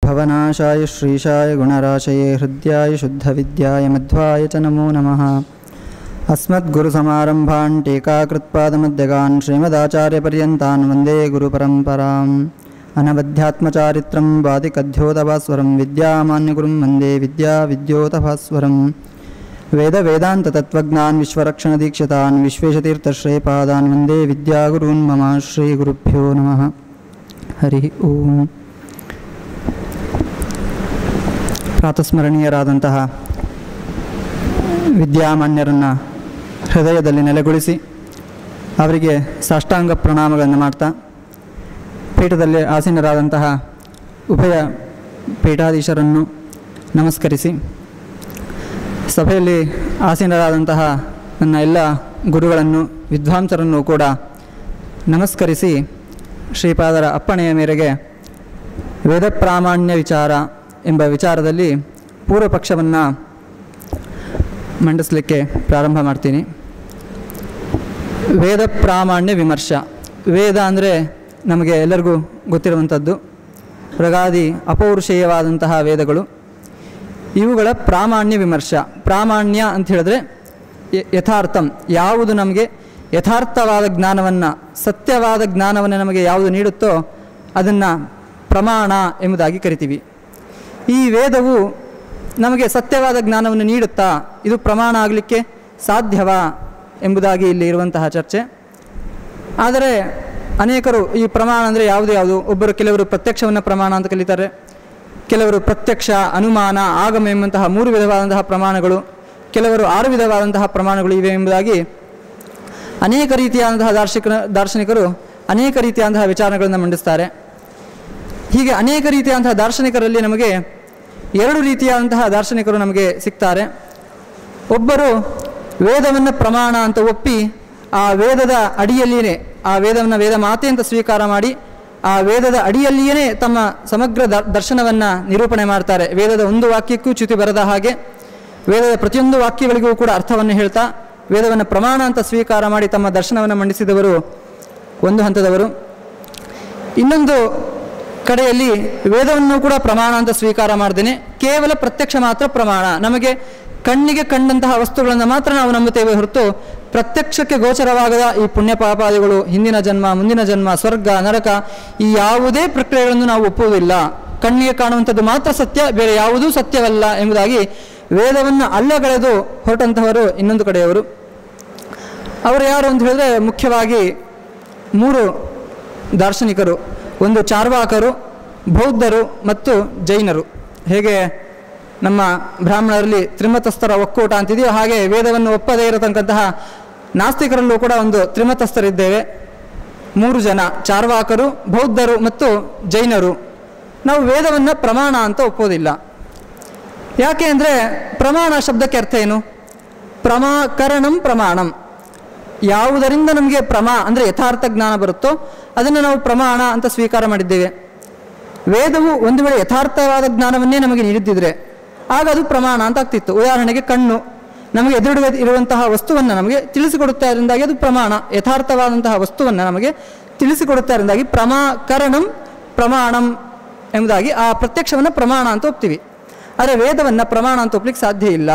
भवनाशाय श्रीशाय गुणराशये हृद्याय शुद्धविद्याय मध्वाय च नमो नमः अस्मद्गुरुसमारम्भान् टीकाकृत्पादमध्यगान् श्रीमदाचार्यपर्यन्तान् वन्दे गुरुपरम्पराम् अनवध्यात्मचारित्रं वादिकध्योतभास्वरं विद्यामान्यगुरुं वन्दे विद्याविद्योतभास्वरं वेदवेदान्ततत्त्वज्ञान् विश्वरक्षणदीक्षितान् विश्वेशतीर्थश्रेपादान् वन्दे विद्यागुरून् मम श्रीगुरुभ्यो नमः ಹರಿ ಓಂ ಪ್ರಾತಸ್ಮರಣೀಯರಾದಂತಹ ವಿದ್ಯಾಮಾನ್ಯರನ್ನು ಹೃದಯದಲ್ಲಿ ನೆಲೆಗೊಳಿಸಿ ಅವರಿಗೆ ಸಾಷ್ಟಾಂಗ ಪ್ರಣಾಮಗಳನ್ನು ಮಾಡ್ತಾ ಪೀಠದಲ್ಲಿ ಆಸೀನರಾದಂತಹ ಉಭಯ ಪೀಠಾಧೀಶರನ್ನು ನಮಸ್ಕರಿಸಿ ಸಭೆಯಲ್ಲಿ ಆಸೀನರಾದಂತಹ ನನ್ನ ಎಲ್ಲ ಗುರುಗಳನ್ನು ವಿದ್ವಾಂಸರನ್ನು ಕೂಡ ನಮಸ್ಕರಿಸಿ ಶ್ರೀಪಾದರ ಅಪ್ಪಣೆಯ ಮೇರೆಗೆ ವೇದ ಪ್ರಾಮಾಣ್ಯ ವಿಚಾರ ಎಂಬ ವಿಚಾರದಲ್ಲಿ ಪೂರ್ವ ಪಕ್ಷವನ್ನು ಮಂಡಿಸಲಿಕ್ಕೆ ಪ್ರಾರಂಭ ಮಾಡ್ತೀನಿ ವೇದ ಪ್ರಾಮಾಣ್ಯ ವಿಮರ್ಶ ವೇದ ಅಂದರೆ ನಮಗೆ ಎಲ್ಲರಿಗೂ ಗೊತ್ತಿರುವಂಥದ್ದು ಪ್ರಗಾದಿ ಅಪೌರುಷೇಯವಾದಂತಹ ವೇದಗಳು ಇವುಗಳ ಪ್ರಾಮಾಣ್ಯ ವಿಮರ್ಶ ಪ್ರಾಮಾಣ್ಯ ಅಂತ ಹೇಳಿದ್ರೆ ಯ- ಯಥಾರ್ಥಂ ಯಾವುದು ನಮಗೆ ಯಥಾರ್ಥವಾದ ಜ್ಞಾನವನ್ನು ಸತ್ಯವಾದ ಜ್ಞಾನವನ್ನು ನಮಗೆ ಯಾವುದು ನೀಡುತ್ತೋ ಅದನ್ನು ಪ್ರಮಾಣ ಎಂಬುದಾಗಿ ಕರಿತೀವಿ ಈ ವೇದವು ನಮಗೆ ಸತ್ಯವಾದ ಜ್ಞಾನವನ್ನು ನೀಡುತ್ತಾ ಇದು ಪ್ರಮಾಣ ಆಗಲಿಕ್ಕೆ ಸಾಧ್ಯವಾ ಎಂಬುದಾಗಿ ಇಲ್ಲಿ ಇರುವಂತಹ ಚರ್ಚೆ ಆದರೆ ಅನೇಕರು ಈ ಪ್ರಮಾಣ ಅಂದರೆ ಯಾವುದು ಯಾವುದು ಒಬ್ಬರು ಕೆಲವರು ಪ್ರತ್ಯಕ್ಷವನ್ನು ಪ್ರಮಾಣ ಅಂತ ಕರೀತಾರೆ ಕೆಲವರು ಪ್ರತ್ಯಕ್ಷ ಅನುಮಾನ ಆಗಮ ಎಂಬಂತಹ ಮೂರು ವಿಧವಾದಂತಹ ಪ್ರಮಾಣಗಳು ಕೆಲವರು ಆರು ವಿಧವಾದಂತಹ ಪ್ರಮಾಣಗಳು ಇವೆ ಎಂಬುದಾಗಿ ಅನೇಕ ರೀತಿಯಾದಂತಹ ದಾರ್ಶನಿಕ ದಾರ್ಶನಿಕರು ಅನೇಕ ರೀತಿಯಾದಂತಹ ವಿಚಾರಗಳನ್ನು ಮಂಡಿಸ್ತಾರೆ ಹೀಗೆ ಅನೇಕ ರೀತಿಯಾದಂತಹ ದಾರ್ಶನಿಕರಲ್ಲಿ ನಮಗೆ ಎರಡು ರೀತಿಯಾದಂತಹ ದಾರ್ಶನಿಕರು ನಮಗೆ ಸಿಗ್ತಾರೆ ಒಬ್ಬರು ವೇದವನ್ನು ಪ್ರಮಾಣ ಅಂತ ಒಪ್ಪಿ ಆ ವೇದದ ಅಡಿಯಲ್ಲಿಯೇ ಆ ವೇದವನ್ನು ವೇದ ಮಾತೆ ಅಂತ ಸ್ವೀಕಾರ ಮಾಡಿ ಆ ವೇದದ ಅಡಿಯಲ್ಲಿಯೇ ತಮ್ಮ ಸಮಗ್ರ ದ ದರ್ಶನವನ್ನು ನಿರೂಪಣೆ ಮಾಡ್ತಾರೆ ವೇದದ ಒಂದು ವಾಕ್ಯಕ್ಕೂ ಚ್ಯುತಿ ಬರದ ಹಾಗೆ ವೇದದ ಪ್ರತಿಯೊಂದು ವಾಕ್ಯಗಳಿಗೂ ಕೂಡ ಅರ್ಥವನ್ನು ಹೇಳ್ತಾ ವೇದವನ್ನು ಪ್ರಮಾಣ ಅಂತ ಸ್ವೀಕಾರ ಮಾಡಿ ತಮ್ಮ ದರ್ಶನವನ್ನು ಮಂಡಿಸಿದವರು ಒಂದು ಹಂತದವರು ಇನ್ನೊಂದು ಕಡೆಯಲ್ಲಿ ವೇದವನ್ನು ಕೂಡ ಪ್ರಮಾಣ ಅಂತ ಸ್ವೀಕಾರ ಮಾಡ್ದೇನೆ ಕೇವಲ ಪ್ರತ್ಯಕ್ಷ ಮಾತ್ರ ಪ್ರಮಾಣ ನಮಗೆ ಕಣ್ಣಿಗೆ ಕಂಡಂತಹ ವಸ್ತುಗಳನ್ನು ಮಾತ್ರ ನಾವು ನಂಬುತ್ತೇವೆ ಹೊರತು ಪ್ರತ್ಯಕ್ಷಕ್ಕೆ ಗೋಚರವಾಗದ ಈ ಪುಣ್ಯ ಪಾಪಾದಿಗಳು ಹಿಂದಿನ ಜನ್ಮ ಮುಂದಿನ ಜನ್ಮ ಸ್ವರ್ಗ ನರಕ ಈ ಯಾವುದೇ ಪ್ರಕ್ರಿಯೆಗಳನ್ನು ನಾವು ಒಪ್ಪುವುದಿಲ್ಲ ಕಣ್ಣಿಗೆ ಕಾಣುವಂಥದ್ದು ಮಾತ್ರ ಸತ್ಯ ಬೇರೆ ಯಾವುದೂ ಸತ್ಯವಲ್ಲ ಎಂಬುದಾಗಿ ವೇದವನ್ನು ಅಲ್ಲಗಳೆದು ಹೊರಟಂತಹವರು ಇನ್ನೊಂದು ಕಡೆಯವರು ಅವರು ಯಾರು ಅಂತ ಹೇಳಿದ್ರೆ ಮುಖ್ಯವಾಗಿ ಮೂರು ದಾರ್ಶನಿಕರು ಒಂದು ಚಾರ್ವಾಕರು ಬೌದ್ಧರು ಮತ್ತು ಜೈನರು ಹೇಗೆ ನಮ್ಮ ಬ್ರಾಹ್ಮಣರಲ್ಲಿ ತ್ರಿಮತಸ್ಥರ ಒಕ್ಕೂಟ ಅಂತಿದೆಯೋ ಹಾಗೆ ವೇದವನ್ನು ಒಪ್ಪದೇ ಇರತಕ್ಕಂತಹ ನಾಸ್ತಿಕರಲ್ಲೂ ಕೂಡ ಒಂದು ತ್ರಿಮತಸ್ಥರಿದ್ದೇವೆ ಮೂರು ಜನ ಚಾರ್ವಾಕರು ಬೌದ್ಧರು ಮತ್ತು ಜೈನರು ನಾವು ವೇದವನ್ನು ಪ್ರಮಾಣ ಅಂತ ಒಪ್ಪೋದಿಲ್ಲ ಯಾಕೆ ಅಂದರೆ ಪ್ರಮಾಣ ಶಬ್ದಕ್ಕೆ ಅರ್ಥ ಏನು ಪ್ರಮಾಕರಣಂ ಪ್ರಮಾಣಂ ಯಾವುದರಿಂದ ನಮಗೆ ಪ್ರಮಾ ಅಂದರೆ ಯಥಾರ್ಥ ಜ್ಞಾನ ಬರುತ್ತೋ ಅದನ್ನು ನಾವು ಪ್ರಮಾಣ ಅಂತ ಸ್ವೀಕಾರ ಮಾಡಿದ್ದೇವೆ ವೇದವು ಒಂದು ವೇಳೆ ಯಥಾರ್ಥವಾದ ಜ್ಞಾನವನ್ನೇ ನಮಗೆ ನೀಡಿದ್ದಿದ್ರೆ ಆಗ ಅದು ಪ್ರಮಾಣ ಅಂತ ಆಗ್ತಿತ್ತು ಉದಾಹರಣೆಗೆ ಕಣ್ಣು ನಮಗೆ ಎದುರುಗಡೆ ಇರುವಂತಹ ವಸ್ತುವನ್ನು ನಮಗೆ ತಿಳಿಸಿಕೊಡುತ್ತಾ ಇದರಿಂದಾಗಿ ಅದು ಪ್ರಮಾಣ ಯಥಾರ್ಥವಾದಂತಹ ವಸ್ತುವನ್ನು ನಮಗೆ ತಿಳಿಸಿಕೊಡುತ್ತಾ ಇದರಿಂದಾಗಿ ಪ್ರಮಾಕರಣಂ ಪ್ರಮಾಣಂ ಎಂಬುದಾಗಿ ಆ ಪ್ರತ್ಯಕ್ಷವನ್ನು ಪ್ರಮಾಣ ಅಂತ ಒಪ್ತೀವಿ ಆದರೆ ವೇದವನ್ನು ಪ್ರಮಾಣ ಅಂತ ಒಪ್ಲಿಕ್ಕೆ ಸಾಧ್ಯ ಇಲ್ಲ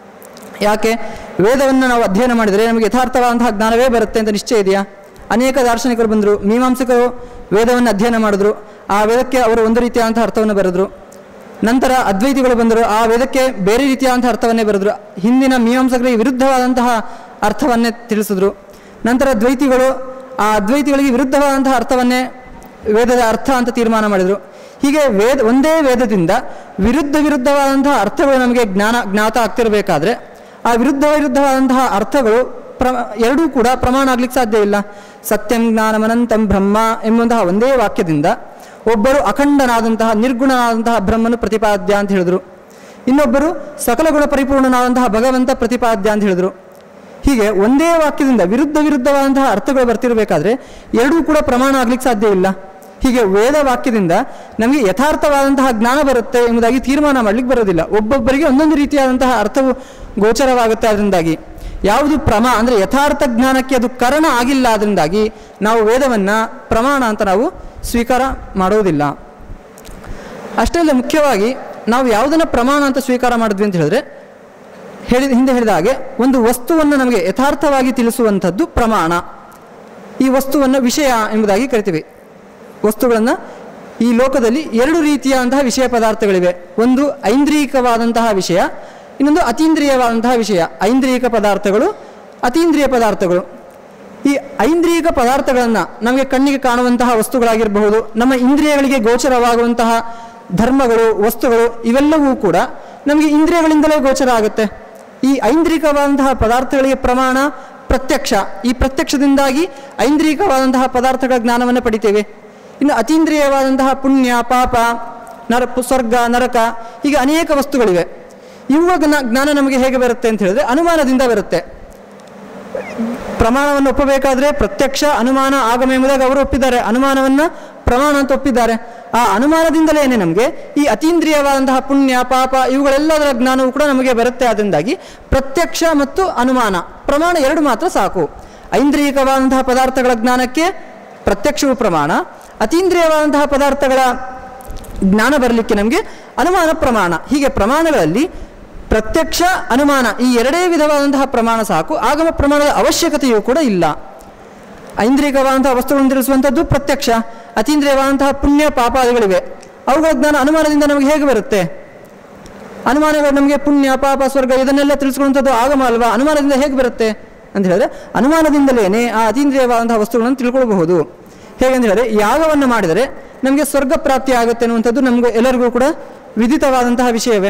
ಯಾಕೆ ವೇದವನ್ನು ನಾವು ಅಧ್ಯಯನ ಮಾಡಿದರೆ ನಮಗೆ ಯಥಾರ್ಥವಾದಂತಹ ಜ್ಞಾನವೇ ಬರುತ್ತೆ ಅಂತ ನಿಶ್ಚಯ ಇದೆಯಾ ಅನೇಕ ದಾರ್ಶನಿಕರು ಬಂದರು ಮೀಮಾಂಸಕರು ವೇದವನ್ನು ಅಧ್ಯಯನ ಮಾಡಿದ್ರು ಆ ವೇದಕ್ಕೆ ಅವರು ಒಂದು ರೀತಿಯಾದಂತಹ ಅರ್ಥವನ್ನು ಬರೆದ್ರು ನಂತರ ಅದ್ವೈತಿಗಳು ಬಂದರು ಆ ವೇದಕ್ಕೆ ಬೇರೆ ರೀತಿಯಾದಂತಹ ಅರ್ಥವನ್ನೇ ಬರೆದ್ರು ಹಿಂದಿನ ಮೀಮಾಂಸಕರಿಗೆ ವಿರುದ್ಧವಾದಂತಹ ಅರ್ಥವನ್ನೇ ತಿಳಿಸಿದ್ರು ನಂತರ ದ್ವೈತಿಗಳು ಆ ಅದ್ವೈತಿಗಳಿಗೆ ವಿರುದ್ಧವಾದಂತಹ ಅರ್ಥವನ್ನೇ ವೇದದ ಅರ್ಥ ಅಂತ ತೀರ್ಮಾನ ಮಾಡಿದರು ಹೀಗೆ ವೇದ ಒಂದೇ ವೇದದಿಂದ ವಿರುದ್ಧ ವಿರುದ್ಧವಾದಂತಹ ಅರ್ಥಗಳು ನಮಗೆ ಜ್ಞಾನ ಜ್ಞಾತ ಆಗ್ತಿರಬೇಕಾದ್ರೆ ಆ ವಿರುದ್ಧ ವಿರುದ್ಧವಾದಂತಹ ಅರ್ಥಗಳು ಪ್ರ ಎರಡೂ ಕೂಡ ಪ್ರಮಾಣ ಆಗ್ಲಿಕ್ಕೆ ಸಾಧ್ಯ ಇಲ್ಲ ಸತ್ಯಂ ಜ್ಞಾನಮನಂತಂ ಬ್ರಹ್ಮ ಎಂಬಂತಹ ಒಂದೇ ವಾಕ್ಯದಿಂದ ಒಬ್ಬರು ಅಖಂಡನಾದಂತಹ ನಿರ್ಗುಣನಾದಂತಹ ಬ್ರಹ್ಮನು ಪ್ರತಿಪಾದ್ಯ ಅಂತ ಹೇಳಿದ್ರು ಇನ್ನೊಬ್ಬರು ಸಕಲ ಗುಣ ಪರಿಪೂರ್ಣನಾದಂತಹ ಭಗವಂತ ಪ್ರತಿಪಾದ್ಯ ಅಂತ ಹೇಳಿದ್ರು ಹೀಗೆ ಒಂದೇ ವಾಕ್ಯದಿಂದ ವಿರುದ್ಧ ವಿರುದ್ಧವಾದಂತಹ ಅರ್ಥಗಳು ಬರ್ತಿರಬೇಕಾದ್ರೆ ಎರಡೂ ಕೂಡ ಪ್ರಮಾಣ ಆಗ್ಲಿಕ್ಕೆ ಸಾಧ್ಯ ಇಲ್ಲ ಹೀಗೆ ವೇದ ವಾಕ್ಯದಿಂದ ನಮಗೆ ಯಥಾರ್ಥವಾದಂತಹ ಜ್ಞಾನ ಬರುತ್ತೆ ಎಂಬುದಾಗಿ ತೀರ್ಮಾನ ಮಾಡ್ಲಿಕ್ಕೆ ಬರೋದಿಲ್ಲ ಒಬ್ಬೊಬ್ಬರಿಗೆ ಒಂದೊಂದು ರೀತಿಯಾದಂತಹ ಅರ್ಥವು ಗೋಚರವಾಗುತ್ತೆ ಅದರಿಂದಾಗಿ ಯಾವುದು ಪ್ರಮಾ ಅಂದರೆ ಯಥಾರ್ಥ ಜ್ಞಾನಕ್ಕೆ ಅದು ಕಾರಣ ಆಗಿಲ್ಲ ಅದರಿಂದಾಗಿ ನಾವು ವೇದವನ್ನು ಪ್ರಮಾಣ ಅಂತ ನಾವು ಸ್ವೀಕಾರ ಮಾಡುವುದಿಲ್ಲ ಅಷ್ಟೇ ಅಲ್ಲ ಮುಖ್ಯವಾಗಿ ನಾವು ಯಾವುದನ್ನು ಪ್ರಮಾಣ ಅಂತ ಸ್ವೀಕಾರ ಮಾಡಿದ್ವಿ ಅಂತ ಹೇಳಿದ್ರೆ ಹೇಳಿದ ಹಿಂದೆ ಹೇಳಿದ ಹಾಗೆ ಒಂದು ವಸ್ತುವನ್ನು ನಮಗೆ ಯಥಾರ್ಥವಾಗಿ ತಿಳಿಸುವಂಥದ್ದು ಪ್ರಮಾಣ ಈ ವಸ್ತುವನ್ನು ವಿಷಯ ಎಂಬುದಾಗಿ ಕರಿತೀವಿ ವಸ್ತುಗಳನ್ನು ಈ ಲೋಕದಲ್ಲಿ ಎರಡು ರೀತಿಯಾದಂತಹ ವಿಷಯ ಪದಾರ್ಥಗಳಿವೆ ಒಂದು ಐಂದ್ರಿಯಿಕವಾದಂತಹ ವಿಷಯ ಇನ್ನೊಂದು ಅತೀಂದ್ರಿಯವಾದಂತಹ ವಿಷಯ ಐಂದ್ರಿಯಿಕ ಪದಾರ್ಥಗಳು ಅತೀಂದ್ರಿಯ ಪದಾರ್ಥಗಳು ಈ ಐಂದ್ರಿಯಿಕ ಪದಾರ್ಥಗಳನ್ನು ನಮಗೆ ಕಣ್ಣಿಗೆ ಕಾಣುವಂತಹ ವಸ್ತುಗಳಾಗಿರಬಹುದು ನಮ್ಮ ಇಂದ್ರಿಯಗಳಿಗೆ ಗೋಚರವಾಗುವಂತಹ ಧರ್ಮಗಳು ವಸ್ತುಗಳು ಇವೆಲ್ಲವೂ ಕೂಡ ನಮಗೆ ಇಂದ್ರಿಯಗಳಿಂದಲೇ ಗೋಚರ ಆಗುತ್ತೆ ಈ ಐಂದ್ರಿಕವಾದಂತಹ ಪದಾರ್ಥಗಳಿಗೆ ಪ್ರಮಾಣ ಪ್ರತ್ಯಕ್ಷ ಈ ಪ್ರತ್ಯಕ್ಷದಿಂದಾಗಿ ಐಂದ್ರಿಕವಾದಂತಹ ಪದಾರ್ಥಗಳ ಜ್ಞಾನವನ್ನು ಪಡಿತೇವೆ ಇನ್ನು ಅತೀಂದ್ರಿಯವಾದಂತಹ ಪುಣ್ಯ ಪಾಪ ನರ ಸ್ವರ್ಗ ನರಕ ಹೀಗೆ ಅನೇಕ ವಸ್ತುಗಳಿವೆ ಇವುಗಳ ಜ್ಞಾ- ಜ್ಞಾನ ನಮಗೆ ಹೇಗೆ ಬರುತ್ತೆ ಅಂತ ಹೇಳಿದ್ರೆ ಅನುಮಾನದಿಂದ ಬರುತ್ತೆ ಪ್ರಮಾಣವನ್ನು ಒಪ್ಪಬೇಕಾದ್ರೆ ಪ್ರತ್ಯಕ್ಷ ಅನುಮಾನ ಆಗಮ ಎಂಬುದಾಗಿ ಅವರು ಒಪ್ಪಿದ್ದಾರೆ ಅನುಮಾನವನ್ನು ಪ್ರಮಾಣ ಅಂತ ಒಪ್ಪಿದ್ದಾರೆ ಆ ಅನುಮಾನದಿಂದಲೇ ನಮಗೆ ಈ ಅತೀಂದ್ರಿಯವಾದಂತಹ ಪುಣ್ಯ ಪಾಪ ಇವುಗಳೆಲ್ಲದರ ಜ್ಞಾನವೂ ಕೂಡ ನಮಗೆ ಬರುತ್ತೆ ಅದರಿಂದಾಗಿ ಪ್ರತ್ಯಕ್ಷ ಮತ್ತು ಅನುಮಾನ ಪ್ರಮಾಣ ಎರಡು ಮಾತ್ರ ಸಾಕು ಐಂದ್ರಿಯಿಕವಾದಂತಹ ಪದಾರ್ಥಗಳ ಜ್ಞಾನಕ್ಕೆ ಪ್ರತ್ಯಕ್ಷವು ಪ್ರಮಾಣ ಅತೀಂದ್ರಿಯವಾದಂತಹ ಪದಾರ್ಥಗಳ ಜ್ಞಾನ ಬರಲಿಕ್ಕೆ ನಮಗೆ ಅನುಮಾನ ಪ್ರಮಾಣ ಹೀಗೆ ಪ್ರಮಾಣಗಳಲ್ಲಿ ಪ್ರತ್ಯಕ್ಷ ಅನುಮಾನ ಈ ಎರಡೇ ವಿಧವಾದಂತಹ ಪ್ರಮಾಣ ಸಾಕು ಆಗಮ ಪ್ರಮಾಣದ ಅವಶ್ಯಕತೆಯೂ ಕೂಡ ಇಲ್ಲ ಐಂದ್ರಿಕವಾದಂತಹ ವಸ್ತುಗಳನ್ನು ತಿಳಿಸುವಂಥದ್ದು ಪ್ರತ್ಯಕ್ಷ ಅತೀಂದ್ರಿಯವಾದಂತಹ ಪುಣ್ಯ ಪಾಪಾದಿಗಳಿವೆ ಅವುಗಳ ಜ್ಞಾನ ಅನುಮಾನದಿಂದ ನಮಗೆ ಹೇಗೆ ಬರುತ್ತೆ ಅನುಮಾನಗಳು ನಮಗೆ ಪುಣ್ಯ ಪಾಪ ಸ್ವರ್ಗ ಇದನ್ನೆಲ್ಲ ತಿಳಿಸ್ಕೊಳ್ಳುವಂಥದ್ದು ಆಗಮ ಅಲ್ವಾ ಅನುಮಾನದಿಂದ ಹೇಗೆ ಬರುತ್ತೆ ಅಂತ ಹೇಳಿದ್ರೆ ಅನುಮಾನದಿಂದಲೇ ಆ ಅತೀಂದ್ರಿಯವಾದಂತಹ ವಸ್ತುಗಳನ್ನು ತಿಳ್ಕೊಳ್ಬಹುದು ಹೇಗೆಂತ ಹೇಳಿದ್ರೆ ಯಾಗವನ್ನು ಮಾಡಿದರೆ ನಮಗೆ ಸ್ವರ್ಗ ಪ್ರಾಪ್ತಿ ಆಗುತ್ತೆ ಅನ್ನುವಂಥದ್ದು ನಮಗೆ ಎಲ್ಲರಿಗೂ ಕೂಡ ವಿದಿತವಾದಂತಹ ವಿಷಯವೇ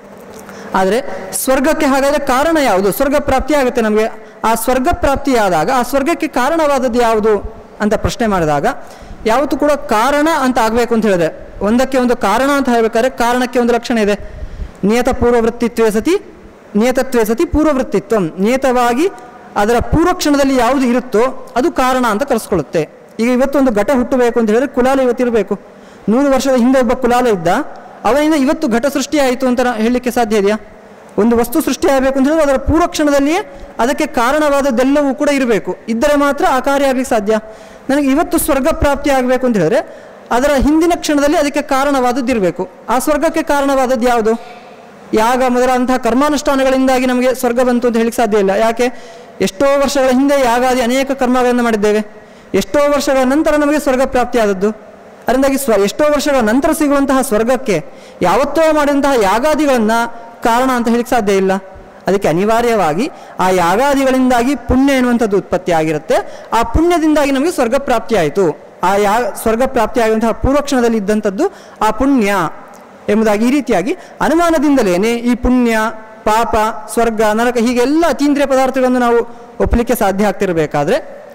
ಆದರೆ ಸ್ವರ್ಗಕ್ಕೆ ಹಾಗಾದರೆ ಕಾರಣ ಯಾವುದು ಸ್ವರ್ಗ ಪ್ರಾಪ್ತಿ ಆಗುತ್ತೆ ನಮಗೆ ಆ ಸ್ವರ್ಗ ಪ್ರಾಪ್ತಿಯಾದಾಗ ಆ ಸ್ವರ್ಗಕ್ಕೆ ಕಾರಣವಾದದ್ದು ಯಾವುದು ಅಂತ ಪ್ರಶ್ನೆ ಮಾಡಿದಾಗ ಯಾವತ್ತೂ ಕೂಡ ಕಾರಣ ಅಂತ ಆಗಬೇಕು ಅಂತ ಹೇಳಿದ್ರೆ ಒಂದಕ್ಕೆ ಒಂದು ಕಾರಣ ಅಂತ ಹೇಳಬೇಕಾದ್ರೆ ಕಾರಣಕ್ಕೆ ಒಂದು ಲಕ್ಷಣ ಇದೆ ನಿಯತ ಪೂರ್ವವೃತ್ತಿತ್ವೇ ಸತಿ ನಿಯತತ್ವೇ ಸತಿ ಪೂರ್ವವೃತ್ತಿತ್ವ ನಿಯತವಾಗಿ ಅದರ ಪೂರ್ವಕ್ಷಣದಲ್ಲಿ ಯಾವುದು ಇರುತ್ತೋ ಅದು ಕಾರಣ ಅಂತ ಕರೆಸ್ಕೊಳ್ಳುತ್ತೆ ಈಗ ಇವತ್ತೊಂದು ಘಟ ಹುಟ್ಟಬೇಕು ಅಂತ ಹೇಳಿದ್ರೆ ಕುಲಾಲ ಇವತ್ತಿರಬೇಕು ನೂರು ವರ್ಷದ ಹಿಂದೆ ಒಬ್ಬ ಕುಲಾಲ ಇದ್ದ ಅವನಿಂದ ಇವತ್ತು ಘಟ ಸೃಷ್ಟಿ ಆಯಿತು ಅಂತ ನಾ- ಹೇಳಲಿಕ್ಕೆ ಸಾಧ್ಯ ಇದೆಯಾ ಒಂದು ವಸ್ತು ಸೃಷ್ಟಿ ಆಗಬೇಕು ಅಂತ ಹೇಳಿದ್ರೆ ಅದರ ಪೂರ್ವಕ್ಷಣದಲ್ಲಿಯೇ ಅದಕ್ಕೆ ಕಾರಣವಾದದ್ದೆಲ್ಲವೂ ಕೂಡ ಇರಬೇಕು ಇದ್ದರೆ ಮಾತ್ರ ಆ ಕಾರ್ಯ ಆಗ್ಲಿಕ್ಕೆ ಸಾಧ್ಯ ನನಗೆ ಇವತ್ತು ಸ್ವರ್ಗ ಪ್ರಾಪ್ತಿ ಆಗಬೇಕು ಅಂತ ಹೇಳಿದ್ರೆ ಅದರ ಹಿಂದಿನ ಕ್ಷಣದಲ್ಲಿ ಅದಕ್ಕೆ ಕಾರಣವಾದದ್ದು ಇರಬೇಕು ಆ ಸ್ವರ್ಗಕ್ಕೆ ಕಾರಣವಾದದ್ದು ಯಾವುದು ಯಾಗ ಮೊದಲಾದಂತಹ ಕರ್ಮಾನುಷ್ಠಾನಗಳಿಂದಾಗಿ ನಮಗೆ ಸ್ವರ್ಗ ಬಂತು ಅಂತ ಹೇಳಿಕ್ಕೆ ಸಾಧ್ಯ ಇಲ್ಲ ಯಾಕೆ ಎಷ್ಟೋ ವರ್ಷಗಳ ಹಿಂದೆ ಯಾಗಾದಿ ಅನೇಕ ಕರ್ಮಗಳನ್ನು ಮಾಡಿದ್ದೇವೆ ಎಷ್ಟೋ ವರ್ಷಗಳ ನಂತರ ನಮಗೆ ಸ್ವರ್ಗ ಪ್ರಾಪ್ತಿಯಾದದ್ದು ಅದರಿಂದಾಗಿ ಸ್ವ ಎಷ್ಟೋ ವರ್ಷಗಳ ನಂತರ ಸಿಗುವಂತಹ ಸ್ವರ್ಗಕ್ಕೆ ಯಾವತ್ತೋ ಮಾಡಿದಂತಹ ಯಾಗಾದಿಗಳನ್ನು ಕಾರಣ ಅಂತ ಹೇಳಿಕ್ಕೆ ಸಾಧ್ಯ ಇಲ್ಲ ಅದಕ್ಕೆ ಅನಿವಾರ್ಯವಾಗಿ ಆ ಯಾಗಾದಿಗಳಿಂದಾಗಿ ಪುಣ್ಯ ಎನ್ನುವಂಥದ್ದು ಉತ್ಪತ್ತಿ ಆಗಿರುತ್ತೆ ಆ ಪುಣ್ಯದಿಂದಾಗಿ ನಮಗೆ ಸ್ವರ್ಗ ಪ್ರಾಪ್ತಿ ಆಯಿತು ಆ ಯಾ ಸ್ವರ್ಗ ಪ್ರಾಪ್ತಿ ಆಗಿರುವಂತಹ ಪೂರ್ವಕ್ಷಣದಲ್ಲಿ ಇದ್ದಂಥದ್ದು ಆ ಪುಣ್ಯ ಎಂಬುದಾಗಿ ಈ ರೀತಿಯಾಗಿ ಅನುಮಾನದಿಂದಲೇ ಈ ಪುಣ್ಯ ಪಾಪ ಸ್ವರ್ಗ ನರಕ ಹೀಗೆಲ್ಲ ಅತೀಂದ್ರಿಯ ಪದಾರ್ಥಗಳನ್ನು ನಾವು ಒಪ್ಪಲಿಕ್ಕೆ ಸಾಧ್ಯ ಆಗ್ತಿರಬೇಕಾದ್ರೆ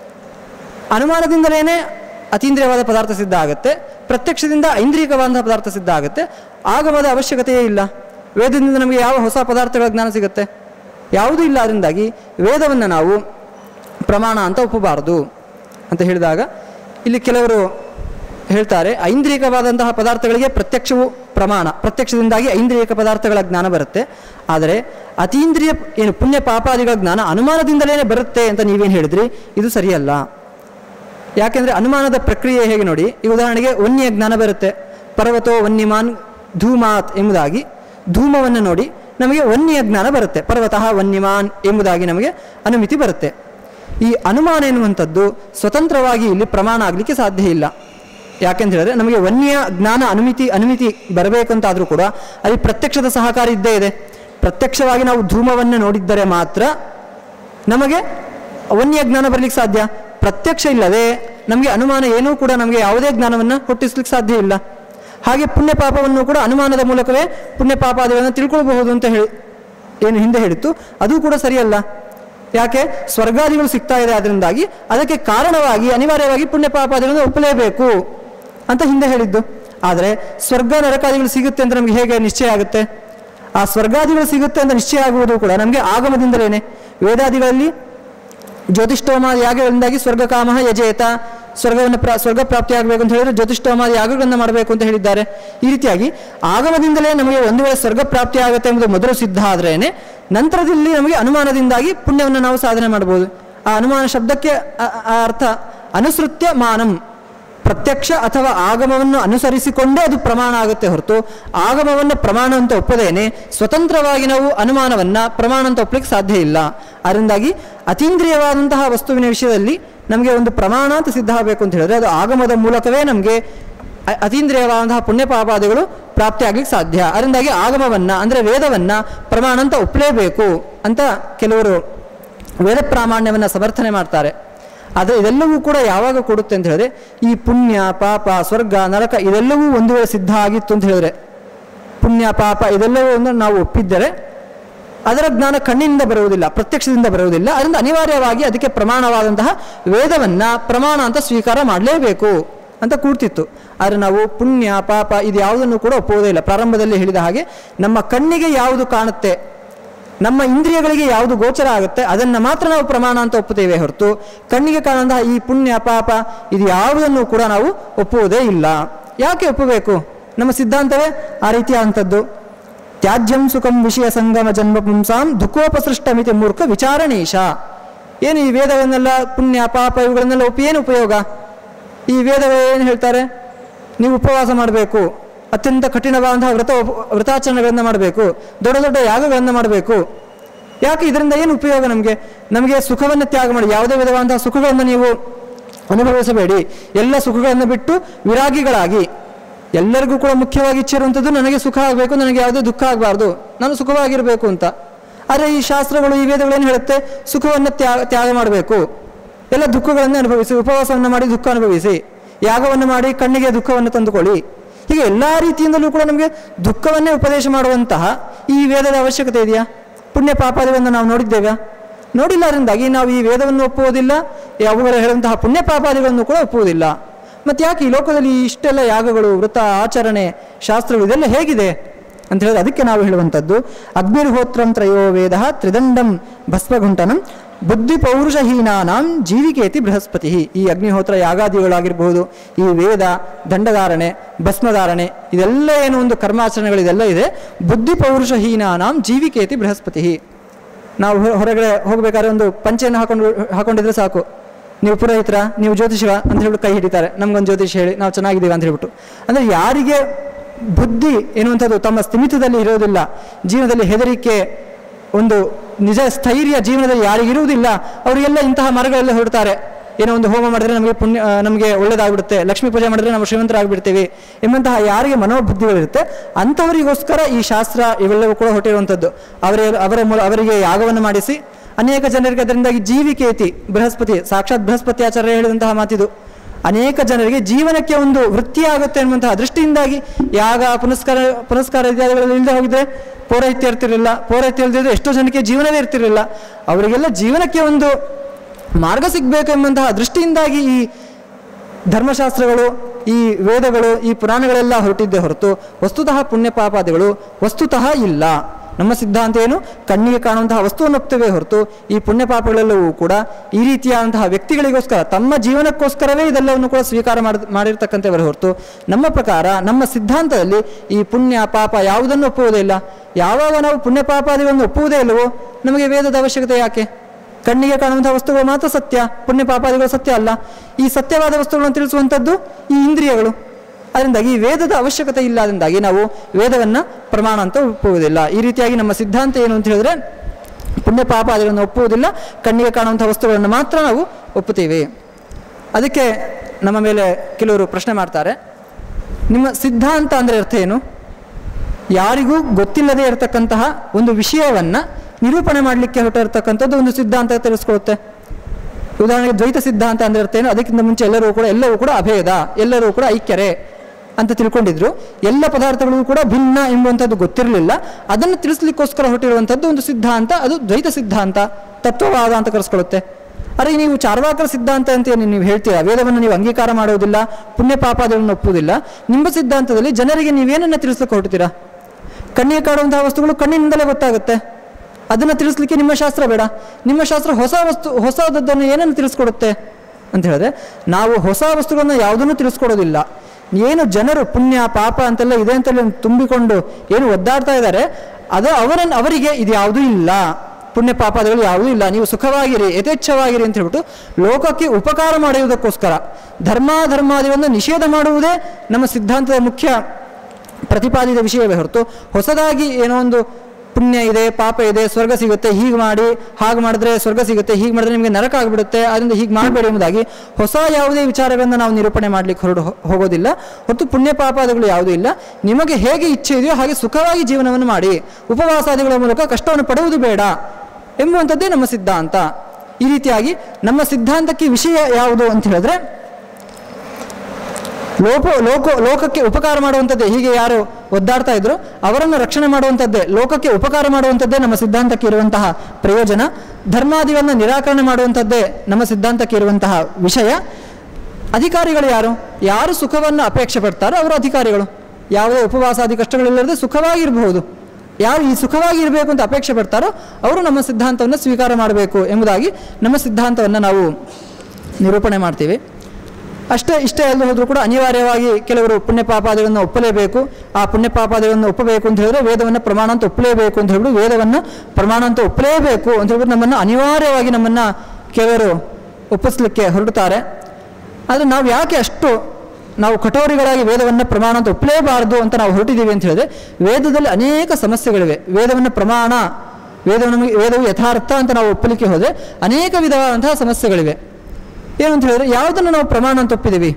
ಅನುಮಾನದಿಂದಲೇ ಅತೀಂದ್ರಿಯವಾದ ಪದಾರ್ಥ ಸಿದ್ಧ ಆಗುತ್ತೆ ಪ್ರತ್ಯಕ್ಷದಿಂದ ಐಂದ್ರಿಯವಾದಂತಹ ಪದಾರ್ಥ ಸಿದ್ಧ ಆಗುತ್ತೆ ಆಗಮದ ಅವಶ್ಯಕತೆಯೇ ಇಲ್ಲ ವೇದದಿಂದ ನಮಗೆ ಯಾವ ಹೊಸ ಪದಾರ್ಥಗಳ ಜ್ಞಾನ ಸಿಗುತ್ತೆ ಯಾವುದೂ ಇಲ್ಲ ಅದರಿಂದಾಗಿ ವೇದವನ್ನು ನಾವು ಪ್ರಮಾಣ ಅಂತ ಒಪ್ಪಬಾರದು ಅಂತ ಹೇಳಿದಾಗ ಇಲ್ಲಿ ಕೆಲವರು ಹೇಳ್ತಾರೆ ಐಂದ್ರಿಯಕವಾದಂತಹ ಪದಾರ್ಥಗಳಿಗೆ ಪ್ರತ್ಯಕ್ಷವು ಪ್ರಮಾಣ ಪ್ರತ್ಯಕ್ಷದಿಂದಾಗಿ ಐಂದ್ರಿಯಕ ಪದಾರ್ಥಗಳ ಜ್ಞಾನ ಬರುತ್ತೆ ಆದರೆ ಅತೀಂದ್ರಿಯ ಏನು ಪುಣ್ಯ ಪಾಪಾದಿಗಳ ಜ್ಞಾನ ಅನುಮಾನದಿಂದಲೇ ಬರುತ್ತೆ ಅಂತ ನೀವೇನು ಹೇಳಿದ್ರಿ ಇದು ಸರಿಯಲ್ಲ ಯಾಕೆಂದರೆ ಅನುಮಾನದ ಪ್ರಕ್ರಿಯೆ ಹೇಗೆ ನೋಡಿ ಈ ಉದಾಹರಣೆಗೆ ವನ್ಯ ಜ್ಞಾನ ಬರುತ್ತೆ ಪರ್ವತೋ ವನ್ಯಮಾನ್ ಧೂಮಾತ್ ಎಂಬುದಾಗಿ ಧೂಮವನ್ನು ನೋಡಿ ನಮಗೆ ವನ್ಯ ಜ್ಞಾನ ಬರುತ್ತೆ ಪರ್ವತಃ ವನ್ಯಮಾನ್ ಎಂಬುದಾಗಿ ನಮಗೆ ಅನುಮಿತಿ ಬರುತ್ತೆ ಈ ಅನುಮಾನ ಎನ್ನುವಂಥದ್ದು ಸ್ವತಂತ್ರವಾಗಿ ಇಲ್ಲಿ ಪ್ರಮಾಣ ಆಗಲಿಕ್ಕೆ ಸಾಧ್ಯ ಇಲ್ಲ ಯಾಕೆಂತ ಹೇಳಿದ್ರೆ ನಮಗೆ ವನ್ಯ ಜ್ಞಾನ ಅನುಮಿತಿ ಅನುಮಿತಿ ಬರಬೇಕಂತಾದರೂ ಕೂಡ ಅಲ್ಲಿ ಪ್ರತ್ಯಕ್ಷದ ಸಹಕಾರ ಇದ್ದೇ ಇದೆ ಪ್ರತ್ಯಕ್ಷವಾಗಿ ನಾವು ಧೂಮವನ್ನು ನೋಡಿದ್ದರೆ ಮಾತ್ರ ನಮಗೆ ವನ್ಯ ಜ್ಞಾನ ಬರಲಿಕ್ಕೆ ಸಾಧ್ಯ ಪ್ರತ್ಯಕ್ಷ ಇಲ್ಲದೆ ನಮಗೆ ಅನುಮಾನ ಏನೂ ಕೂಡ ನಮಗೆ ಯಾವುದೇ ಜ್ಞಾನವನ್ನು ಹುಟ್ಟಿಸ್ಲಿಕ್ಕೆ ಸಾಧ್ಯ ಇಲ್ಲ ಹಾಗೆ ಪುಣ್ಯ ಪಾಪವನ್ನು ಕೂಡ ಅನುಮಾನದ ಮೂಲಕವೇ ಪುಣ್ಯ ಪಾಪಾದಿಗಳನ್ನು ತಿಳ್ಕೊಳ್ಬಹುದು ಅಂತ ಹೇಳಿ ಏನು ಹಿಂದೆ ಹೇಳಿತ್ತು ಅದು ಕೂಡ ಸರಿಯಲ್ಲ ಯಾಕೆ ಸ್ವರ್ಗಾದಿಗಳು ಸಿಗ್ತಾ ಇದೆ ಅದರಿಂದಾಗಿ ಅದಕ್ಕೆ ಕಾರಣವಾಗಿ ಅನಿವಾರ್ಯವಾಗಿ ಪುಣ್ಯ ಪಾಪಾದಿಗಳನ್ನು ಒಪ್ಪಲೇಬೇಕು ಅಂತ ಹಿಂದೆ ಹೇಳಿದ್ದು ಆದರೆ ಸ್ವರ್ಗ ನರಕಾದಿಗಳು ಸಿಗುತ್ತೆ ಅಂತ ನಮಗೆ ಹೇಗೆ ನಿಶ್ಚಯ ಆಗುತ್ತೆ ಆ ಸ್ವರ್ಗಾದಿಗಳು ಸಿಗುತ್ತೆ ಅಂತ ನಿಶ್ಚಯ ಆಗುವುದು ಕೂಡ ನಮಗೆ ಆಗಮದಿಂದಲೇ ವೇದಾದಿಗಳಲ್ಲಿ ಜ್ಯೋತಿಷ್ಠೋಮ ಯಾಗಗಳಿಂದಾಗಿ ಸ್ವರ್ಗಕಾಮ ಯಜೇತ ಸ್ವರ್ಗವನ್ನು ಪ್ರಾ ಸ್ವರ್ಗ ಪ್ರಾಪ್ತಿ ಆಗಬೇಕು ಅಂತ ಹೇಳಿದ್ರೆ ಜ್ಯೋತಿಷ್ಠೋಮ ಯಾಗಗಳನ್ನು ಮಾಡಬೇಕು ಅಂತ ಹೇಳಿದ್ದಾರೆ ಈ ರೀತಿಯಾಗಿ ಆಗಮದಿಂದಲೇ ನಮಗೆ ಒಂದು ವೇಳೆ ಸ್ವರ್ಗ ಪ್ರಾಪ್ತಿ ಆಗುತ್ತೆ ಎಂಬುದು ಮೊದಲು ಸಿದ್ಧ ಆದ್ರೇನೆ ನಂತರದಲ್ಲಿ ನಮಗೆ ಅನುಮಾನದಿಂದಾಗಿ ಪುಣ್ಯವನ್ನು ನಾವು ಸಾಧನೆ ಮಾಡಬಹುದು ಆ ಅನುಮಾನ ಶಬ್ದಕ್ಕೆ ಆ- ಆ ಅರ್ಥ ಅನುಸೃತ್ಯ ಮಾನಂ ಪ್ರತ್ಯಕ್ಷ ಅಥವಾ ಆಗಮವನ್ನು ಅನುಸರಿಸಿಕೊಂಡೇ ಅದು ಪ್ರಮಾಣ ಆಗುತ್ತೆ ಹೊರತು ಆಗಮವನ್ನು ಪ್ರಮಾಣ ಅಂತ ಒಪ್ಪದೇನೆ ಸ್ವತಂತ್ರವಾಗಿ ನಾವು ಅನುಮಾನವನ್ನ ಪ್ರಮಾಣ ಅಂತ ಒಪ್ಪಲಿಕ್ಕೆ ಸಾಧ್ಯ ಇಲ್ಲ ಅದರಿಂದಾಗಿ ಅತೀಂದ್ರಿಯವಾದಂತಹ ವಸ್ತುವಿನ ವಿಷಯದಲ್ಲಿ ನಮಗೆ ಒಂದು ಪ್ರಮಾಣ ಅಂತ ಸಿದ್ಧ ಆಗಬೇಕು ಅಂತ ಹೇಳಿದ್ರೆ ಅದು ಆಗಮದ ಮೂಲಕವೇ ನಮಗೆ ಅ- ಅತೀಂದ್ರಿಯವಾದಂತಹ ಪುಣ್ಯ ಪಾಪಾದಿಗಳು ಪ್ರಾಪ್ತಿ ಆಗ್ಲಿಕ್ಕೆ ಸಾಧ್ಯ ಅದರಿಂದಾಗಿ ಆಗಮವನ್ನ ಅಂದ್ರೆ ವೇದವನ್ನ ಪ್ರಮಾಣ ಅಂತ ಒಪ್ಪಲೇಬೇಕು ಅಂತ ಕೆಲವರು ವೇದ ಪ್ರಾಮಾಣ್ಯವನ್ನ ಸಮರ್ಥನೆ ಮಾಡ್ತಾರೆ ಆದರೆ ಇದೆಲ್ಲವೂ ಕೂಡ ಯಾವಾಗ ಕೊಡುತ್ತೆ ಅಂತ ಹೇಳಿದ್ರೆ ಈ ಪುಣ್ಯ ಪಾಪ ಸ್ವರ್ಗ ನರಕ ಇದೆಲ್ಲವೂ ಒಂದು ವೇಳೆ ಸಿದ್ಧ ಆಗಿತ್ತು ಅಂತ ಹೇಳಿದ್ರೆ ಪುಣ್ಯ ಪಾಪ ಇದೆಲ್ಲವನ್ನು ನಾವು ಒಪ್ಪಿದ್ದರೆ ಅದರ ಜ್ಞಾನ ಕಣ್ಣಿನಿಂದ ಬರುವುದಿಲ್ಲ ಪ್ರತ್ಯಕ್ಷದಿಂದ ಬರುವುದಿಲ್ಲ ಅದರಿಂದ ಅನಿವಾರ್ಯವಾಗಿ ಅದಕ್ಕೆ ಪ್ರಮಾಣವಾದಂತಹ ವೇದವನ್ನ ಪ್ರಮಾಣ ಅಂತ ಸ್ವೀಕಾರ ಮಾಡಲೇಬೇಕು ಅಂತ ಕೂಡ್ತಿತ್ತು ಆದರೆ ನಾವು ಪುಣ್ಯ ಪಾಪ ಇದು ಯಾವುದನ್ನು ಕೂಡ ಒಪ್ಪುವುದೇ ಇಲ್ಲ ಪ್ರಾರಂಭದಲ್ಲಿ ಹೇಳಿದ ಹಾಗೆ ನಮ್ಮ ಕಣ್ಣಿಗೆ ಯಾವುದು ಕಾಣುತ್ತೆ ನಮ್ಮ ಇಂದ್ರಿಯಗಳಿಗೆ ಯಾವುದು ಗೋಚರ ಆಗುತ್ತೆ ಅದನ್ನು ಮಾತ್ರ ನಾವು ಪ್ರಮಾಣ ಅಂತ ಒಪ್ಪುತ್ತೇವೆ ಹೊರತು ಕಣ್ಣಿಗೆ ಕಾಣುವಂತಹ ಈ ಪುಣ್ಯ ಪಾಪ ಇದು ಯಾವುದನ್ನು ಕೂಡ ನಾವು ಒಪ್ಪುವುದೇ ಇಲ್ಲ ಯಾಕೆ ಒಪ್ಪಬೇಕು ನಮ್ಮ ಸಿದ್ಧಾಂತವೇ ಆ ರೀತಿಯಾದಂಥದ್ದು ತ್ಯಾಜ್ಯಂ ಸುಖಂ ವಿಷಯ ಸಂಗಮ ಜನ್ಮ ಪುಂಸಾಂ ದುಃಖೋಪಸೃಷ್ಟಮಿತಿ ಮೂರ್ಖ ವಿಚಾರಣೀಶ ಏನು ಈ ವೇದಗಳನ್ನೆಲ್ಲ ಪುಣ್ಯ ಪಾಪ ಇವುಗಳನ್ನೆಲ್ಲ ಒಪ್ಪಿ ಏನು ಉಪಯೋಗ ಈ ವೇದಗಳು ಏನು ಹೇಳ್ತಾರೆ ನೀವು ಉಪವಾಸ ಮಾಡಬೇಕು ಅತ್ಯಂತ ಕಠಿಣವಾದಂತಹ ವ್ರತ ವ್ರತಾಚರಣೆಗಳನ್ನು ಮಾಡಬೇಕು ದೊಡ್ಡ ದೊಡ್ಡ ಯಾಗಗಳನ್ನು ಮಾಡಬೇಕು ಯಾಕೆ ಇದರಿಂದ ಏನು ಉಪಯೋಗ ನಮಗೆ ನಮಗೆ ಸುಖವನ್ನು ತ್ಯಾಗ ಮಾಡಿ ಯಾವುದೇ ವಿಧವಾದಂತಹ ಸುಖಗಳನ್ನು ನೀವು ಅನುಭವಿಸಬೇಡಿ ಎಲ್ಲ ಸುಖಗಳನ್ನು ಬಿಟ್ಟು ವಿರಾಗಿಗಳಾಗಿ ಎಲ್ಲರಿಗೂ ಕೂಡ ಮುಖ್ಯವಾಗಿ ಇಚ್ಛೆ ಇರುವಂಥದ್ದು ನನಗೆ ಸುಖ ಆಗಬೇಕು ನನಗೆ ಯಾವುದೇ ದುಃಖ ಆಗಬಾರ್ದು ನಾನು ಸುಖವಾಗಿರಬೇಕು ಅಂತ ಆದರೆ ಈ ಶಾಸ್ತ್ರಗಳು ಈ ವೇದಗಳು ಏನು ಹೇಳುತ್ತೆ ಸುಖವನ್ನು ತ್ಯಾಗ ತ್ಯಾಗ ಮಾಡಬೇಕು ಎಲ್ಲ ದುಃಖಗಳನ್ನು ಅನುಭವಿಸಿ ಉಪವಾಸವನ್ನು ಮಾಡಿ ದುಃಖ ಅನುಭವಿಸಿ ಯಾಗವನ್ನು ಮಾಡಿ ಕಣ್ಣಿಗೆ ದುಃಖವನ್ನು ತಂದುಕೊಳ್ಳಿ ಹೀಗೆ ಎಲ್ಲ ರೀತಿಯಿಂದಲೂ ಕೂಡ ನಮಗೆ ದುಃಖವನ್ನೇ ಉಪದೇಶ ಮಾಡುವಂತಹ ಈ ವೇದದ ಅವಶ್ಯಕತೆ ಇದೆಯಾ ಪುಣ್ಯ ಪಾಪಾದಿಗಳನ್ನು ನಾವು ನೋಡಿದ್ದೇವೆ ನೋಡಿಲ್ಲ ಅದರಿಂದಾಗಿ ನಾವು ಈ ವೇದವನ್ನು ಒಪ್ಪುವುದಿಲ್ಲ ಅವುಗಳ ಹೇಳುವಂತಹ ಪುಣ್ಯ ಪಾಪಾದಿಗಳನ್ನು ಕೂಡ ಒಪ್ಪುವುದಿಲ್ಲ ಮತ್ತೆ ಯಾಕೆ ಈ ಲೋಕದಲ್ಲಿ ಇಷ್ಟೆಲ್ಲ ಯಾಗಗಳು ವೃತ ಆಚರಣೆ ಶಾಸ್ತ್ರಗಳು ಇದೆಲ್ಲ ಹೇಗಿದೆ ಅಂತ ಹೇಳಿದ್ರೆ ಅದಕ್ಕೆ ನಾವು ಹೇಳುವಂಥದ್ದು ಅಗ್ನಿರ್ಹೋತ್ರಂ ತ್ರಯೋ ವೇದ ತ್ರಿದಂಡಂ ಭಸ್ಮಗುಂಟನಂ ಬುದ್ಧಿ ಪೌರುಷಹೀನಾನಾಂ ಜೀವಿಕೇತಿ ಬೃಹಸ್ಪತಿ ಈ ಅಗ್ನಿಹೋತ್ರ ಯಾಗಾದಿಗಳಾಗಿರ್ಬಹುದು ಈ ವೇದ ದಂಡಧಾರಣೆ ಭಸ್ಮಧಾರಣೆ ಇದೆಲ್ಲ ಏನು ಒಂದು ಕರ್ಮಾಚರಣೆಗಳು ಇದೆಲ್ಲ ಇದೆ ಬುದ್ಧಿ ಪೌರುಷಹೀನಾನಾಂ ಜೀವಿಕೇತಿ ಬೃಹಸ್ಪತಿ ನಾವು ಹೊರ- ಹೊರಗಡೆ ಹೋಗಬೇಕಾದ್ರೆ ಒಂದು ಪಂಚೆಯನ್ನು ಹಾಕೊಂಡು ಹಾಕೊಂಡಿದ್ರೆ ಸಾಕು ನೀವು ಪುರೋಹಿತರ ನೀವು ಜ್ಯೋತಿಷ ಅಂತ ಹೇಳ್ಬಿಟ್ಟು ಕೈ ಹಿಡಿತಾರೆ ನಮ್ಗೊಂದು ಜ್ಯೋತಿಷ ಹೇಳಿ ನಾವು ಚೆನ್ನಾಗಿದ್ದೀವಿ ಅಂತ ಹೇಳ್ಬಿಟ್ಟು ಅಂದರೆ ಯಾರಿಗೆ ಬುದ್ಧಿ ಎನ್ನುವಂಥದ್ದು ತಮ್ಮ ಸ್ಥಿಮಿತದಲ್ಲಿ ಇರೋದಿಲ್ಲ ಜೀವನದಲ್ಲಿ ಹೆದರಿಕೆ ಒಂದು ನಿಜ ಸ್ಥೈರ್ಯ ಜೀವನದಲ್ಲಿ ಯಾರಿಗಿರುವುದಿಲ್ಲ ಅವರಿಗೆಲ್ಲ ಇಂತಹ ಮರಗಳೆಲ್ಲ ಹೊರಡ್ತಾರೆ ಏನೋ ಒಂದು ಹೋಮ ಮಾಡಿದ್ರೆ ನಮಗೆ ಪುಣ್ಯ ಆ, ನಮಗೆ ಒಳ್ಳೇದಾಗ್ಬಿಡುತ್ತೆ ಲಕ್ಷ್ಮೀ ಪೂಜೆ ಮಾಡಿದ್ರೆ ನಾವು ಶ್ರೀಮಂತರಾಗ್ಬಿಡ್ತೀವಿ ಎಂಬಂತಹ ಯಾರಿಗೆ ಮನೋಬುದ್ಧಿಗಳಿರುತ್ತೆ ಅಂಥವರಿಗೋಸ್ಕರ ಈ ಶಾಸ್ತ್ರ ಇವೆಲ್ಲವೂ ಕೂಡ ಹೊಟ್ಟಿರುವಂಥದ್ದು ಅವರ ಅವರ ಮೂಲ ಅವರಿಗೆ ಯಾಗವನ್ನು ಮಾಡಿಸಿ ಅನೇಕ ಜನರಿಗೆ ಅದರಿಂದಾಗಿ ಜೀವಿಕೇತಿ ಬೃಹಸ್ಪತಿ ಸಾಕ್ಷಾತ್ ಬೃಹಸ್ಪತಿ ಆಚಾರ್ಯ ಹೇಳಿದಂತಹ ಮಾತಿದು ಅನೇಕ ಜನರಿಗೆ ಜೀವನಕ್ಕೆ ಒಂದು ವೃತ್ತಿ ಆಗುತ್ತೆ ಅನ್ನುವಂತಹ ದೃಷ್ಟಿಯಿಂದಾಗಿ ಯಾಗ ಪುನಸ್ಕಾರ ಪುನಸ್ಕಾರ ಇತ್ಯಾದಿಗಳಲ್ಲಿ ಇಲ್ಲದೆ ಹೋಗಿದ್ರೆ ಪೌರಹಿತ್ಯ ಇರ್ತಿರಲಿಲ್ಲ ಪೌರಹಿತ್ಯ ಇಲ್ಲದಿದ್ರೆ ಎಷ್ಟೋ ಜನಕ್ಕೆ ಜೀವನವೇ ಇರ್ತಿರಲಿಲ್ಲ ಅವರಿಗೆಲ್ಲ ಜೀವನಕ್ಕೆ ಒಂದು ಮಾರ್ಗ ಸಿಗಬೇಕು ಎಂಬಂತಹ ದೃಷ್ಟಿಯಿಂದಾಗಿ ಈ ಧರ್ಮಶಾಸ್ತ್ರಗಳು ಈ ವೇದಗಳು ಈ ಪುರಾಣಗಳೆಲ್ಲ ಹೊರಟಿದ್ದೇ ಹೊರತು ವಸ್ತುತಃ ಪುಣ್ಯ ಪಾಪಾದಿಗಳು ವಸ್ತುತಃ ಇಲ್ಲ ನಮ್ಮ ಸಿದ್ಧಾಂತ ಏನು ಕಣ್ಣಿಗೆ ಕಾಣುವಂತಹ ವಸ್ತುವನ್ನು ಒಪ್ತೇವೆ ಹೊರತು ಈ ಪುಣ್ಯ ಪಾಪಗಳೆಲ್ಲವೂ ಕೂಡ ಈ ರೀತಿಯಾದಂತಹ ವ್ಯಕ್ತಿಗಳಿಗೋಸ್ಕರ ತಮ್ಮ ಜೀವನಕ್ಕೋಸ್ಕರವೇ ಇದೆಲ್ಲವನ್ನು ಕೂಡ ಸ್ವೀಕಾರ ಮಾಡಿ ಮಾಡಿರ್ತಕ್ಕಂಥವರ ಹೊರತು ನಮ್ಮ ಪ್ರಕಾರ ನಮ್ಮ ಸಿದ್ಧಾಂತದಲ್ಲಿ ಈ ಪುಣ್ಯ ಪಾಪ ಯಾವುದನ್ನು ಒಪ್ಪುವುದೇ ಇಲ್ಲ ಯಾವಾಗ ನಾವು ಪುಣ್ಯ ಪಾಪಾದಿಗಳನ್ನು ಒಪ್ಪುವುದೇ ಇಲ್ಲವೋ ನಮಗೆ ವೇದದ ಅವಶ್ಯಕತೆ ಯಾಕೆ ಕಣ್ಣಿಗೆ ಕಾಣುವಂತಹ ವಸ್ತುಗಳು ಮಾತ್ರ ಸತ್ಯ ಪುಣ್ಯ ಪಾಪಾದಿಗಳು ಸತ್ಯ ಅಲ್ಲ ಈ ಸತ್ಯವಾದ ವಸ್ತುಗಳನ್ನು ತಿಳಿಸುವಂಥದ್ದು ಈ ಇಂದ್ರಿಯಗಳು ಅದರಿಂದಾಗಿ ಈ ವೇದದ ಅವಶ್ಯಕತೆ ಇಲ್ಲದಿಂದಾಗಿ ನಾವು ವೇದವನ್ನು ಪ್ರಮಾಣ ಅಂತ ಒಪ್ಪುವುದಿಲ್ಲ ಈ ರೀತಿಯಾಗಿ ನಮ್ಮ ಸಿದ್ಧಾಂತ ಏನು ಅಂತ ಹೇಳಿದ್ರೆ ಪುಣ್ಯ ಪಾಪಾದಿಗಳನ್ನು ಒಪ್ಪುವುದಿಲ್ಲ ಕಣ್ಣಿಗೆ ಕಾಣುವಂತಹ ವಸ್ತುಗಳನ್ನು ಮಾತ್ರ ನಾವು ಒಪ್ಪುತ್ತೀವಿ ಅದಕ್ಕೆ ನಮ್ಮ ಮೇಲೆ ಕೆಲವರು ಪ್ರಶ್ನೆ ಮಾಡ್ತಾರೆ ನಿಮ್ಮ ಸಿದ್ಧಾಂತ ಅಂದರೆ ಅರ್ಥ ಏನು ಯಾರಿಗೂ ಗೊತ್ತಿಲ್ಲದೆ ಇರತಕ್ಕಂತಹ ಒಂದು ವಿಷಯವನ್ನ ನಿರೂಪಣೆ ಮಾಡಲಿಕ್ಕೆ ಹೊರಟಿರ್ತಕ್ಕಂಥದ್ದು ಒಂದು ಸಿದ್ಧಾಂತ ತಿಳಿಸ್ಕೊಳುತ್ತೆ ಉದಾಹರಣೆಗೆ ದ್ವೈತ ಸಿದ್ಧಾಂತ ಅಂದ್ರೆ ಅರ್ಥ ಏನು ಅದಕ್ಕಿಂತ ಮುಂಚೆ ಎಲ್ಲರೂ ಕೂಡ ಎಲ್ಲವೂ ಕೂಡ ಅಭೇದ ಎಲ್ಲರೂ ಕೂಡ ಐಕ್ಯರೇ ಅಂತ ತಿಳ್ಕೊಂಡಿದ್ರು ಎಲ್ಲ ಪದಾರ್ಥಗಳಿಗೂ ಕೂಡ ಭಿನ್ನ ಎಂಬುವಂಥದ್ದು ಗೊತ್ತಿರಲಿಲ್ಲ ಅದನ್ನು ತಿಳಿಸ್ಲಿಕ್ಕೋಸ್ಕರ ಹೊರಟಿರುವಂಥದ್ದು ಒಂದು ಸಿದ್ಧಾಂತ ಅದು ದ್ವೈತ ಸಿದ್ಧಾಂತ ತತ್ವವಾದ ಅಂತ ಕರೆಸ್ಕೊಳ್ಳುತ್ತೆ ಅರೆ ನೀವು ಚಾರ್ವಾಕರ ಸಿದ್ಧಾಂತ ಅಂತ ಏನು ನೀವು ಹೇಳ್ತೀರಾ ವೇದವನ್ನು ನೀವು ಅಂಗೀಕಾರ ಮಾಡುವುದಿಲ್ಲ ಪುಣ್ಯ ಪಾಪಾದಿಗಳನ್ನು ಒಪ್ಪುವುದಿಲ್ಲ ನಿಮ್ಮ ಸಿದ್ಧಾಂತದಲ್ಲಿ ಜನರಿಗೆ ನೀವೇನನ್ನ ತಿಳಿಸ್ಲಿಕ್ಕೆ ಹೊರಡ್ತೀರಾ ಕಣ್ಣಿಗೆ ಕಾಣುವಂತಹ ವಸ್ತುಗಳು ಕಣ್ಣಿನಿಂದಲೇ ಗೊತ್ತಾಗುತ್ತೆ ಅದನ್ನು ತಿಳಿಸ್ಲಿಕ್ಕೆ ನಿಮ್ಮ ಶಾಸ್ತ್ರ ಬೇಡ ನಿಮ್ಮ ಶಾಸ್ತ್ರ ಹೊಸ ವಸ್ತು ಹೊಸದನ್ನು ಏನನ್ನು ತಿಳಿಸ್ಕೊಡುತ್ತೆ ಅಂತ ಹೇಳಿದ್ರೆ ನಾವು ಹೊಸ ವಸ್ತುಗಳನ್ನು ಯಾವುದನ್ನು ತಿಳಿಸ್ಕೊಡೋದಿಲ್ಲ ಏನು ಜನರು ಪುಣ್ಯ ಪಾಪ ಅಂತೆಲ್ಲ ಇದೆ ಅಂತೆಲ್ಲ ತುಂಬಿಕೊಂಡು ಏನು ಒದ್ದಾಡ್ತಾ ಇದ್ದಾರೆ ಅದು ಅವರನ್ನು ಅವರಿಗೆ ಇದು ಯಾವುದೂ ಇಲ್ಲ ಪುಣ್ಯ ಪಾಪಾದಿಗಳು ಯಾವುದೂ ಇಲ್ಲ ನೀವು ಸುಖವಾಗಿರಿ ಯಥೇಚ್ಛವಾಗಿರಿ ಅಂತ ಹೇಳ್ಬಿಟ್ಟು ಲೋಕಕ್ಕೆ ಉಪಕಾರ ಮಾಡುವುದಕ್ಕೋಸ್ಕರ ಧರ್ಮ ಧರ್ಮಾದಿಗಳನ್ನು ನಿಷೇಧ ಮಾಡುವುದೇ ನಮ್ಮ ಸಿದ್ಧಾಂತದ ಮುಖ್ಯ ಪ್ರತಿಪಾದಿತ ವಿಷಯವೇ ಹೊರತು ಹೊಸದಾಗಿ ಏನೋ ಒಂದು ಪುಣ್ಯ ಇದೆ ಪಾಪ ಇದೆ ಸ್ವರ್ಗ ಸಿಗುತ್ತೆ ಹೀಗೆ ಮಾಡಿ ಹಾಗೆ ಮಾಡಿದ್ರೆ ಸ್ವರ್ಗ ಸಿಗುತ್ತೆ ಹೀಗೆ ಮಾಡಿದ್ರೆ ನಿಮಗೆ ನರಕ ಆಗಿಬಿಡುತ್ತೆ ಅದರಿಂದ ಹೀಗೆ ಮಾಡಬೇಡಿ ಎಂಬುದಾಗಿ ಹೊಸ ಯಾವುದೇ ವಿಚಾರಗಳನ್ನು ನಾವು ನಿರೂಪಣೆ ಮಾಡಲಿಕ್ಕೆ ಹೊರಡು ಹೋಗೋದಿಲ್ಲ ಹೊತ್ತು ಪುಣ್ಯ ಪಾಪಾದಿಗಳು ಯಾವುದೂ ಇಲ್ಲ ನಿಮಗೆ ಹೇಗೆ ಇಚ್ಛೆ ಇದೆಯೋ ಹಾಗೆ ಸುಖವಾಗಿ ಜೀವನವನ್ನು ಮಾಡಿ ಉಪವಾಸಾದಿಗಳ ಮೂಲಕ ಕಷ್ಟವನ್ನು ಪಡುವುದು ಬೇಡ ಎಂಬುವಂಥದ್ದೇ ನಮ್ಮ ಸಿದ್ಧಾಂತ ಈ ರೀತಿಯಾಗಿ ನಮ್ಮ ಸಿದ್ಧಾಂತಕ್ಕೆ ವಿಷಯ ಯಾವುದು ಅಂತ ಹೇಳಿದ್ರೆ ಲೋಕ ಲೋಕ ಲೋಕಕ್ಕೆ ಉಪಕಾರ ಮಾಡುವಂಥದ್ದೇ ಹೀಗೆ ಯಾರು ಒದ್ದಾಡ್ತಾ ಇದ್ರು ಅವರನ್ನು ರಕ್ಷಣೆ ಮಾಡುವಂಥದ್ದೇ ಲೋಕಕ್ಕೆ ಉಪಕಾರ ಮಾಡುವಂಥದ್ದೇ ನಮ್ಮ ಸಿದ್ಧಾಂತಕ್ಕೆ ಇರುವಂತಹ ಪ್ರಯೋಜನ ಧರ್ಮಾದಿಗಳನ್ನು ನಿರಾಕರಣೆ ಮಾಡುವಂಥದ್ದೇ ನಮ್ಮ ಸಿದ್ಧಾಂತಕ್ಕೆ ಇರುವಂತಹ ವಿಷಯ ಅಧಿಕಾರಿಗಳು ಯಾರು ಯಾರು ಸುಖವನ್ನು ಅಪೇಕ್ಷೆ ಪಡ್ತಾರೋ ಅವರು ಅಧಿಕಾರಿಗಳು ಯಾವುದೇ ಉಪವಾಸಾದಿ ಕಷ್ಟಗಳಿಲ್ಲದೆ ಸುಖವಾಗಿರಬಹುದು ಯಾರು ಈ ಸುಖವಾಗಿ ಇರಬೇಕು ಅಂತ ಅಪೇಕ್ಷೆ ಪಡ್ತಾರೋ ಅವರು ನಮ್ಮ ಸಿದ್ಧಾಂತವನ್ನು ಸ್ವೀಕಾರ ಮಾಡಬೇಕು ಎಂಬುದಾಗಿ ನಮ್ಮ ಸಿದ್ಧಾಂತವನ್ನು ನಾವು ನಿರೂಪಣೆ ಮಾಡ್ತೀವಿ ಅಷ್ಟೇ ಇಷ್ಟೇ ಅಲ್ಲದೆ ಹೋದರೂ ಕೂಡ ಅನಿವಾರ್ಯವಾಗಿ ಕೆಲವರು ಪುಣ್ಯ ಪಾಪಾದಿಗಳನ್ನು ಒಪ್ಪಲೇಬೇಕು ಆ ಪುಣ್ಯ ಪಾಪಾದಿಗಳನ್ನು ಒಪ್ಪಬೇಕು ಅಂತ ಹೇಳಿದ್ರೆ ವೇದವನ್ನು ಪ್ರಮಾಣ ಅಂತ ಒಪ್ಪಲೇಬೇಕು ಅಂತ ಹೇಳ್ಬಿಟ್ಟು ವೇದವನ್ನು ಪ್ರಮಾಣ ಅಂತ ಒಪ್ಪಲೇಬೇಕು ಅಂತ ಹೇಳ್ಬಿಟ್ಟು ನಮ್ಮನ್ನು ಅನಿವಾರ್ಯವಾಗಿ ನಮ್ಮನ್ನು ಕೆಲವರು ಒಪ್ಪಿಸ್ಲಿಕ್ಕೆ ಹೊರಡುತ್ತಾರೆ ಆದರೆ ನಾವು ಯಾಕೆ ಅಷ್ಟು ನಾವು ಕಠೋರಿಗಳಾಗಿ ವೇದವನ್ನು ಪ್ರಮಾಣ ಅಂತ ಒಪ್ಪಲೇಬಾರದು ಅಂತ ನಾವು ಹೊರಟಿದ್ದೀವಿ ಅಂತ ಹೇಳಿದ್ರೆ ವೇದದಲ್ಲಿ ಅನೇಕ ಸಮಸ್ಯೆಗಳಿವೆ ವೇದವನ್ನು ಪ್ರಮಾಣ ವೇದವನ್ನು ನಮಗೆ ವೇದವು ಯಥಾರ್ಥ ಅಂತ ನಾವು ಒಪ್ಪಲಿಕ್ಕೆ ಹೋದರೆ ಅನೇಕ ವಿಧವಾದಂತಹ ಸಮಸ್ಯೆಗಳಿವೆ ಏನಂತ ಹೇಳಿದ್ರೆ ಯಾವುದನ್ನು ನಾವು ಪ್ರಮಾಣ ಅಂತ ಒಪ್ಪಿದ್ದೀವಿ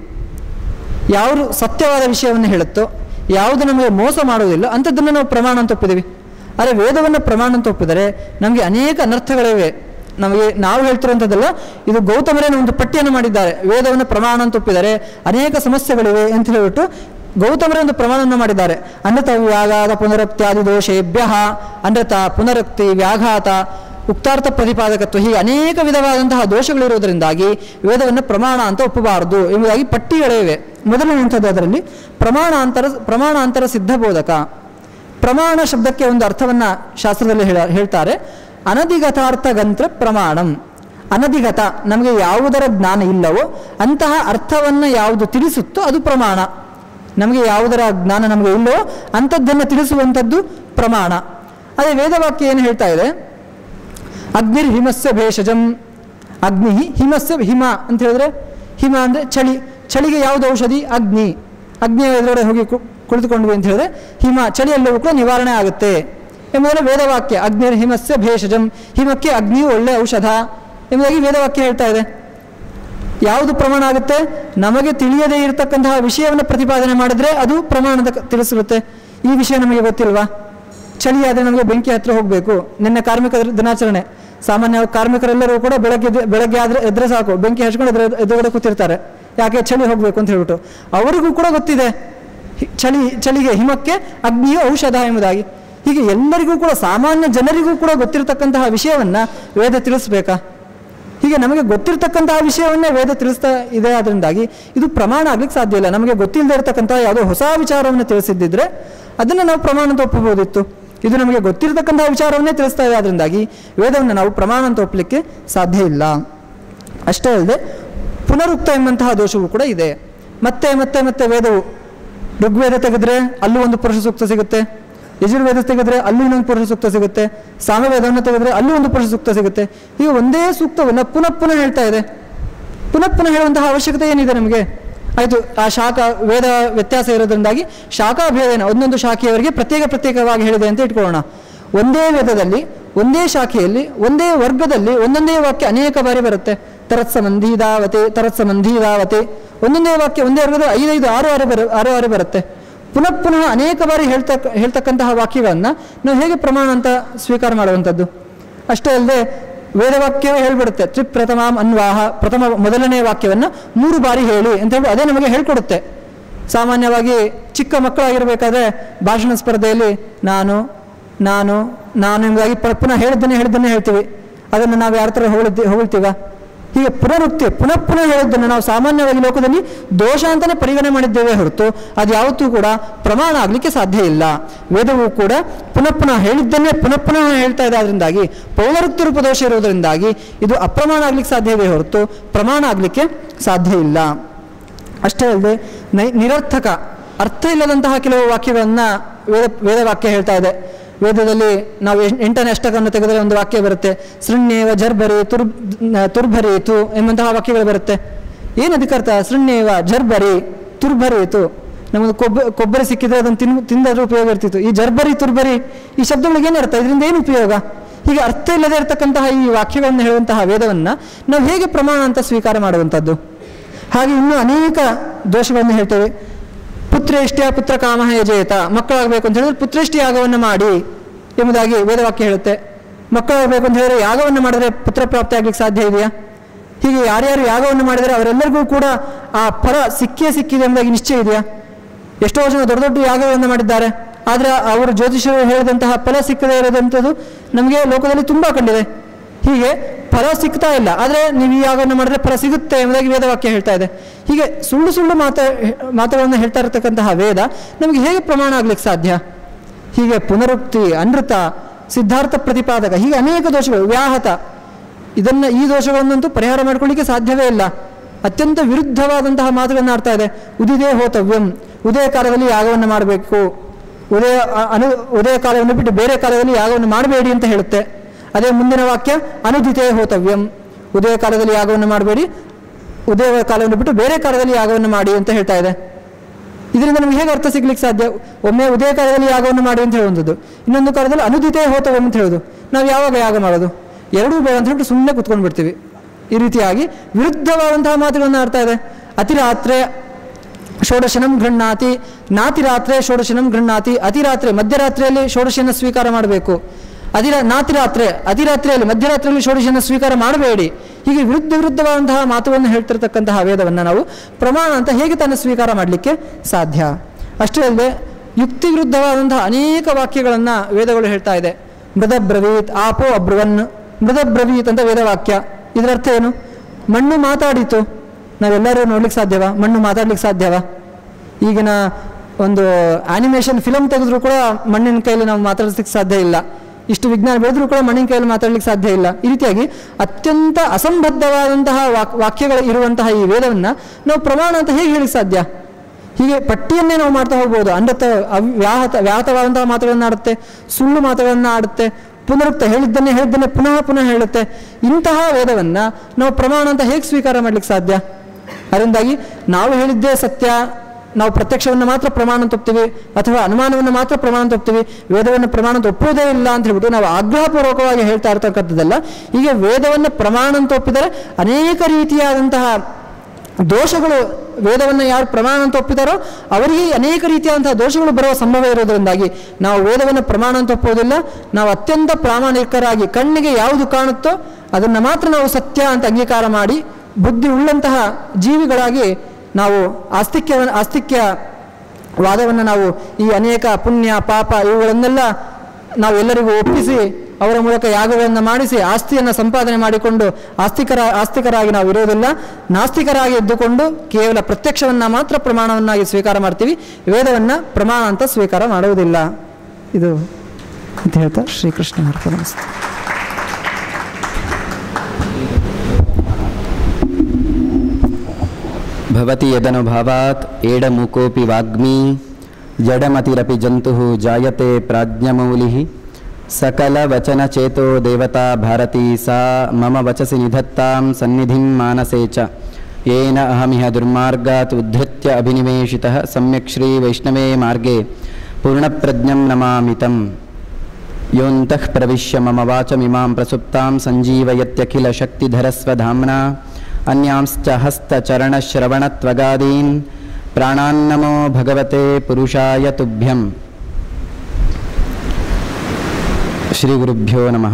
ಯಾವುದು ಸತ್ಯವಾದ ವಿಷಯವನ್ನು ಹೇಳುತ್ತೋ ಯಾವುದು ನಮಗೆ ಮೋಸ ಮಾಡುವುದಿಲ್ಲ ಅಂಥದ್ದನ್ನು ನಾವು ಪ್ರಮಾಣ ಅಂತ ಒಪ್ಪಿದ್ದೀವಿ ಆದರೆ ವೇದವನ್ನು ಪ್ರಮಾಣ ಅಂತ ಒಪ್ಪಿದರೆ ನಮಗೆ ಅನೇಕ ಅನರ್ಥಗಳಿವೆ ನಮಗೆ ನಾವು ಹೇಳ್ತಿರುವಂಥದ್ದಲ್ಲ ಇದು ಗೌತಮರೇನ ಒಂದು ಪಟ್ಟಿಯನ್ನು ಮಾಡಿದ್ದಾರೆ ವೇದವನ್ನು ಪ್ರಮಾಣ ಅಂತ ಒಪ್ಪಿದರೆ ಅನೇಕ ಸಮಸ್ಯೆಗಳಿವೆ ಅಂತ ಹೇಳಿಬಿಟ್ಟು ಗೌತಮರೇ ಒಂದು ಪ್ರಮಾಣವನ್ನು ಮಾಡಿದ್ದಾರೆ ಅನೃತ ವ್ಯಾಘಾತ ಪುನರುಕ್ತ್ಯಾದಿ ದೋಷೇಭ್ಯ ಅನೃತ ಪುನರುಕ್ತಿ ವ್ಯಾಘಾತ ಉಕ್ತಾರ್ಥ ಪ್ರತಿಪಾದಕತ್ವ ಹೀಗೆ ಅನೇಕ ವಿಧವಾದಂತಹ ದೋಷಗಳಿರುವುದರಿಂದಾಗಿ ವೇದವನ್ನು ಪ್ರಮಾಣ ಅಂತ ಒಪ್ಪಬಾರದು ಎಂಬುದಾಗಿ ಪಟ್ಟಿಗಳಿವೆ ಮೊದಲನೆಯಂಥದ್ದು ಅದರಲ್ಲಿ ಪ್ರಮಾಣಾಂತರ ಪ್ರಮಾಣಾಂತರ ಸಿದ್ಧಬೋಧಕ ಪ್ರಮಾಣ ಶಬ್ದಕ್ಕೆ ಒಂದು ಅರ್ಥವನ್ನು ಶಾಸ್ತ್ರದಲ್ಲಿ ಹೇಳ ಹೇಳ್ತಾರೆ ಅನಧಿಗತಾರ್ಥ ಗಂತ್ರ ಪ್ರಮಾಣಂ ಅನಧಿಗತ ನಮಗೆ ಯಾವುದರ ಜ್ಞಾನ ಇಲ್ಲವೋ ಅಂತಹ ಅರ್ಥವನ್ನು ಯಾವುದು ತಿಳಿಸುತ್ತೋ ಅದು ಪ್ರಮಾಣ ನಮಗೆ ಯಾವುದರ ಜ್ಞಾನ ನಮಗೆ ಇಲ್ಲವೋ ಅಂಥದ್ದನ್ನು ತಿಳಿಸುವಂಥದ್ದು ಪ್ರಮಾಣ ಅದೇ ವೇದವಾಕ್ಯ ಏನು ಹೇಳ್ತಾ ಇದೆ ಅಗ್ನಿರ್ ಹಿಮಸ್ಯ ಭೇಷಜಂ ಅಗ್ನಿ ಹಿಮಸ್ಯ ಹಿಮ ಅಂತ ಹೇಳಿದ್ರೆ ಹಿಮ ಅಂದರೆ ಚಳಿ ಚಳಿಗೆ ಯಾವುದು ಔಷಧಿ ಅಗ್ನಿ ಅಗ್ನಿಯ ಎದುರುಗಡೆ ಹೋಗಿ ಕು- ಕುಳಿತುಕೊಂಡ್ವಿ ಅಂತ ಹೇಳಿದ್ರೆ ಹಿಮ ಚಳಿಯೆಲ್ಲವೂ ಕೂಡ ನಿವಾರಣೆ ಆಗುತ್ತೆ ಎಂಬುದನ್ನು ವೇದವಾಕ್ಯ ಅಗ್ನಿರ್ ಹಿಮಸ್ಯ ಭೇಷಜಂ ಹಿಮಕ್ಕೆ ಅಗ್ನಿಯು ಒಳ್ಳೆಯ ಔಷಧ ಎಂಬುದಾಗಿ ವೇದವಾಕ್ಯ ಹೇಳ್ತಾ ಇದೆ ಯಾವುದು ಪ್ರಮಾಣ ಆಗುತ್ತೆ ನಮಗೆ ತಿಳಿಯದೇ ಇರತಕ್ಕಂತಹ ವಿಷಯವನ್ನು ಪ್ರತಿಪಾದನೆ ಮಾಡಿದ್ರೆ ಅದು ಪ್ರಮಾಣದ ಕ- ತಿಳಿಸಿರುತ್ತೆ ಈ ವಿಷಯ ನಮಗೆ ಗೊತ್ತಿಲ್ವಾ ಚಳಿ ಆದರೆ ನಮಗೆ ಬೆಂಕಿ ಹತ್ರ ಹೋಗಬೇಕು ನಿನ್ನೆ ಕಾರ್ಮಿಕ ದಿನಾಚರಣೆ ಸಾಮಾನ್ಯ ಕಾರ್ಮಿಕರೆಲ್ಲರೂ ಕೂಡ ಬೆಳಗ್ಗೆ ಎದ್ದು- ಬೆಳಗ್ಗೆ ಆದರೆ ಎದ್ರೆ ಸಾಕು ಬೆಂಕಿ ಹಚ್ಕೊಂಡು ಎದುರು ಎದುರುಗಡೆ ಕೂತಿರ್ತಾರೆ ಯಾಕೆ ಚಳಿ ಹೋಗಬೇಕು ಅಂತ ಹೇಳ್ಬಿಟ್ಟು ಅವರಿಗೂ ಕೂಡ ಗೊತ್ತಿದೆ ಹಿ- ಚಳಿ ಚಳಿಗೆ ಹಿಮಕ್ಕೆ ಅಗ್ನಿಯು ಔಷಧ ಎಂಬುದಾಗಿ ಹೀಗೆ ಎಲ್ಲರಿಗೂ ಕೂಡ ಸಾಮಾನ್ಯ ಜನರಿಗೂ ಕೂಡ ಗೊತ್ತಿರತಕ್ಕಂತಹ ವಿಷಯವನ್ನು ವೇದ ತಿಳಿಸ್ಬೇಕಾ ಹೀಗೆ ನಮಗೆ ಗೊತ್ತಿರತಕ್ಕಂತಹ ವಿಷಯವನ್ನೇ ವೇದ ತಿಳಿಸ್ತಾ ಇದೆ ಅದರಿಂದಾಗಿ ಇದು ಪ್ರಮಾಣ ಆಗ್ಲಿಕ್ಕೆ ಸಾಧ್ಯ ಇಲ್ಲ ನಮಗೆ ಗೊತ್ತಿಲ್ಲದೆ ಇರತಕ್ಕಂತಹ ಯಾವುದೋ ಹೊಸ ವಿಚಾರವನ್ನು ತಿಳಿಸಿದ್ದಿದ್ರೆ ಅದನ್ನು ನಾವು ಪ್ರಮಾಣ ಅಂತ ಒಪ್ಪಬಹುದಿತ್ತು ಇದು ನಮಗೆ ಗೊತ್ತಿರತಕ್ಕಂತಹ ವಿಚಾರವನ್ನೇ ತಿಳಿಸ್ತಾ ಇದೆ ಅದರಿಂದಾಗಿ ವೇದವನ್ನು ನಾವು ಪ್ರಮಾಣ ಅಂತ ಒಪ್ಪಲಿಕ್ಕೆ ಸಾಧ್ಯ ಇಲ್ಲ ಅಷ್ಟೇ ಅಲ್ಲದೆ ಪುನರುಕ್ತ ಎಂಬಂತಹ ದೋಷವೂ ಕೂಡ ಇದೆ ಮತ್ತೆ ಮತ್ತೆ ಮತ್ತೆ ವೇದವು ಋಗ್ವೇದ ತೆಗೆದ್ರೆ ಅಲ್ಲೂ ಒಂದು ಪುರುಷ ಸೂಕ್ತ ಸಿಗುತ್ತೆ ಯಜುರ್ವೇದ ತೆಗೆದ್ರೆ ಅಲ್ಲೂ ಇನ್ನೊಂದು ಪುರುಷ ಸೂಕ್ತ ಸಿಗುತ್ತೆ ಸಾಮವೇದವನ್ನು ತೆಗೆದ್ರೆ ಅಲ್ಲೂ ಒಂದು ಪುರುಷ ಸೂಕ್ತ ಸಿಗುತ್ತೆ ಈಗ ಒಂದೇ ಸೂಕ್ತವನ್ನು ಪುನಃ ಪುನಃ ಹೇಳ್ತಾ ಇದೆ ಪುನಃ ಪುನಃ ಹೇಳುವಂತಹ ಅವಶ್ಯಕತೆ ಏನಿದೆ ನಮಗೆ ಆಯಿತು ಆ ಶಾಖ ವೇದ ವ್ಯತ್ಯಾಸ ಇರೋದ್ರಿಂದಾಗಿ ಶಾಖಾಭೇದನ ಒಂದೊಂದು ಶಾಖೆಯವರಿಗೆ ಪ್ರತ್ಯೇಕ ಪ್ರತ್ಯೇಕವಾಗಿ ಹೇಳಿದೆ ಅಂತ ಇಟ್ಕೊಳ್ಳೋಣ ಒಂದೇ ವೇದದಲ್ಲಿ ಒಂದೇ ಶಾಖೆಯಲ್ಲಿ ಒಂದೇ ವರ್ಗದಲ್ಲಿ ಒಂದೊಂದೇ ವಾಕ್ಯ ಅನೇಕ ಬಾರಿ ಬರುತ್ತೆ ತರತ್ಸಂಬಂಧಿ ದಾವತೆ ತರತ್ಸಂಬಂಧಿ ದಾವತೆ ಒಂದೊಂದೇ ವಾಕ್ಯ ಒಂದೇ ವರ್ಗದ ಐದೈದು ಆರು ಆರು ಬರ ಆರು ಆರು ಬರುತ್ತೆ ಪುನಃ ಪುನಃ ಅನೇಕ ಬಾರಿ ಹೇಳ್ತಕ್ಕ ಹೇಳ್ತಕ್ಕಂತಹ ವಾಕ್ಯಗಳನ್ನು ನಾವು ಹೇಗೆ ಪ್ರಮಾಣ ಅಂತ ಸ್ವೀಕಾರ ಮಾಡುವಂಥದ್ದು ಅಷ್ಟೇ ಅಲ್ಲದೆ ವೇದವಾಕ್ಯವೇ ಹೇಳ್ಬಿಡುತ್ತೆ ತ್ರಿಪ್ರಥಮಾಂ ಅನ್ವಾಹ ಪ್ರಥಮ ಮೊದಲನೇ ವಾಕ್ಯವನ್ನು ಮೂರು ಬಾರಿ ಹೇಳಿ ಅಂತ ಹೇಳಿ ಅದೇ ನಮಗೆ ಹೇಳ್ಕೊಡುತ್ತೆ ಸಾಮಾನ್ಯವಾಗಿ ಚಿಕ್ಕ ಮಕ್ಕಳಾಗಿರಬೇಕಾದ್ರೆ ಭಾಷಣ ಸ್ಪರ್ಧೆಯಲ್ಲಿ ನಾನು ನಾನು ನಾನು ಎಂಬುದಾಗಿ ಪ- ಪುನಃ ಹೇಳಿದ್ದನ್ನೇ ಹೇಳಿದ್ದನ್ನೇ ಹೇಳ್ತೀವಿ ಅದನ್ನು ನಾವು ಯಾರ ಥರ ಹೊಗಳಿದ್ದೆ ಹೊಗಳ್ತೀವ ಹೀಗೆ ಪುನರುಕ್ತಿ ಪುನಃ ಪುನಃ ಹೇಳಿದ್ದನ್ನು ನಾವು ಸಾಮಾನ್ಯವಾಗಿ ಲೋಕದಲ್ಲಿ ದೋಷ ಅಂತಲೇ ಪರಿಗಣನೆ ಮಾಡಿದ್ದೇವೆ ಹೊರತು ಅದು ಯಾವತ್ತೂ ಕೂಡ ಪ್ರಮಾಣ ಆಗಲಿಕ್ಕೆ ಸಾಧ್ಯ ಇಲ್ಲ ವೇದವು ಕೂಡ ಪುನಃ ಪುನಃ ಹೇಳಿದ್ದನ್ನೇ ಪುನಃ ಪುನಃ ಹೇಳ್ತಾ ಇದೆ ಅದರಿಂದಾಗಿ ಪೌನರುಕ್ತಿ ರೂಪ ದೋಷ ಇರೋದರಿಂದಾಗಿ ಇದು ಅಪ್ರಮಾಣ ಆಗ್ಲಿಕ್ಕೆ ಸಾಧ್ಯವೇ ಹೊರತು ಪ್ರಮಾಣ ಆಗಲಿಕ್ಕೆ ಸಾಧ್ಯ ಇಲ್ಲ ಅಷ್ಟೇ ಅಲ್ಲದೆ ನೈ ನಿರರ್ಥಕ ಅರ್ಥ ಇಲ್ಲದಂತಹ ಕೆಲವು ವಾಕ್ಯಗಳನ್ನು ವೇದ ವೇದವಾಕ್ಯ ಹೇಳ್ತಾ ಇದೆ ವೇದದಲ್ಲಿ ನಾವು ಎಂ- ಎಂಟನೇ ಅಷ್ಟಕವನ್ನು ತೆಗೆದರೆ ಒಂದು ವಾಕ್ಯ ಬರುತ್ತೆ ಸೃಣ್ಯೇವ ಜರ್ಭರಿ ತುರ್ ತುರ್ಭರೀತು ಎಂಬಂತಹ ವಾಕ್ಯಗಳು ಬರುತ್ತೆ ಏನು ಅದಕ್ಕರ್ಥ ಸೃಣ್ಯೇವ ಜರ್ಭರಿ ತುರ್ಭರೀತು ನಮಗೆ ಕೊಬ್ಬ ಕೊಬ್ಬರಿ ಸಿಕ್ಕಿದ್ರೆ ಅದನ್ನು ತಿನ್ ತಿಂದಾದ್ರೂ ಉಪಯೋಗ ಇರ್ತಿತ್ತು ಈ ಜರ್ಬರಿ ತುರ್ಬರಿ ಈ ಶಬ್ದಗಳಿಗೆ ಏನು ಅರ್ಥ ಇದರಿಂದ ಏನು ಉಪಯೋಗ ಹೀಗೆ ಅರ್ಥ ಇಲ್ಲದೆ ಇರತಕ್ಕಂತಹ ಈ ವಾಕ್ಯಗಳನ್ನು ಹೇಳುವಂತಹ ವೇದವನ್ನು ನಾವು ಹೇಗೆ ಪ್ರಮಾಣ ಅಂತ ಸ್ವೀಕಾರ ಮಾಡುವಂಥದ್ದು ಹಾಗೆ ಇನ್ನೂ ಅನೇಕ ದೋಷಗಳನ್ನು ಹೇಳ್ತೇವೆ ಪುತ್ರೇಷ್ಟ್ಯ ಪುತ್ರ ಕಾಮ ಯಜೇತ ಮಕ್ಕಳಾಗಬೇಕು ಅಂತ ಹೇಳಿದ್ರೆ ಪುತ್ರೇಷ್ಟಿ ಯಾಗವನ್ನು ಮಾಡಿ ಎಂಬುದಾಗಿ ವೇದವಾಕ್ಯ ಹೇಳುತ್ತೆ ಮಕ್ಕಳಾಗಬೇಕು ಅಂತ ಹೇಳಿದ್ರೆ ಯಾಗವನ್ನು ಮಾಡಿದ್ರೆ ಪುತ್ರ ಪ್ರಾಪ್ತಿ ಆಗ್ಲಿಕ್ಕೆ ಸಾಧ್ಯ ಇದೆಯಾ ಹೀಗೆ ಯಾರ್ಯಾರು ಯಾಗವನ್ನು ಮಾಡಿದರೆ ಅವರೆಲ್ಲರಿಗೂ ಕೂಡ ಆ ಫಲ ಸಿಕ್ಕೇ ಸಿಕ್ಕಿದೆ ಎಂಬುದಾಗಿ ನಿಶ್ಚಯ ಇದೆಯಾ ಎಷ್ಟೋ ಜನ ದೊಡ್ಡ ದೊಡ್ಡ ಯಾಗವನ್ನು ಮಾಡಿದ್ದಾರೆ ಆದರೆ ಅವರು ಜ್ಯೋತಿಷರು ಹೇಳಿದಂತಹ ಫಲ ಸಿಕ್ಕದೇ ಇರೋದಂಥದ್ದು ನಮಗೆ ಲೋಕದಲ್ಲಿ ತುಂಬ ಕಂಡಿದೆ ಹೀಗೆ ಫಲ ಸಿಗ್ತಾ ಇಲ್ಲ ಆದರೆ ನೀವು ಈ ಯಾಗವನ್ನು ಮಾಡಿದ್ರೆ ಫಲ ಸಿಗುತ್ತೆ ಎಂಬುದಾಗಿ ವೇದವಾಕ್ಯ ಹೇಳ್ತಾ ಇದೆ ಹೀಗೆ ಸುಳ್ಳು ಸುಳ್ಳು ಮಾತ ಮಾತುಗಳನ್ನು ಹೇಳ್ತಾ ಇರತಕ್ಕಂತಹ ವೇದ ನಮಗೆ ಹೇಗೆ ಪ್ರಮಾಣ ಆಗ್ಲಿಕ್ಕೆ ಸಾಧ್ಯ ಹೀಗೆ ಪುನರುಕ್ತಿ ಅನೃತ ಸಿದ್ಧಾರ್ಥ ಪ್ರತಿಪಾದಕ ಹೀಗೆ ಅನೇಕ ದೋಷಗಳು ವ್ಯಾಹತ ಇದನ್ನು ಈ ದೋಷಗಳನ್ನಂತೂ ಪರಿಹಾರ ಮಾಡ್ಕೊಳ್ಳಿಕ್ಕೆ ಸಾಧ್ಯವೇ ಇಲ್ಲ ಅತ್ಯಂತ ವಿರುದ್ಧವಾದಂತಹ ಮಾತುಗಳನ್ನು ಆಡ್ತಾ ಇದೆ ಉದಿದೇ ಹೋತವ್ಯಂ ಉದಯ ಕಾಲದಲ್ಲಿ ಯಾಗವನ್ನು ಮಾಡಬೇಕು ಉದಯ ಅ- ಅನು ಉದಯ ಕಾಲವನ್ನು ಬಿಟ್ಟು ಬೇರೆ ಕಾಲದಲ್ಲಿ ಯಾಗವನ್ನು ಮಾಡಬೇಡಿ ಅಂತ ಹೇಳುತ್ತೆ ಅದೇ ಮುಂದಿನ ವಾಕ್ಯ ಅನುದಿತೇ ಹೋತವ್ಯಂ ಉದಯ ಕಾಲದಲ್ಲಿ ಯಾಗವನ್ನು ಮಾಡಬೇಡಿ ಉದಯ ಕಾಲವನ್ನು ಬಿಟ್ಟು ಬೇರೆ ಕಾಲದಲ್ಲಿ ಯಾಗವನ್ನು ಮಾಡಿ ಅಂತ ಹೇಳ್ತಾ ಇದೆ ಇದರಿಂದ ನಮಗೆ ಹೇಗೆ ಅರ್ಥ ಸಿಗ್ಲಿಕ್ಕೆ ಸಾಧ್ಯ ಒಮ್ಮೆ ಉದಯ ಕಾಲದಲ್ಲಿ ಯಾಗವನ್ನು ಮಾಡಿ ಅಂತ ಹೇಳುವಂಥದ್ದು ಇನ್ನೊಂದು ಕಾಲದಲ್ಲಿ ಅನುದಿತೇ ಹೋತವ್ಯಂ ಅಂತ ಹೇಳೋದು ನಾವು ಯಾವಾಗ ಯಾಗ ಮಾಡೋದು ಎರಡೂ ಬೇಡ ಅಂತ ಹೇಳ್ಬಿಟ್ಟು ಸುಮ್ಮನೆ ಕುತ್ಕೊಂಡು ಬಿಡ್ತೀವಿ ಈ ರೀತಿಯಾಗಿ ವಿರುದ್ಧವಾದಂತಹ ಮಾತುಗಳನ್ನು ಆಡ್ತಾ ಇದೆ ಅತಿರಾತ್ರೆ ಷೋಡಶನಂ ಗೃಹ್ಣಾತಿ ನಾತಿರಾತ್ರೆ ಷೋಡಶನಂ ಗೃಹ್ಣಾತಿ ಅತಿರಾತ್ರೆ ಮಧ್ಯರಾತ್ರಿಯಲ್ಲಿ ಷೋಡಶನ ಸ್ವೀಕಾರ ಮಾಡಬೇಕು ಅಧಿರ ನಾತಿರಾತ್ರೆ ಅತಿರಾತ್ರಿಯಲ್ಲಿ ಮಧ್ಯರಾತ್ರಿಯಲ್ಲಿ ಷೋಡಶನ ಸ್ವೀಕಾರ ಮಾಡಬೇಡಿ ಹೀಗೆ ವಿರುದ್ಧ ವಿರುದ್ಧವಾದಂತಹ ಮಾತುಗಳನ್ನು ಹೇಳ್ತಿರ್ತಕ್ಕಂತಹ ವೇದವನ್ನು ನಾವು ಪ್ರಮಾಣ ಅಂತ ಹೇಗೆ ತಾನು ಸ್ವೀಕಾರ ಮಾಡಲಿಕ್ಕೆ ಸಾಧ್ಯ ಅಷ್ಟೇ ಅಲ್ಲದೆ ಯುಕ್ತಿ ವಿರುದ್ಧವಾದಂತಹ ಅನೇಕ ವಾಕ್ಯಗಳನ್ನು ವೇದಗಳು ಹೇಳ್ತಾ ಇದೆ ಮೃದಬ್ರವೀತ್ ಆಪೋ ಅಬ್ರುವನ್ ಮೃದಬ್ರವೀತ್ ಅಂತ ವೇದವಾಕ್ಯ ಇದರ ಅರ್ಥ ಏನು ಮಣ್ಣು ಮಾತಾಡಿತು ನಾವೆಲ್ಲರೂ ನೋಡ್ಲಿಕ್ಕೆ ಸಾಧ್ಯವಾ ಮಣ್ಣು ಮಾತಾಡ್ಲಿಕ್ಕೆ ಸಾಧ್ಯವಾ ಈಗಿನ ಒಂದು ಆನಿಮೇಷನ್ ಫಿಲಮ್ ತೆಗೆದ್ರೂ ಕೂಡ ಮಣ್ಣಿನ ಕೈಯಲ್ಲಿ ನಾವು ಮಾತಾಡಿಸ್ಲಿಕ್ಕೆ ಸಾಧ್ಯ ಇಲ್ಲ ಇಷ್ಟು ವಿಜ್ಞಾನ ಬೆಳೆದ್ರೂ ಕೂಡ ಮಣ್ಣಿನ ಕೈಯಲ್ಲಿ ಮಾತಾಡ್ಲಿಕ್ಕೆ ಸಾಧ್ಯ ಇಲ್ಲ ಈ ರೀತಿಯಾಗಿ ಅತ್ಯಂತ ಅಸಂಬದ್ಧವಾದಂತಹ ವಾಕ್ ವಾಕ್ಯಗಳು ಇರುವಂತಹ ಈ ವೇದವನ್ನು ನಾವು ಪ್ರಮಾಣ ಅಂತ ಹೇಗೆ ಹೇಳಿಕ್ಕೆ ಸಾಧ್ಯ ಹೀಗೆ ಪಟ್ಟಿಯನ್ನೇ ನಾವು ಮಾಡ್ತಾ ಹೋಗ್ಬೋದು ಅನೃತ ಅವ್- ವ್ಯಾಹತ ವ್ಯಾಹತವಾದಂತಹ ಮಾತುಗಳನ್ನು ಆಡುತ್ತೆ ಸುಳ್ಳು ಮಾತುಗಳನ್ನು ಆಡುತ್ತೆ ಪುನರುಕ್ತ ಹೇಳಿದ್ದನ್ನೇ ಹೇಳಿದ್ದನ್ನೇ ಪುನಃ ಪುನಃ ಹೇಳುತ್ತೆ ಇಂತಹ ವೇದವನ್ನು ನಾವು ಪ್ರಮಾಣ ಅಂತ ಹೇಗೆ ಸ್ವೀಕಾರ ಮಾಡ್ಲಿಕ್ಕೆ ಸಾಧ್ಯ ಅದರಿಂದಾಗಿ ನಾವು ಹೇಳಿದ್ದೇ ಸತ್ಯ ನಾವು ಪ್ರತ್ಯಕ್ಷವನ್ನು ಮಾತ್ರ ಪ್ರಮಾಣ ಅಂತ ಒಪ್ತೀವಿ ಅಥವಾ ಅನುಮಾನವನ್ನು ಮಾತ್ರ ಪ್ರಮಾಣ ಅಂತ ಒಪ್ತೀವಿ ವೇದವನ್ನು ಪ್ರಮಾಣ ಅಂತ ಒಪ್ಪೋದೇ ಇಲ್ಲ ಅಂತ ಹೇಳ್ಬಿಟ್ಟು ನಾವು ಆಗ್ರಹಪೂರ್ವಕವಾಗಿ ಹೇಳ್ತಾ ಇರ್ತಕ್ಕಂಥದ್ದಲ್ಲ ಹೀಗೆ ವೇದವನ್ನು ಪ್ರಮಾಣ ಅಂತ ಒಪ್ಪಿದರೆ ಅನೇಕ ರೀತಿಯಾದಂತಹ ದೋಷಗಳು ವೇದವನ್ನು ಯಾರು ಪ್ರಮಾಣ ಅಂತ ಒಪ್ಪಿದಾರೋ ಅವರಿಗೆ ಅನೇಕ ರೀತಿಯಾದಂತಹ ದೋಷಗಳು ಬರುವ ಸಂಭವ ಇರೋದರಿಂದಾಗಿ ನಾವು ವೇದವನ್ನು ಪ್ರಮಾಣ ಅಂತ ಒಪ್ಪೋದಿಲ್ಲ ನಾವು ಅತ್ಯಂತ ಪ್ರಾಮಾಣಿಕರಾಗಿ ಕಣ್ಣಿಗೆ ಯಾವುದು ಕಾಣುತ್ತೋ ಅದನ್ನು ಮಾತ್ರ ನಾವು ಸತ್ಯ ಅಂತ ಅಂಗೀಕಾರ ಮಾಡಿ ಬುದ್ಧಿ ಉಳ್ಳಂತಹ ಜೀವಿಗಳಾಗಿ ನಾವು ಆಸ್ತಿಕ್ಯ ಆಸ್ತಿಕ್ಯ ವಾದವನ್ನು ನಾವು ಈ ಅನೇಕ ಪುಣ್ಯ ಪಾಪ ಇವುಗಳನ್ನೆಲ್ಲ ನಾವು ಎಲ್ಲರಿಗೂ ಒಪ್ಪಿಸಿ ಅವರ ಮೂಲಕ ಯಾಗಗಳನ್ನು ಮಾಡಿಸಿ ಆಸ್ತಿಯನ್ನು ಸಂಪಾದನೆ ಮಾಡಿಕೊಂಡು ಆಸ್ತಿಕರ ಆಸ್ತಿಕರಾಗಿ ನಾವು ಇರೋದಿಲ್ಲ ನಾಸ್ತಿಕರಾಗಿ ಎದ್ದುಕೊಂಡು ಕೇವಲ ಪ್ರತ್ಯಕ್ಷವನ್ನು ಮಾತ್ರ ಪ್ರಮಾಣವನ್ನಾಗಿ ಸ್ವೀಕಾರ ಮಾಡ್ತೀವಿ ವೇದವನ್ನು ಪ್ರಮಾಣ ಅಂತ ಸ್ವೀಕಾರ ಮಾಡುವುದಿಲ್ಲ ಇದು ಅಂತ ಹೇಳ್ತಾ ಶ್ರೀಕೃಷ್ಣ ಅರ್ಪಣಮಸ್ತು भवति यदनुभावात् एडमुकोऽपि वाग्मी जडमतिरपि जन्तुः जायते प्राज्ञमौलिः सकलवचनचेतो देवता भारती सा मम वचसि निधत्तां सन्निधिं मानसे च येन अहमिह दुर्मार्गात् उद्धृत्य अभिनिवेशितः सम्यक् श्रीवैष्णवे मार्गे पूर्णप्रज्ञं नमामि तम् योऽन्तः प्रविश्य मम वाचमिमां प्रसुप्तां सञ्जीवयत्यखिलशक्तिधरस्वधाम्ना अन्यांश्च हस्तचरणश्रवणत्वगादीन् प्राणान्नमो भगवते पुरुषाय तुभ्यम् ಶ್ರೀಗುರುಭ್ಯೋ ನಮಃ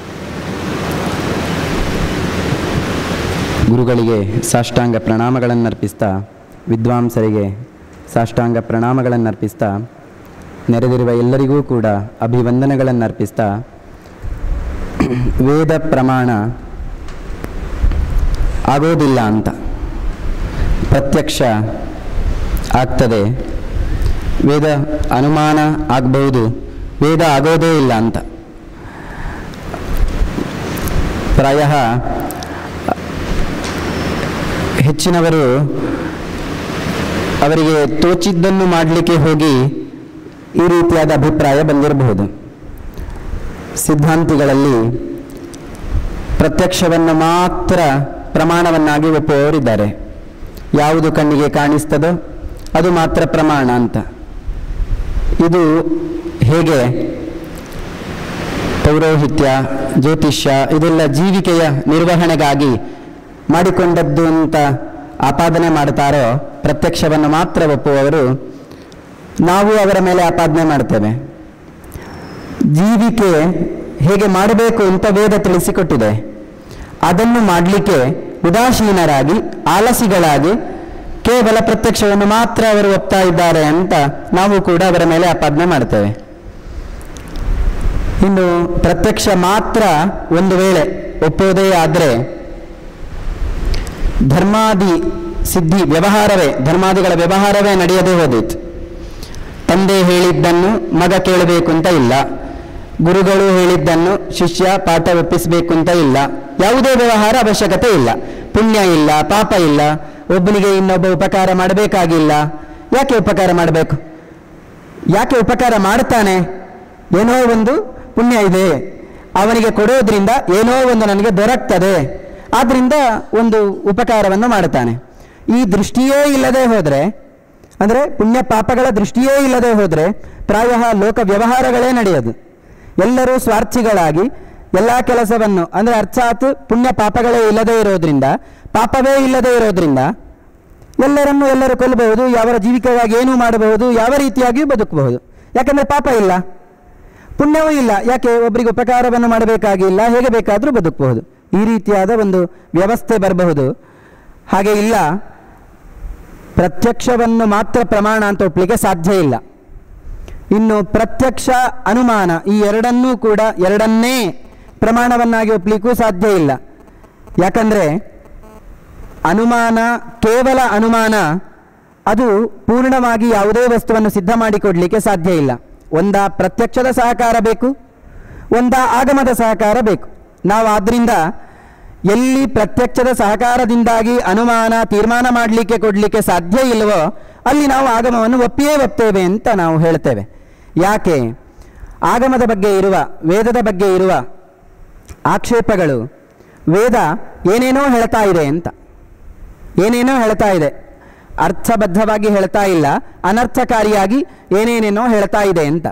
ಗುರುಗಳಿಗೆ ಸಾಷ್ಟಾಂಗ ಪ್ರಣಾಮಗಳನ್ನರ್ಪಿಸ್ತಾ ವಿದ್ವಾಂಸರಿಗೆ ಸಾಷ್ಟಾಂಗ ಪ್ರಣಾಮಗಳನ್ನರ್ಪಿಸ್ತಾ ನೆರೆದಿರುವ ಎಲ್ಲರಿಗೂ ಕೂಡ ಅಭಿವಂದನೆಗಳನ್ನರ್ಪಿಸ್ತಾ ವೇದ ಪ್ರಮಾಣ ಆಗೋದಿಲ್ಲ ಅಂತ ಪ್ರತ್ಯಕ್ಷ ಆಗ್ತದೆ ವೇದ ಅನುಮಾನ ಆಗ್ಬೋದು ವೇದ ಆಗೋದೇ ಇಲ್ಲ ಅಂತ ಪ್ರಾಯ ಹೆಚ್ಚಿನವರು ಅವರಿಗೆ ತೋಚಿದ್ದನ್ನು ಮಾಡಲಿಕ್ಕೆ ಹೋಗಿ ಈ ರೀತಿಯಾದ ಅಭಿಪ್ರಾಯ ಬಂದಿರಬಹುದು ಸಿದ್ಧಾಂತಿಗಳಲ್ಲಿ ಪ್ರತ್ಯಕ್ಷವನ್ನು ಮಾತ್ರ ಪ್ರಮಾಣವನ್ನಾಗಿ ಒಪ್ಪುವವರಿದ್ದಾರೆ ಯಾವುದು ಕಣ್ಣಿಗೆ ಕಾಣಿಸ್ತದೋ ಅದು ಮಾತ್ರ ಪ್ರಮಾಣ ಅಂತ ಇದು ಹೇಗೆ ಪೌರೋಹಿತ್ಯ ಜ್ಯೋತಿಷ್ಯ ಇದೆಲ್ಲ ಜೀವಿಕೆಯ ನಿರ್ವಹಣೆಗಾಗಿ ಮಾಡಿಕೊಂಡದ್ದು ಅಂತ ಆಪಾದನೆ ಮಾಡ್ತಾರೋ ಪ್ರತ್ಯಕ್ಷವನ್ನು ಮಾತ್ರ ಒಪ್ಪುವವರು ನಾವು ಅವರ ಮೇಲೆ ಆಪಾದನೆ ಮಾಡ್ತೇವೆ ಜೀವಿಕೆ ಹೇಗೆ ಮಾಡಬೇಕು ಅಂತ ವೇದ ತಿಳಿಸಿಕೊಟ್ಟಿದೆ ಅದನ್ನು ಮಾಡಲಿಕ್ಕೆ ಉದಾಸೀನರಾಗಿ ಆಲಸಿಗಳಾಗಿ ಕೇವಲ ಪ್ರತ್ಯಕ್ಷವನ್ನು ಮಾತ್ರ ಅವರು ಒಪ್ತಾ ಇದ್ದಾರೆ ಅಂತ ನಾವು ಕೂಡ ಅವರ ಮೇಲೆ ಆಪಾದನೆ ಮಾಡ್ತೇವೆ ಇನ್ನು ಪ್ರತ್ಯಕ್ಷ ಮಾತ್ರ ಒಂದು ವೇಳೆ ಒಪ್ಪೋದೇ ಆದರೆ ಧರ್ಮಾದಿ ಸಿದ್ಧಿ ವ್ಯವಹಾರವೇ ಧರ್ಮಾದಿಗಳ ವ್ಯವಹಾರವೇ ನಡೆಯದೇ ಹೋದಿತ್ತು ತಂದೆ ಹೇಳಿದ್ದನ್ನು ಮಗ ಕೇಳಬೇಕು ಅಂತ ಇಲ್ಲ ಗುರುಗಳು ಹೇಳಿದ್ದನ್ನು ಶಿಷ್ಯ ಪಾಠ ಒಪ್ಪಿಸಬೇಕು ಅಂತ ಇಲ್ಲ ಯಾವುದೇ ವ್ಯವಹಾರ ಅವಶ್ಯಕತೆ ಇಲ್ಲ ಪುಣ್ಯ ಇಲ್ಲ ಪಾಪ ಇಲ್ಲ ಒಬ್ಬನಿಗೆ ಇನ್ನೊಬ್ಬ ಉಪಕಾರ ಮಾಡಬೇಕಾಗಿಲ್ಲ ಯಾಕೆ ಉಪಕಾರ ಮಾಡಬೇಕು ಯಾಕೆ ಉಪಕಾರ ಮಾಡ್ತಾನೆ ಏನೋ ಒಂದು ಪುಣ್ಯ ಇದೆ ಅವನಿಗೆ ಕೊಡೋದ್ರಿಂದ ಏನೋ ಒಂದು ನನಗೆ ದೊರಕ್ತದೆ ಆದ್ರಿಂದ ಒಂದು ಉಪಕಾರವನ್ನು ಮಾಡುತ್ತಾನೆ ಈ ದೃಷ್ಟಿಯೇ ಇಲ್ಲದೆ ಹೋದರೆ ಅಂದರೆ ಪುಣ್ಯ ಪಾಪಗಳ ದೃಷ್ಟಿಯೇ ಇಲ್ಲದೆ ಹೋದರೆ ಪ್ರಾಯಃ ಲೋಕ ವ್ಯವಹಾರಗಳೇ ನಡೆಯೋದು ಎಲ್ಲರೂ ಸ್ವಾರ್ಥಿಗಳಾಗಿ ಎಲ್ಲ ಕೆಲಸವನ್ನು ಅಂದರೆ ಅರ್ಥಾತ್ ಪುಣ್ಯ ಪಾಪಗಳೇ ಇಲ್ಲದೆ ಇರೋದ್ರಿಂದ ಪಾಪವೇ ಇಲ್ಲದೆ ಇರೋದ್ರಿಂದ ಎಲ್ಲರನ್ನು ಎಲ್ಲರೂ ಕೊಲ್ಲಬಹುದು ಅವರ ಜೀವಿಕೆಗಾಗಿ ಏನೂ ಮಾಡಬಹುದು ಯಾವ ರೀತಿಯಾಗಿಯೂ ಬದುಕಬಹುದು ಯಾಕಂದರೆ ಪಾಪ ಇಲ್ಲ ಪುಣ್ಯವೂ ಇಲ್ಲ ಯಾಕೆ ಒಬ್ಬರಿಗೆ ಉಪಕಾರವನ್ನು ಮಾಡಬೇಕಾಗಿಲ್ಲ ಹೇಗೆ ಬೇಕಾದರೂ ಬದುಕಬಹುದು ಈ ರೀತಿಯಾದ ಒಂದು ವ್ಯವಸ್ಥೆ ಬರಬಹುದು ಹಾಗೆ ಇಲ್ಲ ಪ್ರತ್ಯಕ್ಷವನ್ನು ಮಾತ್ರ ಪ್ರಮಾಣ ಅಂತ ಒಪ್ಪಲಿಕ್ಕೆ ಸಾಧ್ಯ ಇಲ್ಲ ಇನ್ನು ಪ್ರತ್ಯಕ್ಷ ಅನುಮಾನ ಈ ಎರಡನ್ನೂ ಕೂಡ ಎರಡನ್ನೇ ಪ್ರಮಾಣವನ್ನಾಗಿ ಒಪ್ಪಲಿಕ್ಕೂ ಸಾಧ್ಯ ಇಲ್ಲ ಯಾಕಂದರೆ ಅನುಮಾನ ಕೇವಲ ಅನುಮಾನ ಅದು ಪೂರ್ಣವಾಗಿ ಯಾವುದೇ ವಸ್ತುವನ್ನು ಸಿದ್ಧ ಮಾಡಿಕೊಡ್ಲಿಕ್ಕೆ ಸಾಧ್ಯ ಇಲ್ಲ ಒಂದ ಪ್ರತ್ಯಕ್ಷದ ಸಹಕಾರ ಬೇಕು ಒಂದ ಆಗಮದ ಸಹಕಾರ ಬೇಕು ನಾವು ಆದ್ದರಿಂದ ಎಲ್ಲಿ ಪ್ರತ್ಯಕ್ಷದ ಸಹಕಾರದಿಂದಾಗಿ ಅನುಮಾನ ತೀರ್ಮಾನ ಮಾಡಲಿಕ್ಕೆ ಕೊಡಲಿಕ್ಕೆ ಸಾಧ್ಯ ಇಲ್ಲವೋ ಅಲ್ಲಿ ನಾವು ಆಗಮವನ್ನು ಒಪ್ಪಿಯೇ ಒಪ್ತೇವೆ ಅಂತ ನಾವು ಹೇಳ್ತೇವೆ ಯಾಕೆ ಆಗಮದ ಬಗ್ಗೆ ಇರುವ ವೇದದ ಬಗ್ಗೆ ಇರುವ ಆಕ್ಷೇಪಗಳು ವೇದ ಏನೇನೋ ಹೇಳ್ತಾ ಇದೆ ಅಂತ ಏನೇನೋ ಹೇಳ್ತಾ ಇದೆ ಅರ್ಥಬದ್ಧವಾಗಿ ಹೇಳ್ತಾ ಇಲ್ಲ ಅನರ್ಥಕಾರಿಯಾಗಿ ಏನೇನೇನೋ ಹೇಳ್ತಾ ಇದೆ ಅಂತ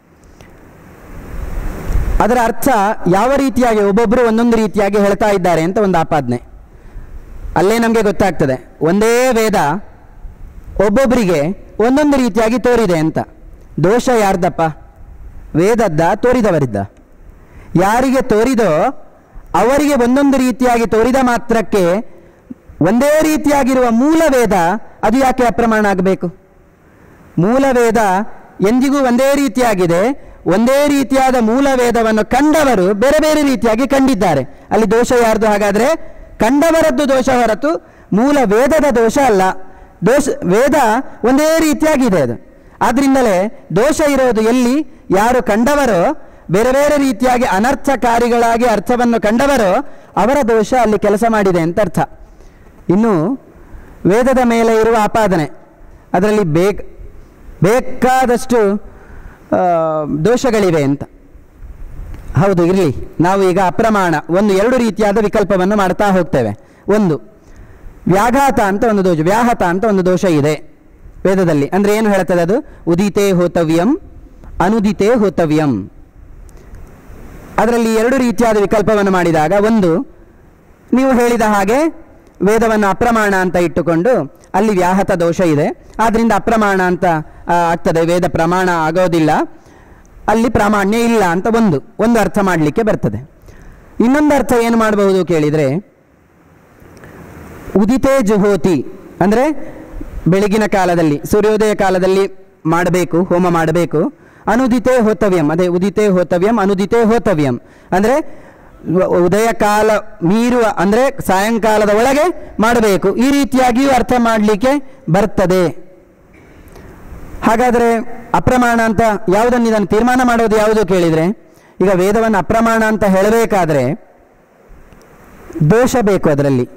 ಅದರ ಅರ್ಥ ಯಾವ ರೀತಿಯಾಗಿ ಒಬ್ಬೊಬ್ಬರು ಒಂದೊಂದು ರೀತಿಯಾಗಿ ಹೇಳ್ತಾ ಇದ್ದಾರೆ ಅಂತ ಒಂದು ಆಪಾದನೆ ಅಲ್ಲೇ ನಮಗೆ ಗೊತ್ತಾಗ್ತದೆ ಒಂದೇ ವೇದ ಒಬ್ಬೊಬ್ಬರಿಗೆ ಒಂದೊಂದು ರೀತಿಯಾಗಿ ತೋರಿದೆ ಅಂತ ದೋಷ ಯಾರ್ದಪ್ಪ ವೇದದ್ದ ತೋರಿದವರಿದ್ದ ಯಾರಿಗೆ ತೋರಿದೋ ಅವರಿಗೆ ಒಂದೊಂದು ರೀತಿಯಾಗಿ ತೋರಿದ ಮಾತ್ರಕ್ಕೆ ಒಂದೇ ರೀತಿಯಾಗಿರುವ ಮೂಲ ವೇದ ಅದು ಯಾಕೆ ಅಪ್ರಮಾಣ ಆಗಬೇಕು ಮೂಲ ವೇದ ಎಂದಿಗೂ ಒಂದೇ ರೀತಿಯಾಗಿದೆ ಒಂದೇ ರೀತಿಯಾದ ಮೂಲ ವೇದವನ್ನು ಕಂಡವರು ಬೇರೆ ಬೇರೆ ರೀತಿಯಾಗಿ ಕಂಡಿದ್ದಾರೆ ಅಲ್ಲಿ ದೋಷ ಯಾರ್ದು ಹಾಗಾದ್ರೆ ಕಂಡವರದ್ದು ದೋಷ ಹೊರತು ಮೂಲ ವೇದದ ದೋಷ ಅಲ್ಲ ದೋಷ ವೇದ ಒಂದೇ ರೀತಿಯಾಗಿದೆ ಅದು ಆದ್ರಿಂದಲೇ ದೋಷ ಇರೋದು ಎಲ್ಲಿ ಯಾರು ಕಂಡವರೋ ಬೇರೆ ಬೇರೆ ರೀತಿಯಾಗಿ ಅನರ್ಥಕಾರಿಗಳಾಗಿ ಅರ್ಥವನ್ನು ಕಂಡವರೋ ಅವರ ದೋಷ ಅಲ್ಲಿ ಕೆಲಸ ಮಾಡಿದೆ ಅಂತ ಅರ್ಥ ಇನ್ನು ವೇದದ ಮೇಲೆ ಇರುವ ಆಪಾದನೆ ಅದರಲ್ಲಿ ಬೇಕ್ ಬೇಕಾದಷ್ಟು ಆ, ದೋಷಗಳಿವೆ ಅಂತ ಹೌದು ಇರಲಿ ನಾವು ಈಗ ಅಪ್ರಮಾಣ ಒಂದು ಎರಡು ರೀತಿಯಾದ ವಿಕಲ್ಪವನ್ನು ಮಾಡ್ತಾ ಹೋಗ್ತೇವೆ ಒಂದು ವ್ಯಾಘಾತ ಅಂತ ಒಂದು ದೋಷ ವ್ಯಾಹತ ಅಂತ ಒಂದು ದೋಷ ಇದೆ ವೇದದಲ್ಲಿ ಅಂದರೆ ಏನು ಹೇಳ್ತದೆ ಅದು ಉದಿತೇ ಹೋತವ್ಯಂ ಅನುದಿತೇ ಹೋತವ್ಯಂ ಅದರಲ್ಲಿ ಎರಡು ರೀತಿಯಾದ ವಿಕಲ್ಪವನ್ನು ಮಾಡಿದಾಗ ಒಂದು ನೀವು ಹೇಳಿದ ಹಾಗೆ ವೇದವನ್ನು ಅಪ್ರಮಾಣ ಅಂತ ಇಟ್ಟುಕೊಂಡು ಅಲ್ಲಿ ವ್ಯಾಹತ ದೋಷ ಇದೆ ಆದ್ದರಿಂದ ಅಪ್ರಮಾಣ ಅಂತ ಆ, ಆಗ್ತದೆ ವೇದ ಪ್ರಮಾಣ ಆಗೋದಿಲ್ಲ ಅಲ್ಲಿ ಪ್ರಾಮಾಣ್ಯ ಇಲ್ಲ ಅಂತ ಒಂದು ಒಂದು ಅರ್ಥ ಮಾಡಲಿಕ್ಕೆ ಬರ್ತದೆ ಇನ್ನೊಂದು ಅರ್ಥ ಏನು ಮಾಡಬಹುದು ಕೇಳಿದರೆ ಉದಿತೇ ಜುಹೋತಿ ಅಂದರೆ ಬೆಳಗಿನ ಕಾಲದಲ್ಲಿ ಸೂರ್ಯೋದಯ ಕಾಲದಲ್ಲಿ ಮಾಡಬೇಕು ಹೋಮ ಮಾಡಬೇಕು ಅನುದಿತೇ ಹೋತವ್ಯಂ ಅದೇ ಉದಿತೇ ಹೋತವ್ಯಂ ಅನುದಿತೇ ಹೋತವ್ಯಂ ಅಂದರೆ ವ- ಉದಯ ಕಾಲ ಮೀರುವ ಅಂದರೆ ಸಾಯಂಕಾಲದ ಒಳಗೆ ಮಾಡಬೇಕು ಈ ರೀತಿಯಾಗಿಯೂ ಅರ್ಥ ಮಾಡಲಿಕ್ಕೆ ಬರ್ತದೆ ಹಾಗಾದರೆ ಅಪ್ರಮಾಣ ಅಂತ ಯಾವುದನ್ನು ಇದನ್ನು ತೀರ್ಮಾನ ಮಾಡೋದು ಯಾವುದು ಕೇಳಿದರೆ ಈಗ ವೇದವನ್ನು ಅಪ್ರಮಾಣ ಅಂತ ಹೇಳಬೇಕಾದ್ರೆ ದೋಷ ಬೇಕು ಅದರಲ್ಲಿ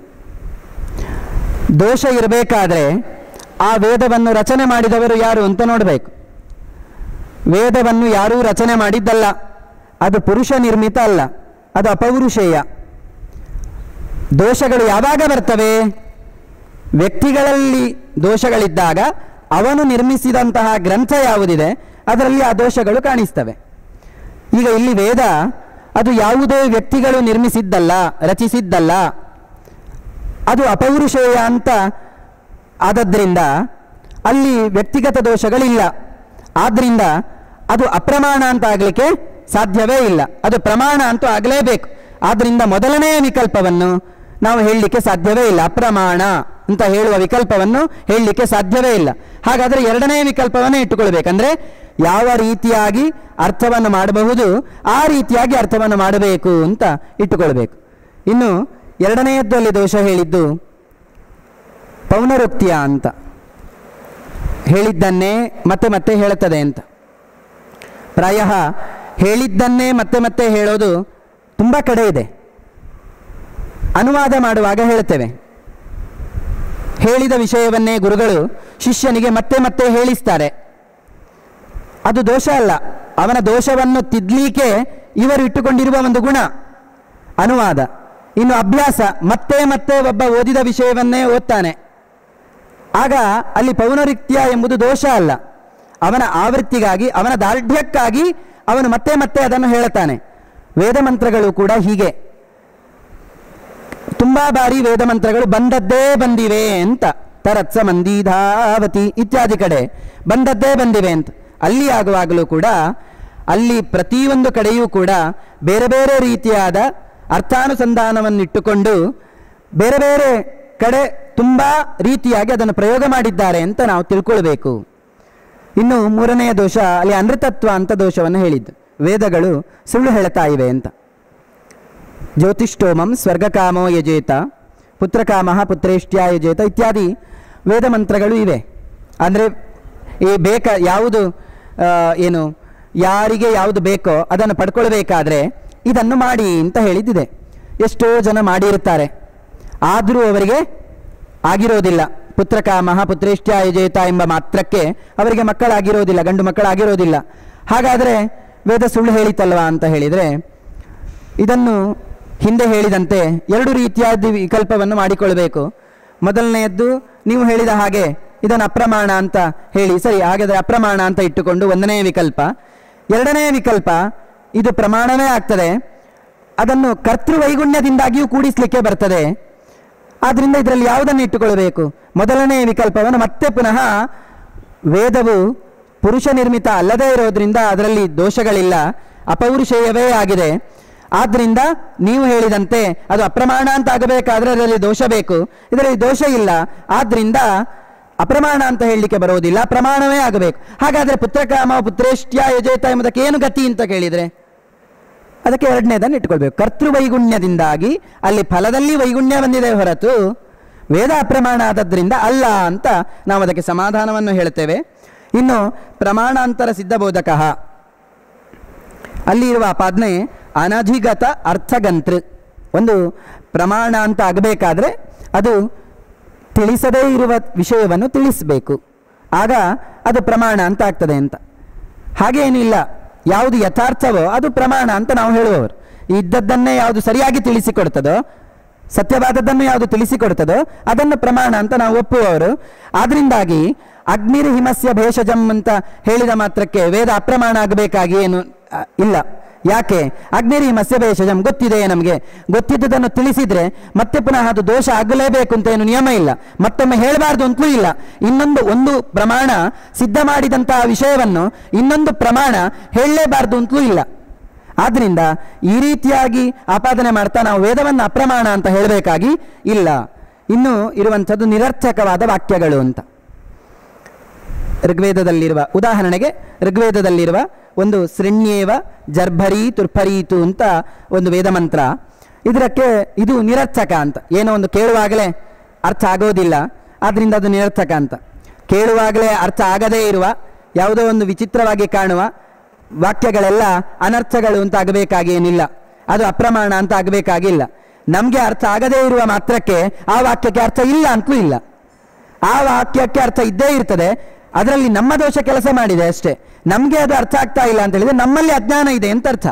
ದೋಷ ಇರಬೇಕಾದ್ರೆ ಆ ವೇದವನ್ನು ರಚನೆ ಮಾಡಿದವರು ಯಾರು ಅಂತ ನೋಡಬೇಕು ವೇದವನ್ನು ಯಾರೂ ರಚನೆ ಮಾಡಿದ್ದಲ್ಲ ಅದು ಪುರುಷ ನಿರ್ಮಿತ ಅಲ್ಲ ಅದು ಅಪೌರುಷೇಯ ದೋಷಗಳು ಯಾವಾಗ ಬರ್ತವೆ ವ್ಯಕ್ತಿಗಳಲ್ಲಿ ದೋಷಗಳಿದ್ದಾಗ ಅವನು ನಿರ್ಮಿಸಿದಂತಹ ಗ್ರಂಥ ಯಾವುದಿದೆ ಅದರಲ್ಲಿ ಆ ದೋಷಗಳು ಕಾಣಿಸ್ತವೆ ಈಗ ಇಲ್ಲಿ ವೇದ ಅದು ಯಾವುದೇ ವ್ಯಕ್ತಿಗಳು ನಿರ್ಮಿಸಿದ್ದಲ್ಲ ರಚಿಸಿದ್ದಲ್ಲ ಅದು ಅಪೌರುಷೇಯ ಅಂತ ಆದದ್ರಿಂದ ಅಲ್ಲಿ ವ್ಯಕ್ತಿಗತ ದೋಷಗಳಿಲ್ಲ ಆದ್ರಿಂದ ಅದು ಅಪ್ರಮಾಣ ಅಂತ ಆಗಲಿಕ್ಕೆ ಸಾಧ್ಯವೇ ಇಲ್ಲ ಅದು ಪ್ರಮಾಣ ಅಂತೂ ಆಗಲೇಬೇಕು ಆದ್ರಿಂದ ಮೊದಲನೆಯ ವಿಕಲ್ಪವನ್ನು ನಾವು ಹೇಳಲಿಕ್ಕೆ ಸಾಧ್ಯವೇ ಇಲ್ಲ ಅಪ್ರಮಾಣ ಅಂತ ಹೇಳುವ ವಿಕಲ್ಪವನ್ನು ಹೇಳಲಿಕ್ಕೆ ಸಾಧ್ಯವೇ ಇಲ್ಲ ಹಾಗಾದರೆ ಎರಡನೇ ವಿಕಲ್ಪವನ್ನೇ ಇಟ್ಟುಕೊಳ್ಬೇಕಂದ್ರೆ ಯಾವ ರೀತಿಯಾಗಿ ಅರ್ಥವನ್ನು ಮಾಡಬಹುದು ಆ ರೀತಿಯಾಗಿ ಅರ್ಥವನ್ನು ಮಾಡಬೇಕು ಅಂತ ಇಟ್ಟುಕೊಳ್ಬೇಕು ಇನ್ನು ಎರಡನೆಯದ್ದಲ್ಲಿ ದೋಷ ಹೇಳಿದ್ದು ಪೌನರುಕ್ತಿಯ ಅಂತ ಹೇಳಿದ್ದನ್ನೇ ಮತ್ತೆ ಮತ್ತೆ ಹೇಳುತ್ತದೆ ಅಂತ ಪ್ರಾಯ ಹೇಳಿದ್ದನ್ನೇ ಮತ್ತೆ ಮತ್ತೆ ಹೇಳೋದು ತುಂಬ ಕಡೆ ಇದೆ ಅನುವಾದ ಮಾಡುವಾಗ ಹೇಳ್ತೇವೆ ಹೇಳಿದ ವಿಷಯವನ್ನೇ ಗುರುಗಳು ಶಿಷ್ಯನಿಗೆ ಮತ್ತೆ ಮತ್ತೆ ಹೇಳಿಸ್ತಾರೆ ಅದು ದೋಷ ಅಲ್ಲ ಅವನ ದೋಷವನ್ನು ತಿದ್ಲಿಕ್ಕೆ ಇವರು ಇಟ್ಟುಕೊಂಡಿರುವ ಒಂದು ಗುಣ ಅನುವಾದ ಇನ್ನು ಅಭ್ಯಾಸ ಮತ್ತೆ ಮತ್ತೆ ಒಬ್ಬ ಓದಿದ ವಿಷಯವನ್ನೇ ಓದ್ತಾನೆ ಆಗ ಅಲ್ಲಿ ಪೌನರಿತ್ಯ ಎಂಬುದು ದೋಷ ಅಲ್ಲ ಅವನ ಆವೃತ್ತಿಗಾಗಿ ಅವನ ದಾರ್ಢ್ಯಕ್ಕಾಗಿ ಅವನು ಮತ್ತೆ ಮತ್ತೆ ಅದನ್ನು ಹೇಳುತ್ತಾನೆ ವೇದ ಮಂತ್ರಗಳು ಕೂಡ ಹೀಗೆ ತುಂಬಾ ಬಾರಿ ವೇದ ಮಂತ್ರಗಳು ಬಂದದ್ದೇ ಬಂದಿವೆ ಅಂತ ತರತ್ಸ ಮಂದೀಧಾವತಿ ಇತ್ಯಾದಿ ಕಡೆ ಬಂದದ್ದೇ ಬಂದಿವೆ ಅಂತ ಅಲ್ಲಿ ಆಗುವಾಗಲೂ ಕೂಡ ಅಲ್ಲಿ ಪ್ರತಿಯೊಂದು ಕಡೆಯೂ ಕೂಡ ಬೇರೆ ಬೇರೆ ರೀತಿಯಾದ ಅರ್ಥಾನುಸಂಧಾನವನ್ನಿಟ್ಟುಕೊಂಡು ಬೇರೆ ಬೇರೆ ಕಡೆ ತುಂಬಾ ರೀತಿಯಾಗಿ ಅದನ್ನು ಪ್ರಯೋಗ ಮಾಡಿದ್ದಾರೆ ಅಂತ ನಾವು ತಿಳ್ಕೊಳ್ಬೇಕು ಇನ್ನು ಮೂರನೆಯ ದೋಷ ಅಲ್ಲಿ ಅನೃತತ್ವ ಅಂತ ದೋಷವನ್ನು ಹೇಳಿದ್ದು ವೇದಗಳು ಸುಳ್ಳು ಹೇಳ್ತಾ ಇವೆ ಅಂತ ಜ್ಯೋತಿಷ್ಠೋಮಂ ಸ್ವರ್ಗಕಾಮೋ ಯಜೇತ ಪುತ್ರಕಾಮ ಪುತ್ರೇಷ್ಟ್ಯ ಯಜೇತ ಇತ್ಯಾದಿ ವೇದ ಮಂತ್ರಗಳು ಇವೆ ಅಂದರೆ ಈ ಬೇಕ ಯಾವುದು ಆ, ಏನು ಯಾರಿಗೆ ಯಾವುದು ಬೇಕೋ ಅದನ್ನು ಪಡ್ಕೊಳ್ಬೇಕಾದ್ರೆ ಇದನ್ನು ಮಾಡಿ ಅಂತ ಹೇಳಿದ್ದಿದೆ ಎಷ್ಟೋ ಜನ ಮಾಡಿರುತ್ತಾರೆ ಆದರೂ ಅವರಿಗೆ ಆಗಿರೋದಿಲ್ಲ ಪುತ್ರಕಾಮ ಪುತ್ರೇಷ್ಟ್ಯ ಯಜೇತ ಎಂಬ ಮಾತ್ರಕ್ಕೆ ಅವರಿಗೆ ಮಕ್ಕಳಾಗಿರೋದಿಲ್ಲ ಗಂಡು ಮಕ್ಕಳಾಗಿರೋದಿಲ್ಲ ಹಾಗಾದರೆ ವೇದ ಸುಳ್ಳು ಹೇಳಿತಲ್ವಾ ಅಂತ ಹೇಳಿದರೆ ಇದನ್ನು ಹಿಂದೆ ಹೇಳಿದಂತೆ ಎರಡು ರೀತಿಯಾದ ವಿಕಲ್ಪವನ್ನು ಮಾಡಿಕೊಳ್ಬೇಕು ಮೊದಲನೆಯದ್ದು ನೀವು ಹೇಳಿದ ಹಾಗೆ ಇದನ್ನು ಅಪ್ರಮಾಣ ಅಂತ ಹೇಳಿ ಸರಿ ಹಾಗಾದರೆ ಅಪ್ರಮಾಣ ಅಂತ ಇಟ್ಟುಕೊಂಡು ಒಂದನೇ ವಿಕಲ್ಪ ಎರಡನೇ ವಿಕಲ್ಪ ಇದು ಪ್ರಮಾಣವೇ ಆಗ್ತದೆ ಅದನ್ನು ಕರ್ತೃವೈಗುಣ್ಯದಿಂದಾಗಿಯೂ ಕೂಡಿಸ್ಲಿಕ್ಕೆ ಬರ್ತದೆ ಆದ್ರಿಂದ ಇದರಲ್ಲಿ ಯಾವುದನ್ನು ಇಟ್ಟುಕೊಳ್ಬೇಕು ಮೊದಲನೇ ವಿಕಲ್ಪವನ್ನು ಮತ್ತೆ ಪುನಃ ವೇದವು ಪುರುಷ ನಿರ್ಮಿತ ಅಲ್ಲದೇ ಇರೋದ್ರಿಂದ ಅದರಲ್ಲಿ ದೋಷಗಳಿಲ್ಲ ಅಪೌರುಷೇಯವೇ ಆಗಿದೆ ಆದ್ರಿಂದ ನೀವು ಹೇಳಿದಂತೆ ಅದು ಅಪ್ರಮಾಣ ಅಂತ ಆಗಬೇಕಾದ್ರೆ ಅದರಲ್ಲಿ ದೋಷ ಬೇಕು ಇದರಲ್ಲಿ ದೋಷ ಇಲ್ಲ ಆದ್ರಿಂದ ಅಪ್ರಮಾಣ ಅಂತ ಹೇಳಲಿಕ್ಕೆ ಬರೋದಿಲ್ಲ ಪ್ರಮಾಣವೇ ಆಗಬೇಕು ಹಾಗಾದ್ರೆ ಪುತ್ರಕಾಮ ಪುತ್ರೇಷ್ಟ್ಯ ಯಜೇತ ಎಂಬುದಕ್ಕೆ ಏನು ಗತಿ ಅಂತ ಕೇಳಿದ್ರೆ ಅದಕ್ಕೆ ಎರಡನೇದನ್ನು ಇಟ್ಕೊಳ್ಬೇಕು ಕರ್ತೃವೈಗುಣ್ಯದಿಂದಾಗಿ ಅಲ್ಲಿ ಫಲದಲ್ಲಿ ವೈಗುಣ್ಯ ಬಂದಿದೆ ಹೊರತು ವೇದ ಅಪ್ರಮಾಣ ಆದದ್ರಿಂದ ಅಲ್ಲ ಅಂತ ನಾವು ಅದಕ್ಕೆ ಸಮಾಧಾನವನ್ನು ಹೇಳ್ತೇವೆ ಇನ್ನು ಪ್ರಮಾಣಾಂತರ ಸಿದ್ಧಬೋಧಕ ಅಲ್ಲಿ ಇರುವ ಪಾದನೆ ಅನಧಿಗತ ಅರ್ಥಗಂತೃ ಒಂದು ಪ್ರಮಾಣ ಅಂತ ಆಗಬೇಕಾದ್ರೆ ಅದು ತಿಳಿಸದೇ ಇರುವ ವಿಷಯವನ್ನು ತಿಳಿಸಬೇಕು ಆಗ ಅದು ಪ್ರಮಾಣ ಅಂತ ಆಗ್ತದೆ ಅಂತ ಹಾಗೇನಿಲ್ಲ ಯಾವುದು ಯಥಾರ್ಥವೋ ಅದು ಪ್ರಮಾಣ ಅಂತ ನಾವು ಹೇಳುವವರು ಇದ್ದದ್ದನ್ನೇ ಯಾವುದು ಸರಿಯಾಗಿ ತಿಳಿಸಿಕೊಡ್ತದೋ ಸತ್ಯವಾದದ್ದನ್ನು ಯಾವುದು ತಿಳಿಸಿಕೊಡ್ತದೋ ಅದನ್ನು ಪ್ರಮಾಣ ಅಂತ ನಾವು ಒಪ್ಪುವವರು ಆದ್ರಿಂದಾಗಿ ಅಗ್ನಿರ್ ಹಿಮಸ್ಯ ಭೇಷಜಂ ಅಂತ ಹೇಳಿದ ಮಾತ್ರಕ್ಕೆ ವೇದ ಅಪ್ರಮಾಣ ಆಗಬೇಕಾಗಿ ಏನು ಆ, ಇಲ್ಲ ಯಾಕೆ ಅಗ್ನಿರ್ ಹಿಮಸ್ಯ ಭೇಷಜಂ ಗೊತ್ತಿದೆ ನಮಗೆ ಗೊತ್ತಿದ್ದುದನ್ನು ತಿಳಿಸಿದ್ರೆ ಮತ್ತೆ ಪುನಃ ಅದು ದೋಷ ಆಗಲೇಬೇಕು ಅಂತ ಏನು ನಿಯಮ ಇಲ್ಲ ಮತ್ತೊಮ್ಮೆ ಹೇಳಬಾರ್ದು ಅಂತಲೂ ಇಲ್ಲ ಇನ್ನೊಂದು ಒಂದು ಪ್ರಮಾಣ ಸಿದ್ಧ ಮಾಡಿದಂತಹ ವಿಷಯವನ್ನು ಇನ್ನೊಂದು ಪ್ರಮಾಣ ಹೇಳಲೇಬಾರ್ದು ಅಂತಲೂ ಇಲ್ಲ ಆದ್ರಿಂದ ಈ ರೀತಿಯಾಗಿ ಆಪಾದನೆ ಮಾಡ್ತಾ ನಾವು ವೇದವನ್ನು ಅಪ್ರಮಾಣ ಅಂತ ಹೇಳಬೇಕಾಗಿ ಇಲ್ಲ ಇನ್ನು ಇರುವಂಥದ್ದು ನಿರರ್ಥಕವಾದ ವಾಕ್ಯಗಳು ಅಂತ ಋಗ್ವೇದದಲ್ಲಿರುವ ಉದಾಹರಣೆಗೆ ಋಗ್ವೇದದಲ್ಲಿರುವ ಒಂದು ಸೃಣ್ಯೇವ ಜರ್ಭರಿ ತುರ್ಫರೀತು ಅಂತ ಒಂದು ವೇದ ಮಂತ್ರ ಇದಕ್ಕೆ ಇದು ನಿರರ್ಥಕ ಅಂತ ಏನೋ ಒಂದು ಕೇಳುವಾಗಲೇ ಅರ್ಥ ಆಗೋದಿಲ್ಲ ಆದ್ರಿಂದ ಅದು ನಿರರ್ಥಕ ಅಂತ ಕೇಳುವಾಗಲೇ ಅರ್ಥ ಆಗದೇ ಇರುವ ಯಾವುದೋ ಒಂದು ವಿಚಿತ್ರವಾಗಿ ಕಾಣುವ ವಾಕ್ಯಗಳೆಲ್ಲ ಅನರ್ಥಗಳು ಅಂತ ಆಗಬೇಕಾಗಿ ಏನಿಲ್ಲ ಅದು ಅಪ್ರಮಾಣ ಅಂತ ಆಗಬೇಕಾಗಿಲ್ಲ ನಮಗೆ ಅರ್ಥ ಆಗದೇ ಇರುವ ಮಾತ್ರಕ್ಕೆ ಆ ವಾಕ್ಯಕ್ಕೆ ಅರ್ಥ ಇಲ್ಲ ಅಂತಲೂ ಇಲ್ಲ ಆ ವಾಕ್ಯಕ್ಕೆ ಅರ್ಥ ಇದ್ದೇ ಇರ್ತದೆ ಅದರಲ್ಲಿ ನಮ್ಮ ದೋಷ ಕೆಲಸ ಮಾಡಿದೆ ಅಷ್ಟೇ ನಮಗೆ ಅದು ಅರ್ಥ ಆಗ್ತಾ ಇಲ್ಲ ಅಂತ ಹೇಳಿದ್ರೆ ನಮ್ಮಲ್ಲಿ ಅಜ್ಞಾನ ಇದೆ ಅಂತ ಅರ್ಥ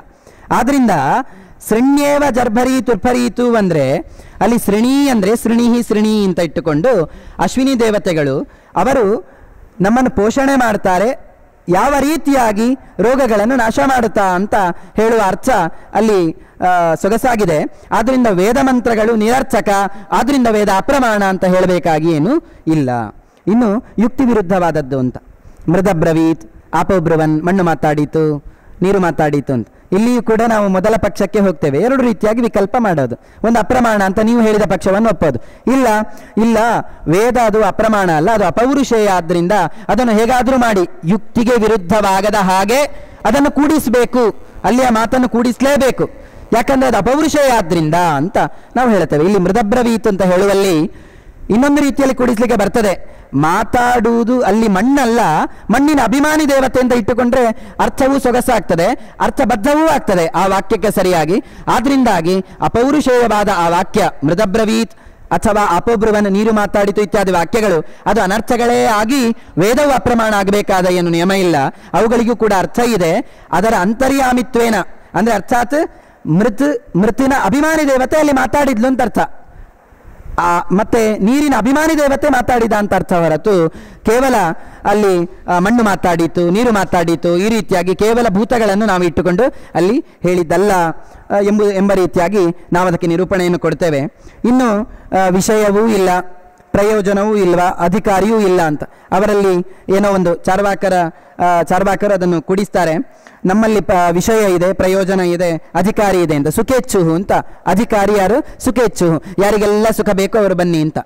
ಆದ್ರಿಂದ ಸೃಣ್ಯೇವ ಜರ್ಭರಿ ತುರ್ಭರೀತು ಅಂದರೆ ಅಲ್ಲಿ ಸೃಣಿ ಅಂದರೆ ಸೃಣಿಹಿ ಸೃಣಿ ಅಂತ ಇಟ್ಟುಕೊಂಡು ಅಶ್ವಿನಿ ದೇವತೆಗಳು ಅವರು ನಮ್ಮನ್ನು ಪೋಷಣೆ ಮಾಡ್ತಾರೆ ಯಾವ ರೀತಿಯಾಗಿ ರೋಗಗಳನ್ನು ನಾಶ ಮಾಡುತ್ತಾ ಅಂತ ಹೇಳುವ ಅರ್ಥ ಅಲ್ಲಿ ಆ, ಸೊಗಸಾಗಿದೆ ಆದ್ರಿಂದ ವೇದ ಮಂತ್ರಗಳು ನಿರರ್ಥಕ ಆದ್ರಿಂದ ವೇದ ಅಪ್ರಮಾಣ ಅಂತ ಹೇಳಬೇಕಾಗಿ ಏನು ಇಲ್ಲ ಇನ್ನು ಯುಕ್ತಿ ವಿರುದ್ಧವಾದದ್ದು ಅಂತ ಮೃದಬ್ರವೀತ್ ಆಪೋಬ್ರವನ್ ಮಣ್ಣು ಮಾತಾಡೀತು ನೀರು ಮಾತಾಡೀತು ಅಂತ ಇಲ್ಲಿಯೂ ಕೂಡ ನಾವು ಮೊದಲ ಪಕ್ಷಕ್ಕೆ ಹೋಗ್ತೇವೆ ಎರಡು ರೀತಿಯಾಗಿ ವಿಕಲ್ಪ ಮಾಡೋದು ಒಂದು ಅಪ್ರಮಾಣ ಅಂತ ನೀವು ಹೇಳಿದ ಪಕ್ಷವನ್ನು ಒಪ್ಪೋದು ಇಲ್ಲ ಇಲ್ಲ ವೇದ ಅದು ಅಪ್ರಮಾಣ ಅಲ್ಲ ಅದು ಅಪೌರುಷೇಯ ಆದ್ರಿಂದ ಅದನ್ನು ಹೇಗಾದರೂ ಮಾಡಿ ಯುಕ್ತಿಗೆ ವಿರುದ್ಧವಾಗದ ಹಾಗೆ ಅದನ್ನು ಕೂಡಿಸಬೇಕು ಅಲ್ಲಿಯ ಮಾತನ್ನು ಕೂಡಿಸಲೇಬೇಕು ಯಾಕಂದ್ರೆ ಅದು ಅಪೌರುಷೇಯ ಆದ್ರಿಂದ ಅಂತ ನಾವು ಹೇಳ್ತೇವೆ ಇಲ್ಲಿ ಮೃದಬ್ರವೀತ್ ಅಂತ ಹೇಳುವಲ್ಲಿ ಇನ್ನೊಂದು ರೀತಿಯಲ್ಲಿ ಕೂಡಿಸ್ಲಿಕ್ಕೆ ಬರ್ತದೆ ಮಾತಾಡುವುದು ಅಲ್ಲಿ ಮಣ್ಣಲ್ಲ ಮಣ್ಣಿನ ಅಭಿಮಾನಿ ದೇವತೆ ಅಂತ ಇಟ್ಟುಕೊಂಡ್ರೆ ಅರ್ಥವೂ ಸೊಗಸಾಗ್ತದೆ ಅರ್ಥಬದ್ಧವೂ ಆಗ್ತದೆ ಆ ವಾಕ್ಯಕ್ಕೆ ಸರಿಯಾಗಿ ಆದ್ರಿಂದಾಗಿ ಅಪೌರುಷೇಯವಾದ ಆ ವಾಕ್ಯ ಮೃದಬ್ರವೀತ್ ಅಥವಾ ಅಪೋಬ್ರುವನ್ನು ನೀರು ಮಾತಾಡಿತು ಇತ್ಯಾದಿ ವಾಕ್ಯಗಳು ಅದು ಅನರ್ಥಗಳೇ ಆಗಿ ವೇದವು ಅಪ್ರಮಾಣ ಆಗಬೇಕಾದ ಏನು ನಿಯಮ ಇಲ್ಲ ಅವುಗಳಿಗೂ ಕೂಡ ಅರ್ಥ ಇದೆ ಅದರ ಅಂತರ್ಯಾಮಿತ್ವೇನ ಅಂದ್ರೆ ಅರ್ಥಾತ್ ಮೃತ್ ಮೃತಿನ ಅಭಿಮಾನಿ ದೇವತೆ ಅಲ್ಲಿ ಮಾತಾಡಿದ್ಲು ಅಂತ ಅರ್ಥ ಆ, ಮತ್ತೆ ನೀರಿನ ಅಭಿಮಾನಿ ದೇವತೆ ಮಾತಾಡಿದ ಅಂತ ಅರ್ಥ ಹೊರತು ಕೇವಲ ಅಲ್ಲಿ ಆ, ಮಣ್ಣು ಮಾತಾಡಿತು ನೀರು ಮಾತಾಡಿತು ಈ ರೀತಿಯಾಗಿ ಕೇವಲ ಭೂತಗಳನ್ನು ನಾವು ಇಟ್ಟುಕೊಂಡು ಅಲ್ಲಿ ಹೇಳಿದ್ದಲ್ಲ ಆ, ಎಂಬು ಎಂಬ ರೀತಿಯಾಗಿ ನಾವು ಅದಕ್ಕೆ ನಿರೂಪಣೆಯನ್ನು ಕೊಡ್ತೇವೆ ಇನ್ನು ಆ, ವಿಷಯವೂ ಇಲ್ಲ ಪ್ರಯೋಜನವೂ ಇಲ್ವಾ ಅಧಿಕಾರಿಯೂ ಇಲ್ಲ ಅಂತ ಅವರಲ್ಲಿ ಏನೋ ಒಂದು ಚಾರ್ವಾಕರ ಆ, ಚಾರ್ವಾಕರು ಅದನ್ನು ಕುಡಿಸ್ತಾರೆ ನಮ್ಮಲ್ಲಿ ಪ ವಿಷಯ ಇದೆ ಪ್ರಯೋಜನ ಇದೆ ಅಧಿಕಾರಿ ಇದೆ ಅಂತ ಸುಖೇಚ್ಛುಹು ಅಂತ ಅಧಿಕಾರಿ ಯಾರು ಸುಖೇಚ್ಛುಹು ಯಾರಿಗೆಲ್ಲ ಸುಖ ಬೇಕೋ ಅವರು ಬನ್ನಿ ಅಂತ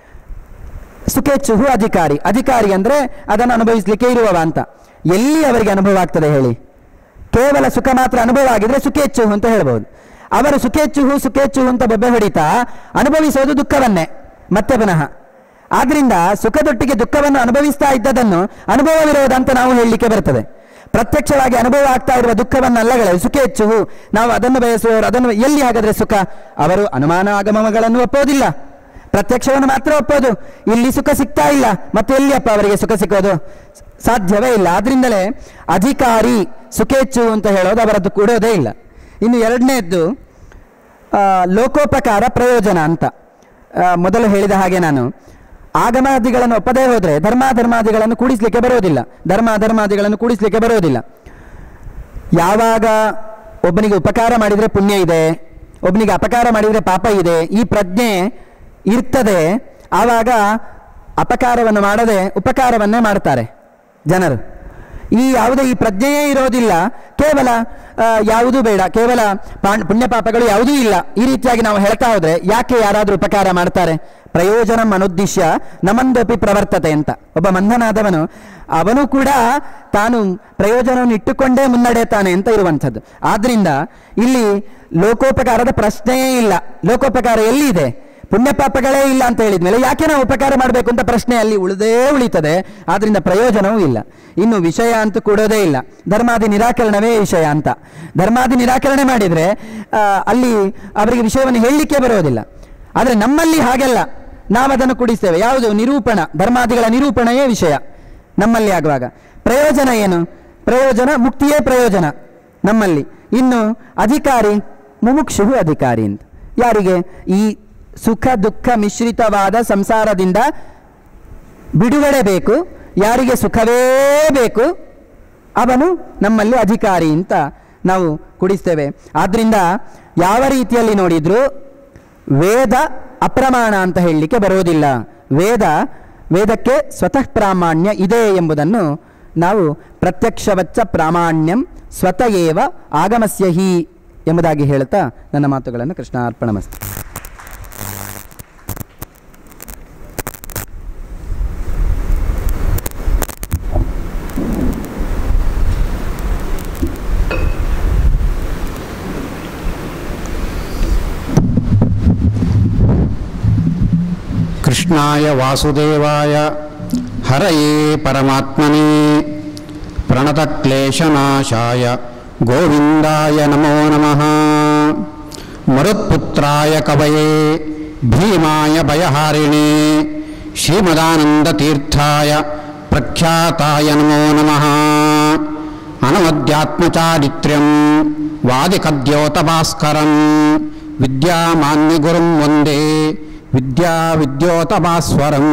ಸುಖೇಚ್ಛುಹು ಅಧಿಕಾರಿ ಅಧಿಕಾರಿ ಅಂದ್ರೆ ಅದನ್ನು ಅನುಭವಿಸ್ಲಿಕ್ಕೆ ಇರುವವ ಅಂತ ಎಲ್ಲಿ ಅವರಿಗೆ ಅನುಭವ ಆಗ್ತದೆ ಹೇಳಿ ಕೇವಲ ಸುಖ ಮಾತ್ರ ಅನುಭವ ಆಗಿದ್ರೆ ಸುಖೇಚ್ಛುಹು ಅಂತ ಹೇಳ್ಬೋದು ಅವರು ಸುಖೇಚ್ಛುಹು ಸುಖೇಚ್ಛುಹು ಅಂತ ಬೊಬ್ಬೆ ಹೊಡಿತಾ ಅನುಭವಿಸೋದು ದುಃಖವನ್ನೇ ಮತ್ತೆ ಪುನಃ ಆದ್ರಿಂದ ಸುಖದೊಟ್ಟಿಗೆ ದುಃಖವನ್ನು ಅನುಭವಿಸ್ತಾ ಇದ್ದದನ್ನು ಅನುಭವವಿರೋದು ಅಂತ ನಾವು ಹೇಳಲಿಕ್ಕೆ ಬರ್ತದೆ ಪ್ರತ್ಯಕ್ಷವಾಗಿ ಅನುಭವ ಆಗ್ತಾ ಇರುವ ದುಃಖವನ್ನಲ್ಲಗಳೇ ಸುಖೇಚ್ಛುಹು ನಾವು ಅದನ್ನು ಬಯಸುವವರು ಅದನ್ನು ಎಲ್ಲಿ ಹಾಗಾದ್ರೆ ಸುಖ ಅವರು ಅನುಮಾನ ಆಗಮಗಳನ್ನು ಒಪ್ಪೋದಿಲ್ಲ ಪ್ರತ್ಯಕ್ಷವನ್ನು ಮಾತ್ರ ಒಪ್ಪೋದು ಇಲ್ಲಿ ಸುಖ ಸಿಗ್ತಾ ಇಲ್ಲ ಮತ್ತೆ ಎಲ್ಲಿಯಪ್ಪ ಅವರಿಗೆ ಸುಖ ಸಿಕ್ಕೋದು ಸಾಧ್ಯವೇ ಇಲ್ಲ ಆದ್ರಿಂದಲೇ ಅಧಿಕಾರಿ ಸುಖೇಚ್ಛು ಅಂತ ಹೇಳೋದು ಅವರದ್ದು ಕೂಡೋದೇ ಇಲ್ಲ ಇನ್ನು ಎರಡನೇದ್ದು ಆ, ಲೋಕೋಪಕಾರ ಪ್ರಯೋಜನ ಅಂತ ಆ, ಮೊದಲು ಹೇಳಿದ ಹಾಗೆ ನಾನು ಆಗಮಾದಿಗಳನ್ನು ಒಪ್ಪದೇ ಹೋದರೆ ಧರ್ಮಾಧರ್ಮಾದಿಗಳನ್ನು ಕೂಡಿಸ್ಲಿಕ್ಕೆ ಬರೋದಿಲ್ಲ ಧರ್ಮ ಅಧರ್ಮಾದಿಗಳನ್ನು ಕೂಡಿಸ್ಲಿಕ್ಕೆ ಬರೋದಿಲ್ಲ ಯಾವಾಗ ಒಬ್ಬನಿಗೆ ಉಪಕಾರ ಮಾಡಿದರೆ ಪುಣ್ಯ ಇದೆ ಒಬ್ಬನಿಗೆ ಅಪಕಾರ ಮಾಡಿದರೆ ಪಾಪ ಇದೆ ಈ ಪ್ರಜ್ಞೆ ಇರ್ತದೆ ಆವಾಗ ಅಪಕಾರವನ್ನು ಮಾಡದೆ ಉಪಕಾರವನ್ನೇ ಮಾಡ್ತಾರೆ ಜನರು ಈ ಯಾವುದೇ ಈ ಪ್ರಜ್ಞೆಯೇ ಇರೋದಿಲ್ಲ ಕೇವಲ ಆ, ಯಾವುದೂ ಬೇಡ ಕೇವಲ ಪಾಣ್- ಪುಣ್ಯ ಪಾಪಗಳು ಯಾವುದೂ ಇಲ್ಲ ಈ ರೀತಿಯಾಗಿ ನಾವು ಹೇಳ್ತಾ ಹೋದ್ರೆ ಯಾಕೆ ಯಾರಾದರೂ ಉಪಕಾರ ಮಾಡ್ತಾರೆ ಪ್ರಯೋಜನ ಅನುದ್ದೇಶ್ಯ ನಮಂದಪಿ ಪ್ರವರ್ತತೆ ಅಂತ ಒಬ್ಬ ಮಂದನಾದವನು ಅವನು ಕೂಡ ತಾನು ಪ್ರಯೋಜನವನ್ನು ಇಟ್ಟುಕೊಂಡೇ ಮುನ್ನಡೆತಾನೆ ಅಂತ ಇರುವಂಥದ್ದು ಆದ್ರಿಂದ ಇಲ್ಲಿ ಲೋಕೋಪಕಾರದ ಪ್ರಶ್ನೆಯೇ ಇಲ್ಲ ಲೋಕೋಪಕಾರ ಎಲ್ಲಿ ಇದೆ ಪುಣ್ಯ ಪಾಪಗಳೇ ಇಲ್ಲ ಅಂತ ಹೇಳಿದ್ಮೇಲೆ ಯಾಕೆ ನಾವು ಉಪಕಾರ ಮಾಡಬೇಕು ಅಂತ ಪ್ರಶ್ನೆ ಅಲ್ಲಿ ಉಳಿದೇ ಉಳಿತದೆ ಆದ್ರಿಂದ ಪ್ರಯೋಜನವೂ ಇಲ್ಲ ಇನ್ನು ವಿಷಯ ಅಂತೂ ಕೊಡೋದೇ ಇಲ್ಲ ಧರ್ಮಾದಿ ನಿರಾಕರಣವೇ ವಿಷಯ ಅಂತ ಧರ್ಮಾದಿ ನಿರಾಕರಣೆ ಮಾಡಿದ್ರೆ ಆ, ಅಲ್ಲಿ ಅವರಿಗೆ ವಿಷಯವನ್ನು ಹೇಳಲಿಕ್ಕೆ ಬರೋದಿಲ್ಲ ಆದರೆ ನಮ್ಮಲ್ಲಿ ಹಾಗೆಲ್ಲ ನಾವು ಅದನ್ನು ಕುಡಿಸ್ತೇವೆ ಯಾವುದು ನಿರೂಪಣ ಧರ್ಮಾದಿಗಳ ನಿರೂಪಣೆಯೇ ವಿಷಯ ನಮ್ಮಲ್ಲಿ ಆಗುವಾಗ ಪ್ರಯೋಜನ ಏನು ಪ್ರಯೋಜನ ಮುಕ್ತಿಯೇ ಪ್ರಯೋಜನ ನಮ್ಮಲ್ಲಿ ಇನ್ನು ಅಧಿಕಾರಿ ಮುಮುಕ್ಷುವು ಅಧಿಕಾರಿ ಅಂತ ಯಾರಿಗೆ ಈ ಸುಖ ದುಃಖ ಮಿಶ್ರಿತವಾದ ಸಂಸಾರದಿಂದ ಬಿಡುಗಡೆ ಬೇಕು ಯಾರಿಗೆ ಸುಖವೇ ಬೇಕು ಅವನು ನಮ್ಮಲ್ಲಿ ಅಧಿಕಾರಿ ಅಂತ ನಾವು ಕುಡಿಸ್ತೇವೆ ಆದ್ರಿಂದ ಯಾವ ರೀತಿಯಲ್ಲಿ ನೋಡಿದ್ರು ವೇದ ಅಪ್ರಮಾಣ ಅಂತ ಹೇಳಲಿಕ್ಕೆ ಬರೋದಿಲ್ಲ ವೇದ ವೇದಕ್ಕೆ ಸ್ವತಃ ಪ್ರಾಮಾಣ್ಯ ಇದೆ ಎಂಬುದನ್ನು ನಾವು ಪ್ರತ್ಯಕ್ಷವಚ್ಚ ಪ್ರಾಮಾಣ್ಯಂ ಸ್ವತಃ ಏವ ಆಗಮಸ್ಯ ಹಿ ಎಂಬುದಾಗಿ ಹೇಳ್ತಾ ನನ್ನ ಮಾತುಗಳನ್ನು ಕೃಷ್ಣಾರ್ಪಣಮಸ್ತು कृष्णाय वासुदेवाय हरये परमात्मने प्रणतक्लेशनाशाय गोविन्दाय नमो नमः मरुत्पुत्राय कवये भीमाय भयहारिणे श्रीमदानन्दतीर्थाय प्रख्याताय नमो नमः अनवद्यात्मचारित्र्यं ವಾದಿಕದ್ಯೋತಭಾಸ್ಕರಂ ವಿದ್ಯಾಮಾನ್ಯ ಗುರುಂ ವಂದೇ ವಿದ್ಯಾ ವಿದ್ಯೋತಭಾಸ್ವರಂ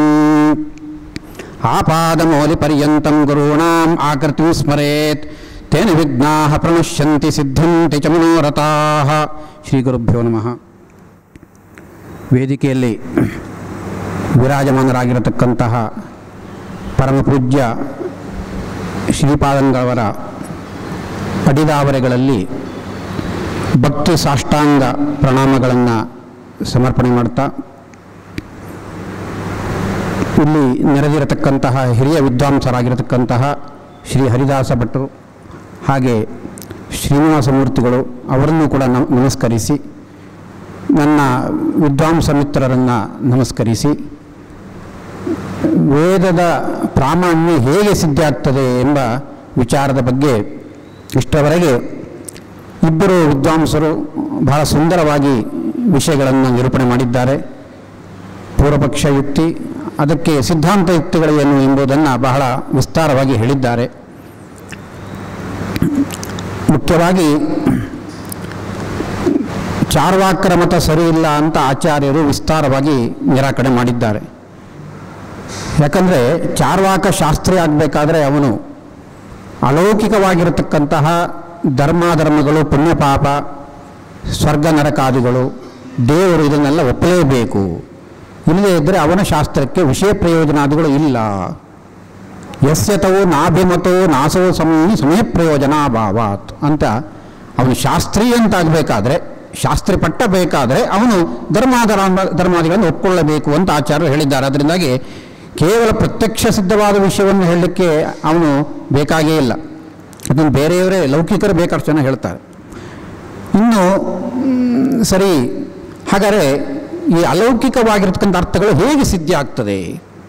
ಆಪಾದಮೌಲಿಪರ್ಯಂతం ಗುರುಣಾಂ ಆಕೃತಿಂ ಸ್ಮರೇತ್ ತೇನ ವಿಘ್ನಾಃ ಪ್ರಣಶ್ಯಂತಿ ಸಿದ್ಧಂತಿ ಚ ಮನೋರಥಾಃ ಶ್ರೀ ಗುರುಭ್ಯೋ ನಮಃ ವೇದಿಕೆಯಲ್ಲಿ ವಿರಾಜಮಾನರಾಗಿರತಕ್ಕಂತಹ ಪರಮಪೂಜ್ಯ ಶ್ರೀಪಾದಂಗಳವರ ಪಡಿದಾವರೆಗಳಲ್ಲಿ ಭಕ್ತಿ ಸಾಷ್ಟಾಂಗ ಪ್ರಣಾಮಗಳನ್ನು ಸಮರ್ಪಣೆ ಮಾಡ್ತಾ ಇಲ್ಲಿ ನೆರೆದಿರತಕ್ಕಂತಹ ಹಿರಿಯ ವಿದ್ವಾಂಸರಾಗಿರತಕ್ಕಂತಹ ಶ್ರೀ ಹರಿದಾಸ ಭಟ್ರು ಹಾಗೆ ಶ್ರೀನಿವಾಸ ಮೂರ್ತಿಗಳು ಅವರನ್ನು ಕೂಡ ನಮ- ನಮಸ್ಕರಿಸಿ ನನ್ನ ವಿದ್ವಾಂಸ ಮಿತ್ರರನ್ನು ನಮಸ್ಕರಿಸಿ ವೇದದ ಪ್ರಾಮಾಣ್ಯ ಹೇಗೆ ಸಿದ್ಧ ಆಗ್ತದೆ ಎಂಬ ವಿಚಾರದ ಬಗ್ಗೆ ಇಷ್ಟರವರೆಗೆ ಇಬ್ಬರು ವಿದ್ವಾಂಸರು ಬಹಳ ಸುಂದರವಾಗಿ ವಿಷಯಗಳನ್ನು ನಿರೂಪಣೆ ಮಾಡಿದ್ದಾರೆ ಪೂರ್ವಪಕ್ಷ ಯುಕ್ತಿ ಅದಕ್ಕೆ ಸಿದ್ಧಾಂತ ಯುಕ್ತಿಗಳು ಏನು ಎಂಬುದನ್ನು ಬಹಳ ವಿಸ್ತಾರವಾಗಿ ಹೇಳಿದ್ದಾರೆ ಮುಖ್ಯವಾಗಿ ಚಾರ್ವಾಕರ ಮತ ಸರಿಯಿಲ್ಲ ಅಂತ ಆಚಾರ್ಯರು ವಿಸ್ತಾರವಾಗಿ ನಿರಾಕರಣೆ ಮಾಡಿದ್ದಾರೆ ಯಾಕಂದರೆ ಚಾರ್ವಾಕ ಶಾಸ್ತ್ರಿ ಆಗಬೇಕಾದ್ರೆ ಅವನು ಅಲೌಕಿಕವಾಗಿರತಕ್ಕಂತಹ ಧರ್ಮಾಧರ್ಮಗಳು ಪುಣ್ಯಪಾಪ ಸ್ವರ್ಗ ನರಕಾದಿಗಳು ದೇವರು ಇದನ್ನೆಲ್ಲ ಒಪ್ಪಲೇಬೇಕು ಇಲ್ಲದೇ ಇದ್ದರೆ ಅವನ ಶಾಸ್ತ್ರಕ್ಕೆ ವಿಷಯ ಪ್ರಯೋಜನಾದಿಗಳು ಇಲ್ಲ ಯಸ್ಯತವು ನಾಭಿಮತೋ ನಾಸೋ ಸಮಯ ಸಮಯ ಪ್ರಯೋಜನಾಭಾವಾತ್ ಅಂತ ಅವನು ಶಾಸ್ತ್ರಿ ಅಂತಾಗಬೇಕಾದ್ರೆ ಶಾಸ್ತ್ರಿ ಪಟ್ಟ ಬೇಕಾದರೆ ಅವನು ಧರ್ಮಾಧರ್ಮ ಧರ್ಮಾದಿಗಳನ್ನು ಒಪ್ಪಿಕೊಳ್ಳಬೇಕು ಅಂತ ಆಚಾರ್ಯರು ಹೇಳಿದ್ದಾರೆ ಅದರಿಂದಾಗಿ ಕೇವಲ ಪ್ರತ್ಯಕ್ಷ ಸಿದ್ಧವಾದ ವಿಷಯವನ್ನು ಹೇಳಲಿಕ್ಕೆ ಅವನು ಬೇಕಾಗೇ ಇಲ್ಲ ಅದನ್ನು ಬೇರೆಯವರೇ ಲೌಕಿಕರು ಬೇಕಾಷ್ಟು ಜನ ಹೇಳ್ತಾರೆ ಇನ್ನು ಮ್, ಸರಿ ಹಾಗಾದರೆ ಈ ಅಲೌಕಿಕವಾಗಿರ್ತಕ್ಕಂಥ ಅರ್ಥಗಳು ಹೇಗೆ ಸಿದ್ಧ ಆಗ್ತದೆ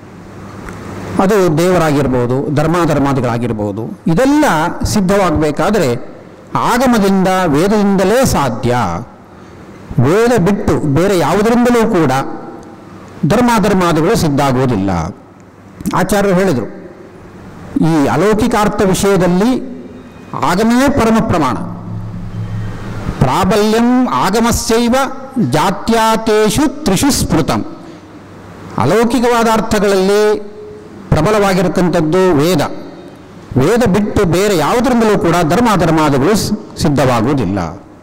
ಅದು ದೇವರಾಗಿರ್ಬೋದು ಧರ್ಮಾಧರ್ಮಾದಿಗಳಾಗಿರ್ಬೋದು ಇದೆಲ್ಲ ಸಿದ್ಧವಾಗಬೇಕಾದರೆ ಆಗಮದಿಂದ ವೇದದಿಂದಲೇ ಸಾಧ್ಯ ವೇದ ಬಿಟ್ಟು ಬೇರೆ ಯಾವುದರಿಂದಲೂ ಕೂಡ ಧರ್ಮಾಧರ್ಮಾದಿಗಳು ಸಿದ್ಧ ಆಗುವುದಿಲ್ಲ ಆಚಾರ್ಯರು ಹೇಳಿದರು ಈ ಅಲೌಕಿಕಾರ್ಥ ವಿಷಯದಲ್ಲಿ ಆಗಮವೇ ಪರಮ ಪ್ರಮಾಣ ಪ್ರಾಬಲ್ಯಂ ಆಗಮಸ್ಯೈವ ಜಾತ್ಯಾತೇಷು ತ್ರಿಷು ಸ್ಮೃತಂ ಅಲೌಕಿಕವಾದ ಅರ್ಥಗಳಲ್ಲಿ ಪ್ರಬಲವಾಗಿರತಕ್ಕಂಥದ್ದು ವೇದ ವೇದ ಬಿಟ್ಟು ಬೇರೆ ಯಾವುದರಿಂದಲೂ ಕೂಡ ಧರ್ಮಾಧರ್ಮಾದಿಗಳು ಸ್- ಸಿದ್ಧವಾಗುವುದಿಲ್ಲ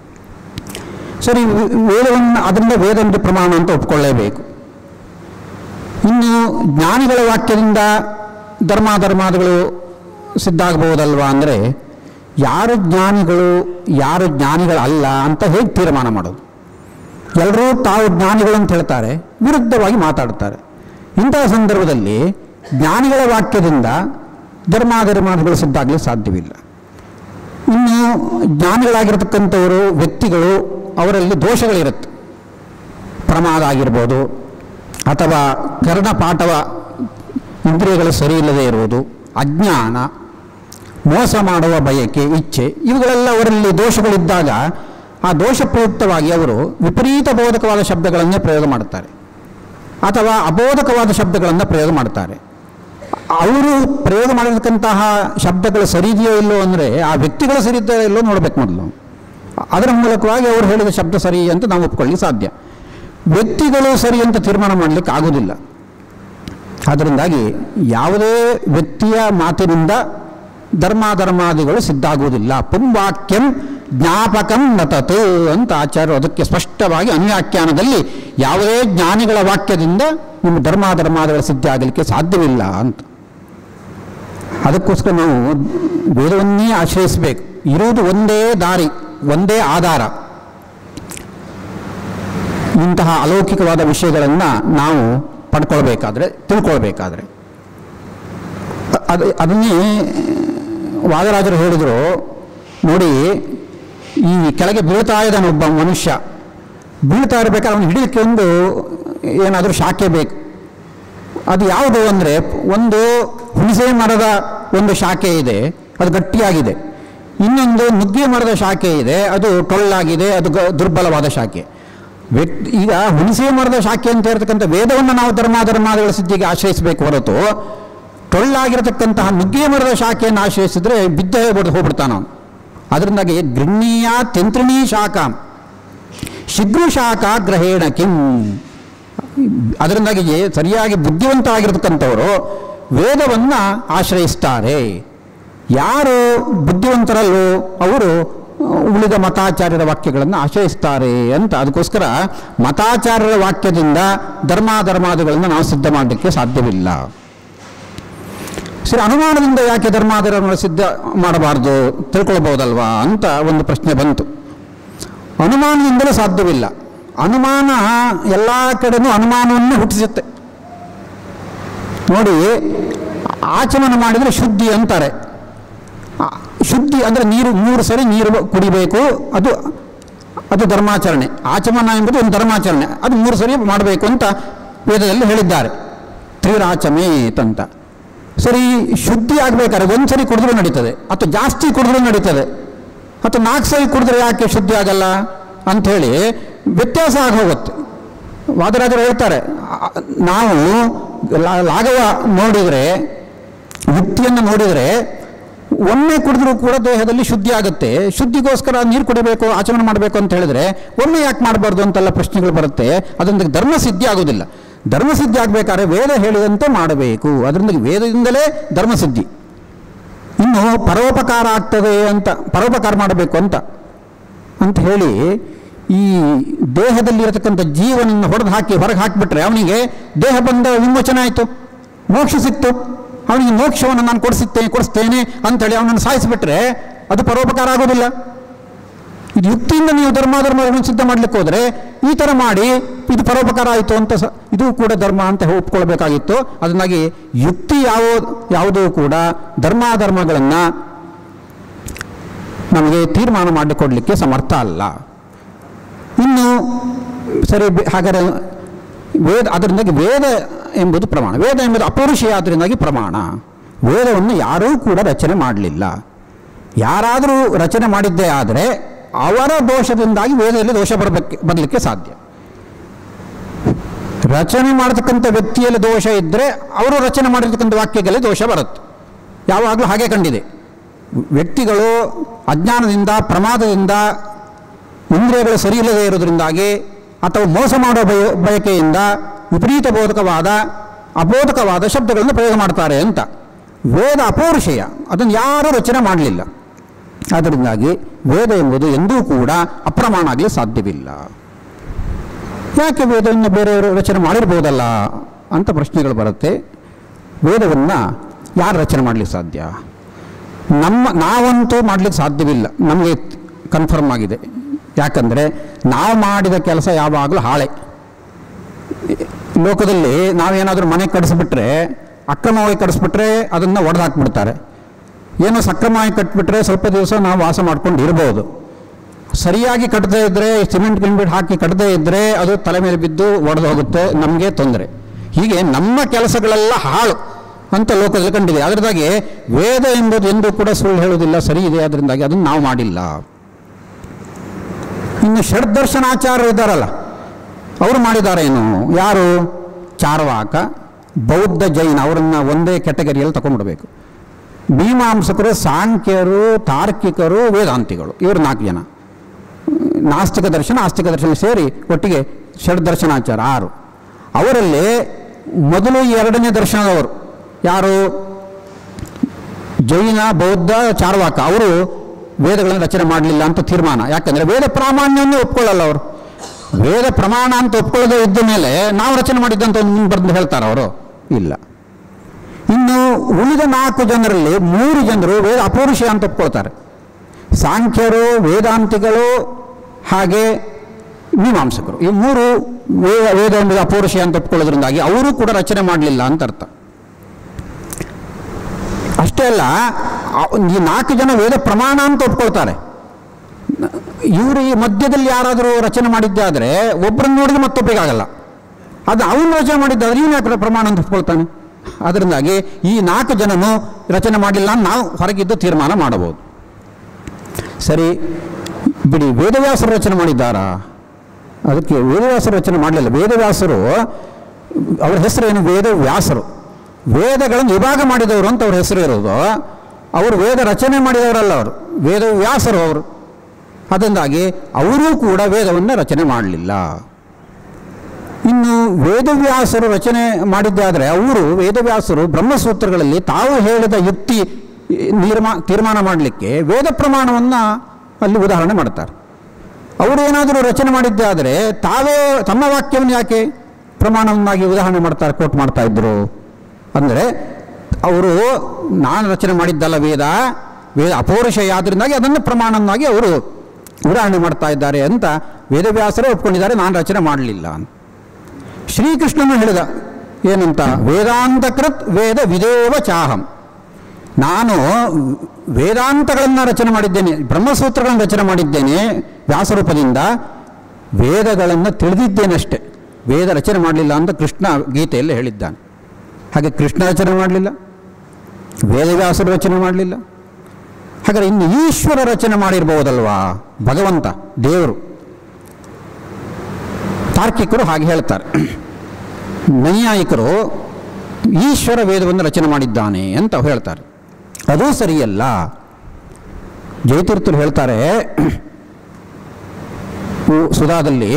ಸರಿ ವ- ವೇದವನ್ನು ಅದರಿಂದ ವೇದ ಒಂದು ಪ್ರಮಾಣ ಅಂತ ಒಪ್ಕೊಳ್ಳೇಬೇಕು ಇನ್ನು ಜ್ಞಾನಿಗಳ ವಾಕ್ಯದಿಂದ ಧರ್ಮಾಧರ್ಮಾದಿಗಳು ಸಿದ್ಧ ಆಗಬಹುದಲ್ವಾ ಅಂದರೆ ಯಾರು ಜ್ಞಾನಿಗಳು ಯಾರು ಜ್ಞಾನಿಗಳಲ್ಲ ಅಂತ ಹೇಗೆ ತೀರ್ಮಾನ ಮಾಡೋದು ಎಲ್ಲರೂ ತಾವು ಜ್ಞಾನಿಗಳು ಅಂತ ಹೇಳ್ತಾರೆ ವಿರುದ್ಧವಾಗಿ ಮಾತಾಡ್ತಾರೆ ಇಂತಹ ಸಂದರ್ಭದಲ್ಲಿ ಜ್ಞಾನಿಗಳ ವಾಕ್ಯದಿಂದ ಧರ್ಮಾಧರ್ಮಾದಿಗಳು ಸಿದ್ಧ ಆಗಲು ಸಾಧ್ಯವಿಲ್ಲ ಇನ್ನು ಜ್ಞಾನಿಗಳಾಗಿರ್ತಕ್ಕಂಥವರು ವ್ಯಕ್ತಿಗಳು ಅವರಲ್ಲಿ ದೋಷಗಳಿರುತ್ತೆ ಪ್ರಮಾದ ಆಗಿರ್ಬೋದು ಅಥವಾ ಕರ್ಣಪಾಠವ ಇಂದ್ರಿಯಗಳು ಸರಿಯಿಲ್ಲದೆ ಇರುವುದು ಅಜ್ಞಾನ ಮೋಸ ಮಾಡುವ ಬಯಕೆ ಇಚ್ಛೆ ಇವುಗಳೆಲ್ಲ ಅವರಲ್ಲಿ ದೋಷಗಳಿದ್ದಾಗ ಆ ದೋಷ ಪ್ರಯುಕ್ತವಾಗಿ ಅವರು ವಿಪರೀತ ಬೋಧಕವಾದ ಶಬ್ದಗಳನ್ನೇ ಪ್ರಯೋಗ ಮಾಡುತ್ತಾರೆ ಅಥವಾ ಅಬೋಧಕವಾದ ಶಬ್ದಗಳನ್ನು ಪ್ರಯೋಗ ಮಾಡ್ತಾರೆ ಅವರು ಪ್ರಯೋಗ ಮಾಡಿರ್ತಕ್ಕಂತಹ ಶಬ್ದಗಳು ಸರಿ ಇದೆಯೋ ಇಲ್ಲೋ ಅಂದರೆ ಆ ವ್ಯಕ್ತಿಗಳು ಸರಿ ಇದ್ದಾರೋ ಇಲ್ಲೋ ನೋಡಬೇಕು ಮೊದಲು ಅದರ ಮೂಲಕವಾಗಿ ಅವರು ಹೇಳಿದ ಶಬ್ದ ಸರಿ ಅಂತ ನಾವು ಒಪ್ಕೊಳ್ಳಿ ಸಾಧ್ಯ ವ್ಯಕ್ತಿಗಳು ಸರಿ ಅಂತ ತೀರ್ಮಾನ ಮಾಡಲಿಕ್ಕೆ ಆಗೋದಿಲ್ಲ ಅದರಿಂದಾಗಿ ಯಾವುದೇ ವ್ಯಕ್ತಿಯ ಮಾತಿನಿಂದ ಧರ್ಮಾಧರ್ಮಾದಿಗಳು ಸಿದ್ಧ ಆಗುವುದಿಲ್ಲ ಪುಂವಾಕ್ಯಂ ಜ್ಞಾಪಕಂ ನತತ್ ಅಂತ ಆಚಾರ್ಯರು ಅದಕ್ಕೆ ಸ್ಪಷ್ಟವಾಗಿ ಅನ್ಯಾಖ್ಯಾನದಲ್ಲಿ ಯಾವುದೇ ಜ್ಞಾನಿಗಳ ವಾಕ್ಯದಿಂದ ನಿಮ್ಮ ಧರ್ಮಾಧರ್ಮಾದಿಗಳ ಸಿದ್ಧ ಆಗಲಿಕ್ಕೆ ಸಾಧ್ಯವಿಲ್ಲ ಅಂತ ಅದಕ್ಕೋಸ್ಕರ ನಾವು ವೇದವನ್ನೇ ಆಶ್ರಯಿಸಬೇಕು ಇರುವುದು ಒಂದೇ ದಾರಿ ಒಂದೇ ಆಧಾರ ಇಂತಹ ಅಲೌಕಿಕವಾದ ವಿಷಯಗಳನ್ನು ನಾವು ಪಡ್ಕೊಳ್ಬೇಕಾದ್ರೆ ತಿಳ್ಕೊಳ್ಬೇಕಾದ್ರೆ ಅ- ಅದು ಅದನ್ನೇ ವಾದರಾಜರು ಹೇಳಿದರು ನೋಡಿ ಈ ಕೆಳಗೆ ಬೀಳ್ತಾ ಇದ್ದಾನೆ ಒಬ್ಬ ಮನುಷ್ಯ ಬೀಳ್ತಾ ಇರಬೇಕಾದ್ರೆ ಅವನು ಹಿಡಿಲಿಕ್ಕೆ ಒಂದು ಏನಾದರೂ ಶಾಖೆ ಬೇಕು ಅದು ಯಾವುದು ಅಂದರೆ ಒಂದು ಹುಣಸೆ ಮರದ ಒಂದು ಶಾಖೆ ಇದೆ ಅದು ಗಟ್ಟಿಯಾಗಿದೆ ಇನ್ನೊಂದು ನುಗ್ಗೆ ಮರದ ಶಾಖೆ ಇದೆ ಅದು ಟೊಳ್ಳಾಗಿದೆ ಅದು ಗ- ದುರ್ಬಲವಾದ ಶಾಖೆ ವ್ಯಕ್ತಿ ಈಗ ಹುಣಸೆ ಮರದ ಶಾಖೆ ಅಂತ ಇರತಕ್ಕಂಥ ವೇದವನ್ನು ನಾವು ಧರ್ಮಾಧರ್ಮಾದಿಗಳ ಸಿದ್ಧಿಗೆ ಆಶ್ರಯಿಸಬೇಕು ಹೊರತು ಟೊಳ್ಳಾಗಿರತಕ್ಕಂತಹ ನುಗ್ಗೆ ಮರದ ಶಾಖೆಯನ್ನು ಆಶ್ರಯಿಸಿದ್ರೆ ಬಿದ್ದ ಹೋಗ್ಬಿಡ್ ಹೋಗ್ಬಿಡ್ತಾನ ಅವನು ಅದರಿಂದಾಗಿ ಗೃಹ್ಣೀಯ ತಂತ್ರಿಣೀ ಶಾಖಾಂ ಶೀಘ್ರ ಶಾಖಾ ಗ್ರಹೇಣ ಕಿಂ ಅದರಿಂದಾಗಿ ಸರಿಯಾಗಿ ಬುದ್ಧಿವಂತರಾಗಿರ್ತಕ್ಕಂಥವರು ವೇದವನ್ನು ಆಶ್ರಯಿಸ್ತಾರೆ ಯಾರು ಬುದ್ಧಿವಂತರಲ್ಲೋ ಅವರು ಉಳಿದ ಮತಾಚಾರ್ಯರ ವಾಕ್ಯಗಳನ್ನು ಆಶ್ರಯಿಸ್ತಾರೆ ಅಂತ ಅದಕ್ಕೋಸ್ಕರ ಮತಾಚಾರ್ಯರ ವಾಕ್ಯದಿಂದ ಧರ್ಮಾಧರ್ಮಾದಿಗಳನ್ನು ನಾವು ಸಿದ್ಧ ಮಾಡಲಿಕ್ಕೆ ಸಾಧ್ಯವಿಲ್ಲ ಸರಿ ಅನುಮಾನದಿಂದ ಯಾಕೆ ಧರ್ಮಾಧರ್ಮಗಳನ್ನು ಸಿದ್ಧ ಮಾಡಬಾರ್ದು ತಿಳ್ಕೊಳ್ಬಹುದಲ್ವಾ ಅಂತ ಒಂದು ಪ್ರಶ್ನೆ ಬಂತು ಅನುಮಾನದಿಂದಲೂ ಸಾಧ್ಯವಿಲ್ಲ ಅನುಮಾನ ಎಲ್ಲ ಕಡೆನೂ ಅನುಮಾನವನ್ನು ಹುಟ್ಟಿಸುತ್ತೆ ನೋಡಿ ಆಚಮನ ಮಾಡಿದರೆ ಶುದ್ಧಿ ಅಂತಾರೆ ಆ, ಶುದ್ಧಿ ಅಂದರೆ ನೀರು ಮೂರು ಸರಿ ನೀರು ಕುಡಿಬೇಕು ಅದು ಅದು ಧರ್ಮಾಚರಣೆ ಆಚಮನ ಎಂಬುದು ಒಂದು ಧರ್ಮಾಚರಣೆ ಅದು ಮೂರು ಸರಿ ಮಾಡಬೇಕು ಅಂತ ವೇದದಲ್ಲಿ ಹೇಳಿದ್ದಾರೆ ತ್ರಿರಾಚಮೇತ್ ಅಂತ ಸರಿ ಶುದ್ಧಿ ಆಗಬೇಕಾದ್ರೆ ಒಂದು ಸರಿ ಕುಡಿದ್ರೂ ನಡೀತದೆ ಅಥವಾ ಜಾಸ್ತಿ ಕುಡಿದ್ರೂ ನಡೀತದೆ ಅಥವಾ ನಾಲ್ಕು ಸರಿ ಕುಡಿದ್ರೆ ಯಾಕೆ ಶುದ್ಧಿ ಆಗಲ್ಲ ಅಂಥೇಳಿ ವ್ಯತ್ಯಾಸ ಆಗಿ ಹೋಗುತ್ತೆ ವಾದರಾಜರು ಹೇಳ್ತಾರೆ ಆ, ನಾವು ಲಾ- ಲಾಘವ ನೋಡಿದರೆ ಯುಕ್ತಿಯನ್ನು ನೋಡಿದರೆ ಒಮ್ಮೆ ಕುಡಿದ್ರೂ ಕೂಡ ದೇಹದಲ್ಲಿ ಶುದ್ಧಿ ಆಗುತ್ತೆ ಶುದ್ಧಿಗೋಸ್ಕರ ನೀರು ಕುಡಿಬೇಕು ಆಚರಣೆ ಮಾಡಬೇಕು ಅಂತ ಹೇಳಿದ್ರೆ ಒಮ್ಮೆ ಯಾಕೆ ಮಾಡಬಾರ್ದು ಅಂತೆಲ್ಲ ಪ್ರಶ್ನೆಗಳು ಬರುತ್ತೆ ಅದರಿಂದ ಧರ್ಮ ಸಿದ್ಧಿ ಆಗೋದಿಲ್ಲ ಧರ್ಮ ಸಿದ್ಧಿ ಆಗಬೇಕಾದ್ರೆ ವೇದ ಹೇಳಿದಂತೆ ಮಾಡಬೇಕು ಅದರಿಂದ ವೇದದಿಂದಲೇ ಧರ್ಮ ಸಿದ್ಧಿ ಇನ್ನು ಪರೋಪಕಾರ ಆಗ್ತದೆ ಅಂತ ಪರೋಪಕಾರ ಮಾಡಬೇಕು ಅಂತ ಅಂತ ಹೇಳಿ ಈ ದೇಹದಲ್ಲಿರತಕ್ಕಂಥ ಜೀವನನ್ನು ಹೊಡೆದು ಹಾಕಿ ಹೊರಗೆ ಹಾಕಿಬಿಟ್ರೆ ಅವನಿಗೆ ದೇಹ ಬಂದ ವಿಮೋಚನೆ ಆಯಿತು ಮೋಕ್ಷ ಸಿಕ್ತು ಅವನಿಗೆ ಮೋಕ್ಷವನ್ನು ನಾನು ಕೊಡಿಸುತ್ತೇನೆ ಕೊಡಿಸ್ತೇನೆ ಅಂತೇಳಿ ಅವನನ್ನು ಸಾಯಿಸಿಬಿಟ್ರೆ ಅದು ಪರೋಪಕಾರ ಆಗೋದಿಲ್ಲ ಇದು ಯುಕ್ತಿಯಿಂದ ನೀವು ಧರ್ಮಾಧರ್ಮಗಳನ್ನು ಸಿದ್ಧ ಮಾಡಲಿಕ್ಕೆ ಹೋದರೆ ಈ ಥರ ಮಾಡಿ ಇದು ಪರೋಪಕಾರ ಆಯಿತು ಅಂತ ಸ ಇದು ಕೂಡ ಧರ್ಮ ಅಂತ ಒಪ್ಕೊಳ್ಬೇಕಾಗಿತ್ತು ಅದನ್ನಾಗಿ ಯುಕ್ತಿ ಯಾವ ಯಾವುದೂ ಕೂಡ ಧರ್ಮಾಧರ್ಮಗಳನ್ನು ನಮಗೆ ತೀರ್ಮಾನ ಮಾಡಿಕೊಡ್ಲಿಕ್ಕೆ ಸಮರ್ಥ ಅಲ್ಲ ಇನ್ನು ಸರಿ ಬೆ- ಹಾಗಾದರೆ ವೇದ ಅದರಿಂದಾಗಿ ವೇದ ಎಂಬುದು ಪ್ರಮಾಣ ವೇದ ಎಂಬುದು ಅಪೌರುಷೀಯ ಆದ್ದರಿಂದಾಗಿ ಪ್ರಮಾಣ ವೇದವನ್ನು ಯಾರೂ ಕೂಡ ರಚನೆ ಮಾಡಲಿಲ್ಲ ಯಾರಾದರೂ ರಚನೆ ಮಾಡಿದ್ದೇ ಆದರೆ ಅವರ ದೋಷದಿಂದಾಗಿ ವೇದದಲ್ಲಿ ದೋಷ ಬರಬೇಕು ಬರಲಿಕ್ಕೆ ಸಾಧ್ಯ ರಚನೆ ಮಾಡತಕ್ಕಂಥ ವ್ಯಕ್ತಿಯಲ್ಲಿ ದೋಷ ಇದ್ದರೆ ಅವರು ರಚನೆ ಮಾಡಿರ್ತಕ್ಕಂಥ ವಾಕ್ಯಗಳಲ್ಲಿ ದೋಷ ಬರುತ್ತೆ ಯಾವಾಗಲೂ ಹಾಗೆ ಕಂಡಿದೆ ವ್ಯಕ್ತಿಗಳು ಅಜ್ಞಾನದಿಂದ ಪ್ರಮಾದದಿಂದ ಇಂದ್ರಿಯಗಳು ಸರಿಯಿಲ್ಲದೆ ಇರೋದ್ರಿಂದಾಗಿ ಅಥವಾ ಮೋಸ ಮಾಡೋ ಬಯ ಬಯಕೆಯಿಂದ ವಿಪರೀತ ಬೋಧಕವಾದ ಅಬೋಧಕವಾದ ಶಬ್ದಗಳನ್ನು ಪ್ರಯೋಗ ಮಾಡ್ತಾರೆ ಅಂತ ವೇದ ಅಪೌರುಷೇಯ ಅದನ್ನು ಯಾರೂ ರಚನೆ ಮಾಡಲಿಲ್ಲ ಅದರಿಂದಾಗಿ ವೇದ ಎಂಬುದು ಎಂದೂ ಕೂಡ ಅಪ್ರಮಾಣ ಆಗಲಿ ಸಾಧ್ಯವಿಲ್ಲ ಯಾಕೆ ವೇದವನ್ನು ಬೇರೆಯವರು ರಚನೆ ಮಾಡಿರ್ಬೋದಲ್ಲ ಅಂತ ಪ್ರಶ್ನೆಗಳು ಬರುತ್ತೆ ವೇದವನ್ನು ಯಾರು ರಚನೆ ಮಾಡಲಿಕ್ಕೆ ಸಾಧ್ಯ ನಮ್ಮ ನಾವಂತೂ ಮಾಡಲಿಕ್ಕೆ ಸಾಧ್ಯವಿಲ್ಲ ನಮಗೆ ಕನ್ಫರ್ಮ್ ಆಗಿದೆ ಯಾಕಂದರೆ ನಾವು ಮಾಡಿದ ಕೆಲಸ ಯಾವಾಗಲೂ ಹಾಳೆ ಲೋಕದಲ್ಲಿ ನಾವೇನಾದರೂ ಮನೆ ಕಡಿಸ್ಬಿಟ್ರೆ ಅಕ್ರಮವಾಗಿ ಕಡಿಸ್ಬಿಟ್ರೆ ಅದನ್ನು ಒಡೆದು ಹಾಕ್ಬಿಡ್ತಾರೆ ಏನೋ ಸಕ್ರಮವಾಗಿ ಕಟ್ಬಿಟ್ರೆ ಸ್ವಲ್ಪ ದಿವಸ ನಾವು ವಾಸ ಮಾಡ್ಕೊಂಡು ಇರ್ಬೋದು ಸರಿಯಾಗಿ ಕಟ್ಟದೇ ಇದ್ದರೆ ಸಿಮೆಂಟ್ ಗಿಮೆಂಟ್ ಹಾಕಿ ಕಟ್ಟದೇ ಇದ್ದರೆ ಅದು ತಲೆ ಮೇಲೆ ಬಿದ್ದು ಒಡೆದು ಹೋಗುತ್ತೆ ನಮಗೆ ತೊಂದರೆ ಹೀಗೆ ನಮ್ಮ ಕೆಲಸಗಳೆಲ್ಲ ಹಾಳು ಅಂತ ಲೋಕದಲ್ಲಿ ಕಂಡಿದೆ ಅದರಿಂದಾಗಿ ವೇದ ಎಂಬುದು ಎಂದೂ ಕೂಡ ಸುಳ್ಳು ಹೇಳುವುದಿಲ್ಲ ಸರಿ ಇದೆ ಅದರಿಂದಾಗಿ ಅದನ್ನು ನಾವು ಮಾಡಿಲ್ಲ ಇನ್ನು ಷಡ್ದರ್ಶನಾಚಾರ್ಯರು ಇದ್ದಾರಲ್ಲ ಅವರು ಮಾಡಿದಾರೇನು ಯಾರು ಚಾರ್ವಾಕ ಬೌದ್ಧ ಜೈನ ಅವರನ್ನು ಒಂದೇ ಕೆಟಗರಿಯಲ್ಲಿ ತಗೊಂಡ್ಬಿಡಬೇಕು ಮೀಮಾಂಸಕರು ಸಾಂಖ್ಯರು ತಾರ್ಕಿಕರು ವೇದಾಂತಿಗಳು ಇವರು ನಾಲ್ಕು ಜನ ನಾಸ್ತಿಕ ದರ್ಶನ ಆಸ್ತಿಕ ದರ್ಶನ ಸೇರಿ ಒಟ್ಟಿಗೆ ಷಡ್ದರ್ಶನಾಚಾರ ಆರು ಅವರಲ್ಲಿ ಮೊದಲು ಎರಡನೇ ದರ್ಶನದವರು ಯಾರು ಜೈನ ಬೌದ್ಧ ಚಾರ್ವಾಕ ಅವರು ವೇದಗಳನ್ನು ರಚನೆ ಮಾಡಲಿಲ್ಲ ಅಂತ ತೀರ್ಮಾನ ಯಾಕಂದರೆ ವೇದ ಪ್ರಾಮಾಣ್ಯವನ್ನು ಒಪ್ಕೊಳ್ಳಲ್ಲ ಅವರು ವೇದ ಪ್ರಮಾಣ ಅಂತ ಒಪ್ಕೊಳ್ಳದೆ ಇದ್ದ ಮೇಲೆ ನಾವು ರಚನೆ ಮಾಡಿದ್ದಂತ ಒಂದು ಮುಂದೆ ಬರೆದು ಹೇಳ್ತಾರೆ ಅವರು ಇಲ್ಲ ಇನ್ನು ಉಳಿದ ನಾಲ್ಕು ಜನರಲ್ಲಿ ಮೂರು ಜನರು ವೇದ ಅಪೌರುಷ ಅಂತ ಒಪ್ಕೊಳ್ತಾರೆ ಸಾಂಖ್ಯರು ವೇದಾಂತಿಗಳು ಹಾಗೆ ಮೀಮಾಂಸಕರು ಈ ಮೂರು ವೇದ ವೇದ ಎಂಬುದು ಅಪೌರುಷ ಅಂತ ಒಪ್ಕೊಳ್ಳೋದ್ರಿಂದಾಗಿ ಅವರು ಕೂಡ ರಚನೆ ಮಾಡಲಿಲ್ಲ ಅಂತ ಅರ್ಥ ಅಷ್ಟೇ ಅಲ್ಲ ಆ- ಈ ನಾಲ್ಕು ಜನ ವೇದ ಪ್ರಮಾಣ ಅಂತ ಒಪ್ಕೊಳ್ತಾರೆ ಇವರು ಈ ಮಧ್ಯದಲ್ಲಿ ಯಾರಾದರೂ ರಚನೆ ಮಾಡಿದ್ದೆ ಆದರೆ ಒಬ್ಬರನ್ನು ನೋಡಿದ್ರೆ ಮತ್ತೊಬ್ಬರಿಗೆ ಆಗಲ್ಲ ಅದು ಅವನು ರಚನೆ ಮಾಡಿದ್ದಾದ್ರೆ ಇವನು ಯಾಕೆ ಪ್ರಮಾಣ ಅಂತ ಒಪ್ಕೊಳ್ತಾನೆ ಅದರಿಂದಾಗಿ ಈ ನಾಲ್ಕು ಜನನು ರಚನೆ ಮಾಡಿಲ್ಲ ಅಂತ ನಾವು ಹೊರಗಿದ್ದು ತೀರ್ಮಾನ ಮಾಡಬಹುದು ಸರಿ ಬಿಡಿ ವೇದವ್ಯಾಸರು ರಚನೆ ಮಾಡಿದ್ದಾರಾ ಅದಕ್ಕೆ ವೇದವ್ಯಾಸರು ರಚನೆ ಮಾಡಲಿಲ್ಲ ವೇದವ್ಯಾಸರು ಅವರ ಹೆಸರೇನು ವೇದವ್ಯಾಸರು ವೇದಗಳನ್ನು ವಿಭಾಗ ಮಾಡಿದವರು ಅಂತ ಅವ್ರ ಹೆಸರು ಇರೋದು ಅವರು ವೇದ ರಚನೆ ಮಾಡಿದವರಲ್ಲ ಅವರು ವೇದ ವ್ಯಾಸರು ಅವರು ಅದರಿಂದಾಗಿ ಅವರೂ ಕೂಡ ವೇದವನ್ನು ರಚನೆ ಮಾಡಲಿಲ್ಲ ಇನ್ನು ವೇದವ್ಯಾಸರು ರಚನೆ ಮಾಡಿದ್ದಾದರೆ ಅವರು ವೇದವ್ಯಾಸರು ಬ್ರಹ್ಮಸೂತ್ರಗಳಲ್ಲಿ ತಾವು ಹೇಳಿದ ಯುಕ್ತಿ ನಿರ್ಮಾ ತೀರ್ಮಾನ ಮಾಡಲಿಕ್ಕೆ ವೇದ ಪ್ರಮಾಣವನ್ನು ಅಲ್ಲಿ ಉದಾಹರಣೆ ಮಾಡ್ತಾರೆ ಅವರು ಏನಾದರೂ ರಚನೆ ಮಾಡಿದ್ದಾದರೆ ತಾವೇ ತಮ್ಮ ವಾಕ್ಯವನ್ನು ಯಾಕೆ ಪ್ರಮಾಣವನ್ನಾಗಿ ಉದಾಹರಣೆ ಮಾಡ್ತಾರೆ ಕೋಟ್ ಮಾಡ್ತಾ ಇದ್ರು ಅಂದರೆ ಅವರು ನಾನು ರಚನೆ ಮಾಡಿದ್ದಲ್ಲ ವೇದ ವೇದ ಅಪೌರುಷಯ ಆದ್ದರಿಂದಾಗಿ ಅದನ್ನು ಪ್ರಮಾಣವನ್ನಾಗಿ ಅವರು ಉದಾಹರಣೆ ಮಾಡ್ತಾ ಇದ್ದಾರೆ ಅಂತ ವೇದವ್ಯಾಸರೇ ಒಪ್ಕೊಂಡಿದ್ದಾರೆ ನಾನು ರಚನೆ ಮಾಡಲಿಲ್ಲ ಅಂತ ಶ್ರೀಕೃಷ್ಣನು ಹೇಳಿದ ಏನಂತ ವೇದಾಂತಕೃತ್ ವೇದ ವಿದೇವ ಚಾಹಂ ನಾನು ವೇದಾಂತಗಳನ್ನು ರಚನೆ ಮಾಡಿದ್ದೇನೆ ಬ್ರಹ್ಮಸೂತ್ರಗಳನ್ನು ರಚನೆ ಮಾಡಿದ್ದೇನೆ ವ್ಯಾಸರೂಪದಿಂದ ವೇದಗಳನ್ನು ತಿಳಿದಿದ್ದೇನಷ್ಟೇ ವೇದ ರಚನೆ ಮಾಡಲಿಲ್ಲ ಅಂತ ಕೃಷ್ಣ ಗೀತೆಯಲ್ಲಿ ಹೇಳಿದ್ದಾನೆ ಹಾಗೆ ಕೃಷ್ಣ ರಚನೆ ಮಾಡಲಿಲ್ಲ ವೇದವ್ಯಾಸರು ರಚನೆ ಮಾಡಲಿಲ್ಲ ಹಾಗಾದ್ರೆ ಇನ್ನು ಈಶ್ವರ ರಚನೆ ಮಾಡಿರ್ಬೋದಲ್ವಾ ಭಗವಂತ ದೇವರು ತಾರ್ಕಿಕರು ಹಾಗೆ ಹೇಳ್ತಾರೆ ನೈಯಾಯಿಕರು ಈಶ್ವರ ವೇದವನ್ನು ರಚನೆ ಮಾಡಿದ್ದಾನೆ ಅಂತ ಹೇಳ್ತಾರೆ ಅದೂ ಸರಿಯಲ್ಲ ಜಯತೀರ್ಥರು ಹೇಳ್ತಾರೆ ಉ- ಸುಧಾದಲ್ಲಿ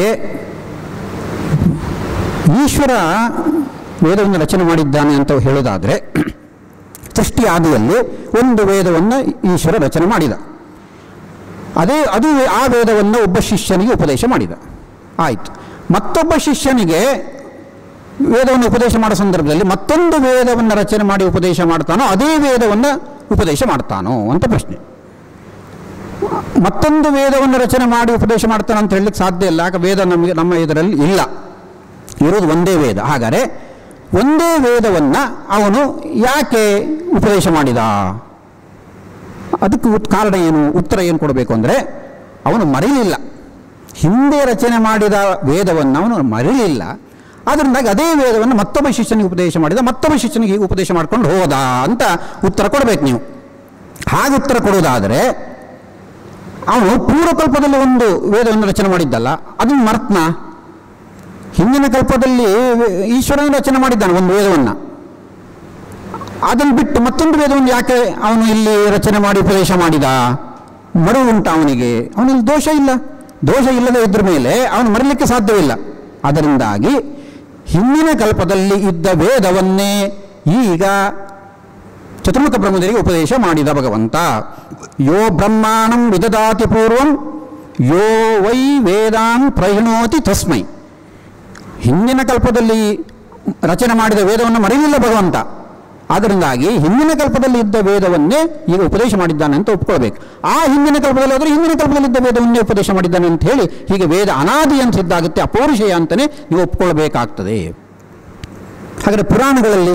ಈಶ್ವರ ವೇದವನ್ನು ರಚನೆ ಮಾಡಿದ್ದಾನೆ ಅಂತ ಹೇಳೋದಾದರೆ ಸೃಷ್ಟಿ ಆದಿಯಲ್ಲಿ ಒಂದು ವೇದವನ್ನು ಈಶ್ವರ ರಚನೆ ಮಾಡಿದ ಅದೇ ಅದು ಆ ವೇದವನ್ನು ಒಬ್ಬ ಶಿಷ್ಯನಿಗೆ ಉಪದೇಶ ಮಾಡಿದ ಆಯಿತು ಮತ್ತೊಬ್ಬ ಶಿಷ್ಯನಿಗೆ ವೇದವನ್ನು ಉಪದೇಶ ಮಾಡೋ ಸಂದರ್ಭದಲ್ಲಿ ಮತ್ತೊಂದು ವೇದವನ್ನು ರಚನೆ ಮಾಡಿ ಉಪದೇಶ ಮಾಡ್ತಾನೋ ಅದೇ ವೇದವನ್ನು ಉಪದೇಶ ಮಾಡ್ತಾನೋ ಅಂತ ಪ್ರಶ್ನೆ ಮತ್ತೊಂದು ವೇದವನ್ನು ರಚನೆ ಮಾಡಿ ಉಪದೇಶ ಮಾಡ್ತಾನೆ ಅಂತ ಹೇಳಲಿಕ್ಕೆ ಸಾಧ್ಯ ಇಲ್ಲ ಯಾಕೆ ವೇದ ನಮಗೆ ನಮ್ಮ ಇದರಲ್ಲಿ ಇಲ್ಲ ಇರೋದು ಒಂದೇ ವೇದ ಹಾಗಾದರೆ ಒಂದೇ ವೇದವನ್ನು ಅವನು ಯಾಕೆ ಉಪದೇಶ ಮಾಡಿದ ಅದಕ್ಕೆ ಉತ್- ಕಾರಣ ಏನು ಉತ್ತರ ಏನು ಕೊಡಬೇಕು ಅಂದರೆ ಅವನು ಮರೀಲಿಲ್ಲ ಹಿಂದೆ ರಚನೆ ಮಾಡಿದ ವೇದವನ್ನು ಅವನು ಮರೀಲಿಲ್ಲ ಅದರಿಂದಾಗಿ ಅದೇ ವೇದವನ್ನು ಮತ್ತೊಬ್ಬ ಶಿಷ್ಯನಿಗೆ ಉಪದೇಶ ಮಾಡಿದ ಮತ್ತೊಬ್ಬ ಶಿಷ್ಯನಿಗೆ ಹೀಗೆ ಉಪದೇಶ ಮಾಡ್ಕೊಂಡು ಹೋದ ಅಂತ ಉತ್ತರ ಕೊಡಬೇಕು ನೀವು ಹಾಗೆ ಉತ್ತರ ಕೊಡುವುದಾದರೆ ಅವನು ಪೂರ್ವಕಲ್ಪದಲ್ಲಿ ಒಂದು ವೇದವನ್ನು ರಚನೆ ಮಾಡಿದ್ದಲ್ಲ ಅದನ್ನು ಮರ್ತನ ಹಿಂದಿನ ಕಲ್ಪದಲ್ಲಿ ಈಶ್ವರನ ರಚನೆ ಮಾಡಿದ್ದಾನೆ ಒಂದು ವೇದವನ್ನು ಅದನ್ನು ಬಿಟ್ಟು ಮತ್ತೊಂದು ವೇದವನ್ನು ಯಾಕೆ ಅವನು ಇಲ್ಲಿ ರಚನೆ ಮಾಡಿ ಉಪದೇಶ ಮಾಡಿದ ಮರು ಉಂಟ ಅವನಿಗೆ ಅವನಲ್ಲಿ ದೋಷ ಇಲ್ಲ ದೋಷ ಇಲ್ಲದೆ ಇದ್ರ ಮೇಲೆ ಅವನು ಮರಲಿಕ್ಕೆ ಸಾಧ್ಯವಿಲ್ಲ ಅದರಿಂದಾಗಿ ಹಿಂದಿನ ಕಲ್ಪದಲ್ಲಿ ಇದ್ದ ವೇದವನ್ನೇ ಈಗ ಚತುರ್ಮುಖ ಬ್ರಹ್ಮದೇವರಿಗೆ ಉಪದೇಶ ಮಾಡಿದ ಭಗವಂತ ಯೋ ಬ್ರಹ್ಮಾಣಂ ವಿದದಾತಿ ಪೂರ್ವಂ ಯೋ ವೈ ವೇದಾನ್ ಪ್ರಹಿಣೋತಿ ತಸ್ಮೈ ಹಿಂದಿನ ಕಲ್ಪದಲ್ಲಿ ರಚನೆ ಮಾಡಿದ ವೇದವನ್ನು ಮರೆಯಲಿಲ್ಲ ಭಗವಂತ ಆದ್ದರಿಂದಾಗಿ ಹಿಂದಿನ ಕಲ್ಪದಲ್ಲಿ ಇದ್ದ ವೇದವನ್ನೇ ಈಗ ಉಪದೇಶ ಮಾಡಿದ್ದಾನೆ ಅಂತ ಒಪ್ಕೊಳ್ಬೇಕು ಆ ಹಿಂದಿನ ಕಲ್ಪದಲ್ಲಿ ಹೋದರೆ ಹಿಂದಿನ ಕಲ್ಪದಲ್ಲಿ ಇದ್ದ ವೇದವನ್ನೇ ಉಪದೇಶ ಮಾಡಿದ್ದಾನೆ ಅಂತ ಹೇಳಿ ಹೀಗೆ ವೇದ ಅನಾದಿ ಅಂತ ಸಿದ್ಧಾಗುತ್ತೆ ಅಪೌರುಷೇಯ ಅಂತಲೇ ನೀವು ಒಪ್ಕೊಳ್ಬೇಕಾಗ್ತದೆ ಹಾಗಾದರೆ ಪುರಾಣಗಳಲ್ಲಿ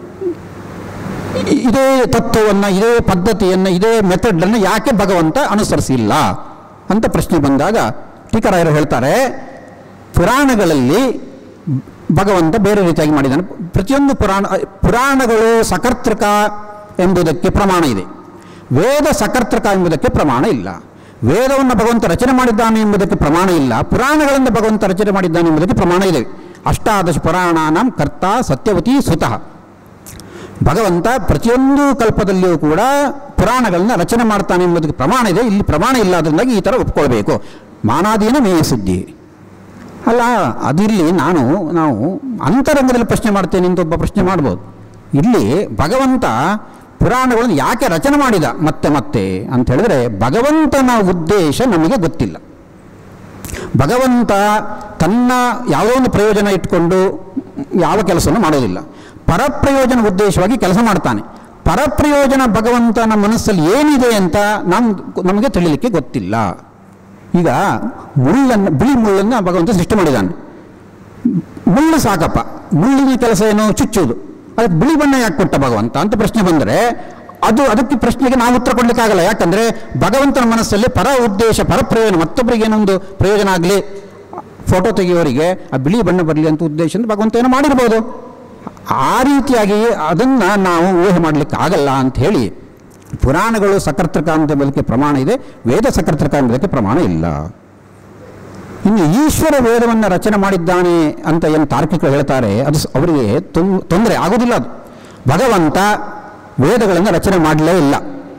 ಇ- ಇದೇ ತತ್ವವನ್ನು ಇದೇ ಪದ್ಧತಿಯನ್ನು ಇದೇ ಮೆಥಡನ್ನು ಯಾಕೆ ಭಗವಂತ ಅನುಸರಿಸಿಲ್ಲ ಅಂತ ಪ್ರಶ್ನೆ ಬಂದಾಗ ಟೀಕರಾಯರು ಹೇಳ್ತಾರೆ ಪುರಾಣಗಳಲ್ಲಿ ಭಗವಂತ ಬೇರೆ ರೀತಿಯಾಗಿ ಮಾಡಿದ್ದಾನೆ ಪ್ರತಿಯೊಂದು ಪುರಾಣ ಪುರಾಣಗಳು ಸಕರ್ತೃಕ ಎಂಬುದಕ್ಕೆ ಪ್ರಮಾಣ ಇದೆ ವೇದ ಸಕರ್ತೃಕ ಎಂಬುದಕ್ಕೆ ಪ್ರಮಾಣ ಇಲ್ಲ ವೇದವನ್ನು ಭಗವಂತ ರಚನೆ ಮಾಡಿದ್ದಾನೆ ಎಂಬುದಕ್ಕೆ ಪ್ರಮಾಣ ಇಲ್ಲ ಪುರಾಣಗಳಿಂದ ಭಗವಂತ ರಚನೆ ಮಾಡಿದ್ದಾನೆ ಎಂಬುದಕ್ಕೆ ಪ್ರಮಾಣ ಇದೆ ಅಷ್ಟಾದಶ ಪುರಾಣಾನಾಂ ಕರ್ತ ಸತ್ಯವತಿ ಸುತಃ ಭಗವಂತ ಪ್ರತಿಯೊಂದು ಕಲ್ಪದಲ್ಲಿಯೂ ಕೂಡ ಪುರಾಣಗಳನ್ನ ರಚನೆ ಮಾಡ್ತಾನೆ ಎಂಬುದಕ್ಕೆ ಪ್ರಮಾಣ ಇದೆ ಇಲ್ಲಿ ಪ್ರಮಾಣ ಇಲ್ಲ ಅದರಿಂದಾಗಿ ಈ ಥರ ಒಪ್ಕೊಳ್ಬೇಕು ಮಾನಾದೀನ ಮೇಯ ಸುದ್ದಿ ಅಲ್ಲ ಅದಿರಲಿ ನಾನು ನಾವು ಅಂತರಂಗದಲ್ಲಿ ಪ್ರಶ್ನೆ ಮಾಡ್ತೇನೆ ಅಂತ ಒಬ್ಬ ಪ್ರಶ್ನೆ ಮಾಡ್ಬೋದು ಇಲ್ಲಿ ಭಗವಂತ ಪುರಾಣಗಳನ್ನು ಯಾಕೆ ರಚನೆ ಮಾಡಿದ ಮತ್ತೆ ಮತ್ತೆ ಅಂತ ಹೇಳಿದ್ರೆ ಭಗವಂತನ ಉದ್ದೇಶ ನಮಗೆ ಗೊತ್ತಿಲ್ಲ ಭಗವಂತ ತನ್ನ ಯಾವುದೋ ಒಂದು ಪ್ರಯೋಜನ ಇಟ್ಕೊಂಡು ಯಾವ ಕೆಲಸವನ್ನು ಮಾಡೋದಿಲ್ಲ ಪರಪ್ರಯೋಜನ ಉದ್ದೇಶವಾಗಿ ಕೆಲಸ ಮಾಡ್ತಾನೆ ಪರಪ್ರಯೋಜನ ಭಗವಂತನ ಮನಸ್ಸಲ್ಲಿ ಏನಿದೆ ಅಂತ ನಮ್ ನಮಗೆ ತಿಳಿಲಿಕ್ಕೆ ಗೊತ್ತಿಲ್ಲ ಈಗ ಮುಳ್ಳನ್ನು ಬಿಳಿ ಮುಳ್ಳನ್ನು ಭಗವಂತ ಸೃಷ್ಟಿ ಮಾಡಿದ್ದಾನೆ ಮುಳ್ಳು ಸಾಕಪ್ಪ ಮುಳ್ಳಿನ ಕೆಲಸ ಏನು ಚುಚ್ಚುವುದು ಅದಕ್ಕೆ ಬಿಳಿ ಬಣ್ಣ ಯಾಕೆ ಕೊಟ್ಟ ಭಗವಂತ ಅಂತ ಪ್ರಶ್ನೆ ಬಂದರೆ ಅದು ಅದಕ್ಕೆ ಪ್ರಶ್ನೆಗೆ ನಾವು ಉತ್ತರ ಕೊಡಲಿಕ್ಕಾಗಲ್ಲ ಯಾಕಂದರೆ ಭಗವಂತನ ಮನಸ್ಸಲ್ಲಿ ಪರ ಉದ್ದೇಶ ಪರ ಪ್ರಯೋಜನ ಮತ್ತೊಬ್ಬರಿಗೆ ಏನೊಂದು ಪ್ರಯೋಜನ ಆಗಲಿ ಫೋಟೋ ತೆಗೆಯೋರಿಗೆ ಆ ಬಿಳಿ ಬಣ್ಣ ಬರಲಿ ಅಂತ ಉದ್ದೇಶದಿಂದ ಭಗವಂತ ಏನೋ ಮಾಡಿರ್ಬೋದು ಆ ರೀತಿಯಾಗಿ ಅದನ್ನು ನಾವು ಊಹೆ ಮಾಡಲಿಕ್ಕೆ ಆಗಲ್ಲ ಅಂತ ಹೇಳಿ ಪುರಾಣಗಳು ಸಕರ್ತೃಕ ಅಂತ ಎಂಬುದಕ್ಕೆ ಪ್ರಮಾಣ ಇದೆ ವೇದ ಸಕರ್ತೃಕ ಎಂಬುದಕ್ಕೆ ಪ್ರಮಾಣ ಇಲ್ಲ ಇನ್ನು ಈಶ್ವರ ವೇದವನ್ನು ರಚನೆ ಮಾಡಿದ್ದಾನೆ ಅಂತ ಏನು ತಾರ್ಕಿಕರು ಹೇಳ್ತಾರೆ ಅದು ಸ- ಅವರಿಗೆ ತೊಂದರೆ ಆಗೋದಿಲ್ಲ ಅದು ಭಗವಂತ ವೇದಗಳನ್ನು ರಚನೆ ಮಾಡಲೇ ಇಲ್ಲ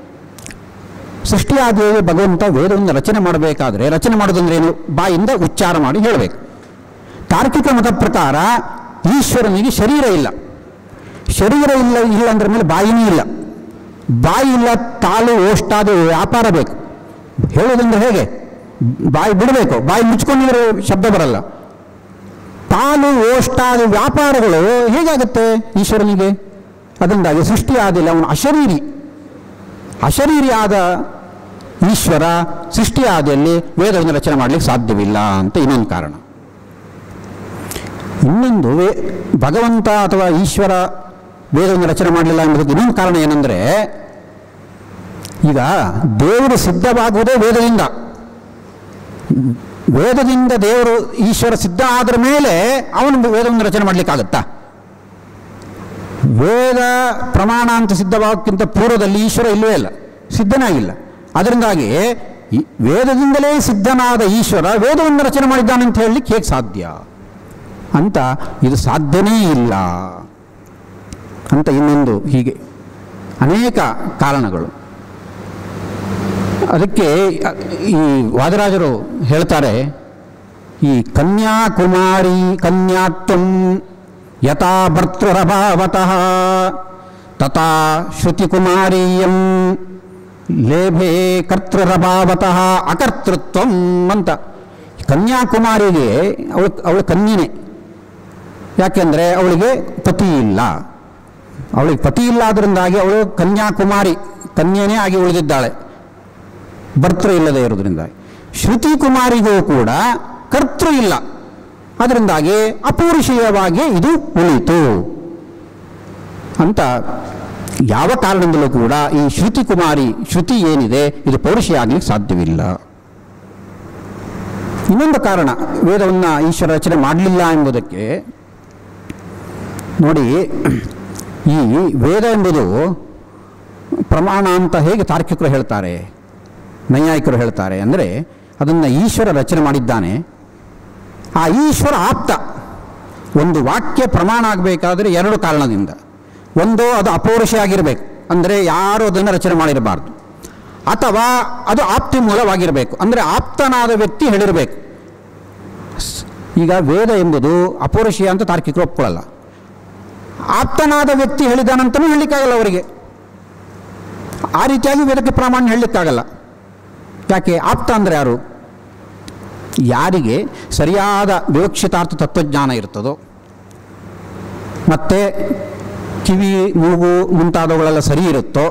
ಸೃಷ್ಟಿಯಾದ ಭಗವಂತ ವೇದವನ್ನು ರಚನೆ ಮಾಡಬೇಕಾದ್ರೆ ರಚನೆ ಮಾಡೋದಂದ್ರೆ ಏನು ಬಾಯಿಂದ ಉಚ್ಚಾರ ಮಾಡಿ ಹೇಳಬೇಕು ತಾರ್ಕಿಕ ಮತ ಪ್ರಕಾರ ಈಶ್ವರನಿಗೆ ಶರೀರ ಇಲ್ಲ ಶರೀರ ಇಲ್ಲ ಇಲ್ಲ ಅಂದ್ರ ಮೇಲೆ ಬಾಯಿನೂ ಇಲ್ಲ ಬಾಯಿ ಇಲ್ಲ ತಾಳು ಓಷ್ಟಾದ ವ್ಯಾಪಾರ ಬೇಕು ಹೇಳೋದಂದ್ರೆ ಹೇಗೆ ಬಾಯಿ ಬಿಡಬೇಕು ಬಾಯಿ ಮುಚ್ಕೊಂಡಿದ್ರೆ ಶಬ್ದ ಬರಲ್ಲ ತಾಳು ಓಷ್ಟಾದ ವ್ಯಾಪಾರಗಳು ಹೇಗಾಗುತ್ತೆ ಈಶ್ವರನಿಗೆ ಅದರಿಂದಾಗಿ ಸೃಷ್ಟಿಯಾದಿಲ್ಲ ಅವನು ಅಶರೀರಿ ಅಶರೀರಿ ಆದ ಈಶ್ವರ ಸೃಷ್ಟಿಯಾದಲ್ಲಿ ವೇದವನ್ನು ರಚನೆ ಮಾಡಲಿಕ್ಕೆ ಸಾಧ್ಯವಿಲ್ಲ ಅಂತ ಇನ್ನೊಂದು ಕಾರಣ ಇನ್ನೊಂದು ವೇ- ಭಗವಂತ ಅಥವಾ ಈಶ್ವರ ವೇದವನ್ನು ರಚನೆ ಮಾಡಲಿಲ್ಲ ಎಂಬುದಕ್ಕೆ ಇನ್ನೊಂದು ಕಾರಣ ಏನಂದರೆ ಈಗ ದೇವರು ಸಿದ್ಧವಾಗುವುದೇ ವೇದದಿಂದ ವೇದದಿಂದ ದೇವರು ಈಶ್ವರ ಸಿದ್ಧ ಆದ ಮೇಲೆ ಅವನು ವೇದವನ್ನು ರಚನೆ ಮಾಡಲಿಕ್ಕಾಗತ್ತಾ ವೇದ ಪ್ರಮಾಣ ಅಂತ ಸಿದ್ಧವಾಗಕ್ಕಿಂತ ಪೂರ್ವದಲ್ಲಿ ಈಶ್ವರ ಇಲ್ಲವೇ ಇಲ್ಲ ಸಿದ್ಧನೇ ಆಗಿಲ್ಲ ಅದರಿಂದಾಗಿ ಈ ವೇದದಿಂದಲೇ ಸಿದ್ಧನಾದ ಈಶ್ವರ ವೇದವನ್ನು ರಚನೆ ಮಾಡಿದ್ದಾನೆ ಅಂತ ಹೇಳಲಿಕ್ಕೆ ಹೇಗೆ ಸಾಧ್ಯ ಅಂತ ಇದು ಸಾಧ್ಯನೇ ಇಲ್ಲ ಅಂತ ಇನ್ನೊಂದು ಹೀಗೆ ಅನೇಕ ಕಾರಣಗಳು ಅದಕ್ಕೆ ಅ- ಈ ವಾದರಾಜರು ಹೇಳ್ತಾರೆ ಈ ಕನ್ಯಾಕುಮಾರಿ ಕನ್ಯಾತ್ವಂ ಯಥಾ ಭರ್ತೃರಭಾವತಃ ತಥಾ ಶ್ರುತಿಕುಮಾರೀಯಂ ಲೇಭೆ ಕರ್ತೃರಭಾವತಃ ಅಕರ್ತೃತ್ವಂ ಅಂತ ಕನ್ಯಾಕುಮಾರಿಗೆ ಅವಳು ಅವಳು ಕನ್ಯನೇ ಯಾಕೆಂದರೆ ಅವಳಿಗೆ ಪತಿ ಇಲ್ಲ ಅವಳಿಗೆ ಪತಿ ಇಲ್ಲ ಆದ್ರಿಂದಾಗಿ ಅವಳು ಕನ್ಯಾಕುಮಾರಿ ಕನ್ಯನೇ ಆಗಿ ಉಳಿದಿದ್ದಾಳೆ ಭರ್ತೃ ಇಲ್ಲದೆ ಇರೋದ್ರಿಂದ ಶ್ರುತಿ ಕುಮಾರಿಗೂ ಕೂಡ ಕರ್ತೃ ಇಲ್ಲ ಅದರಿಂದಾಗಿ ಅಪೌರುಷೀಯವಾಗಿ ಇದು ಉಳಿತು ಅಂತ ಯಾವ ಕಾರಣದಿಂದಲೂ ಕೂಡ ಈ ಶ್ರುತಿ ಕುಮಾರಿ ಶ್ರುತಿ ಏನಿದೆ ಇದು ಪೌರುಷಿ ಆಗ್ಲಿಕ್ಕೆ ಸಾಧ್ಯವಿಲ್ಲ ಇನ್ನೊಂದು ಕಾರಣ ವೇದವನ್ನು ಈಶ್ವರ ರಚನೆ ಮಾಡಲಿಲ್ಲ ಎಂಬುದಕ್ಕೆ ನೋಡಿ ಈ ವೇದ ಎಂಬುದು ಪ್ರಮಾಣ ಅಂತ ಹೇಗೆ ತಾರ್ಕಿಕರು ಹೇಳ್ತಾರೆ ನೈಯಾಯಿಕರು ಹೇಳ್ತಾರೆ ಅಂದರೆ ಅದನ್ನು ಈಶ್ವರ ರಚನೆ ಮಾಡಿದ್ದಾನೆ ಆ ಈಶ್ವರ ಆಪ್ತ ಒಂದು ವಾಕ್ಯ ಪ್ರಮಾಣ ಆಗಬೇಕಾದ್ರೆ ಎರಡು ಕಾರಣದಿಂದ ಒಂದು ಅದು ಅಪೌರುಷ ಆಗಿರಬೇಕು ಅಂದರೆ ಯಾರು ಅದನ್ನು ರಚನೆ ಮಾಡಿರಬಾರ್ದು ಅಥವಾ ಅದು ಆಪ್ತಿ ಮೂಲವಾಗಿರಬೇಕು ಅಂದರೆ ಆಪ್ತನಾದ ವ್ಯಕ್ತಿ ಹೇಳಿರಬೇಕು ಸ್- ಈಗ ವೇದ ಎಂಬುದು ಅಪೌರುಷೀಯ ಅಂತ ತಾರ್ಕಿಕರು ಒಪ್ಕೊಳ್ಳಲ್ಲ ಆಪ್ತನಾದ ವ್ಯಕ್ತಿ ಹೇಳಿದಾನಂತನೂ ಹೇಳಲಿಕ್ಕಾಗಲ್ಲ ಅವರಿಗೆ ಆ ರೀತಿಯಾಗಿ ವೇದಕ್ಕೆ ಪ್ರಾಮಾಣ್ಯ ಹೇಳಲಿಕ್ಕಾಗಲ್ಲ ಯಾಕೆ ಆಪ್ತ ಅಂದರೆ ಯಾರು ಯಾರಿಗೆ ಸರಿಯಾದ ವಿವಕ್ಷಿತಾರ್ಥ ತತ್ವಜ್ಞಾನ ಇರ್ತದೋ ಮತ್ತು ಕಿವಿ ಮೂಗು ಮುಂತಾದವುಗಳೆಲ್ಲ ಸರಿ ಇರುತ್ತೋ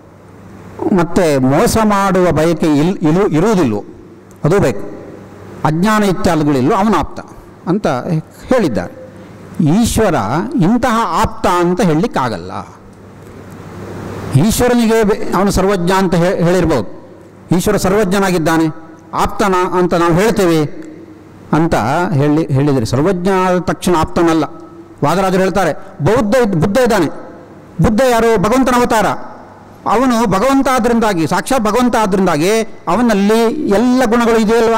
ಮತ್ತು ಮೋಸ ಮಾಡುವ ಬಯಕೆ ಇಲ್ ಇರು ಇರುವುದಿಲ್ಲವೋ ಅದು ಬೇಕು ಅಜ್ಞಾನ ಇತ್ಯಾದಿಗಳಿಲ್ಲೋ ಅವನು ಆಪ್ತ ಅಂತ ಹೇಳಿದ್ದಾರೆ ಈಶ್ವರ ಇಂತಹ ಆಪ್ತ ಅಂತ ಹೇಳಲಿಕ್ಕಾಗಲ್ಲ ಈಶ್ವರನಿಗೆ ಬೆ- ಅವನು ಸರ್ವಜ್ಞ ಅಂತ ಹೇ- ಹೇಳಿರ್ಬೋದು ಈಶ್ವರ ಸರ್ವಜ್ಞನಾಗಿದ್ದಾನೆ ಆಪ್ತನ ಅಂತ ನಾವು ಹೇಳ್ತೇವೆ ಅಂತ ಹೇಳಿ ಹೇಳಿದರೆ ಸರ್ವಜ್ಞ ಆದ ತಕ್ಷಣ ಆಪ್ತನಲ್ಲ ವಾದರಾಜರು ಹೇಳ್ತಾರೆ ಬೌದ್ಧ ಇದ್- ಬುದ್ಧ ಇದ್ದಾನೆ ಬುದ್ಧ ಯಾರು ಭಗವಂತನ ಅವತಾರ ಅವನು ಭಗವಂತ ಆದ್ರಿಂದಾಗಿ ಸಾಕ್ಷಾತ್ ಭಗವಂತ ಆದ್ರಿಂದಾಗಿ ಅವನಲ್ಲಿ ಎಲ್ಲ ಗುಣಗಳು ಇದೆಯಲ್ವಾ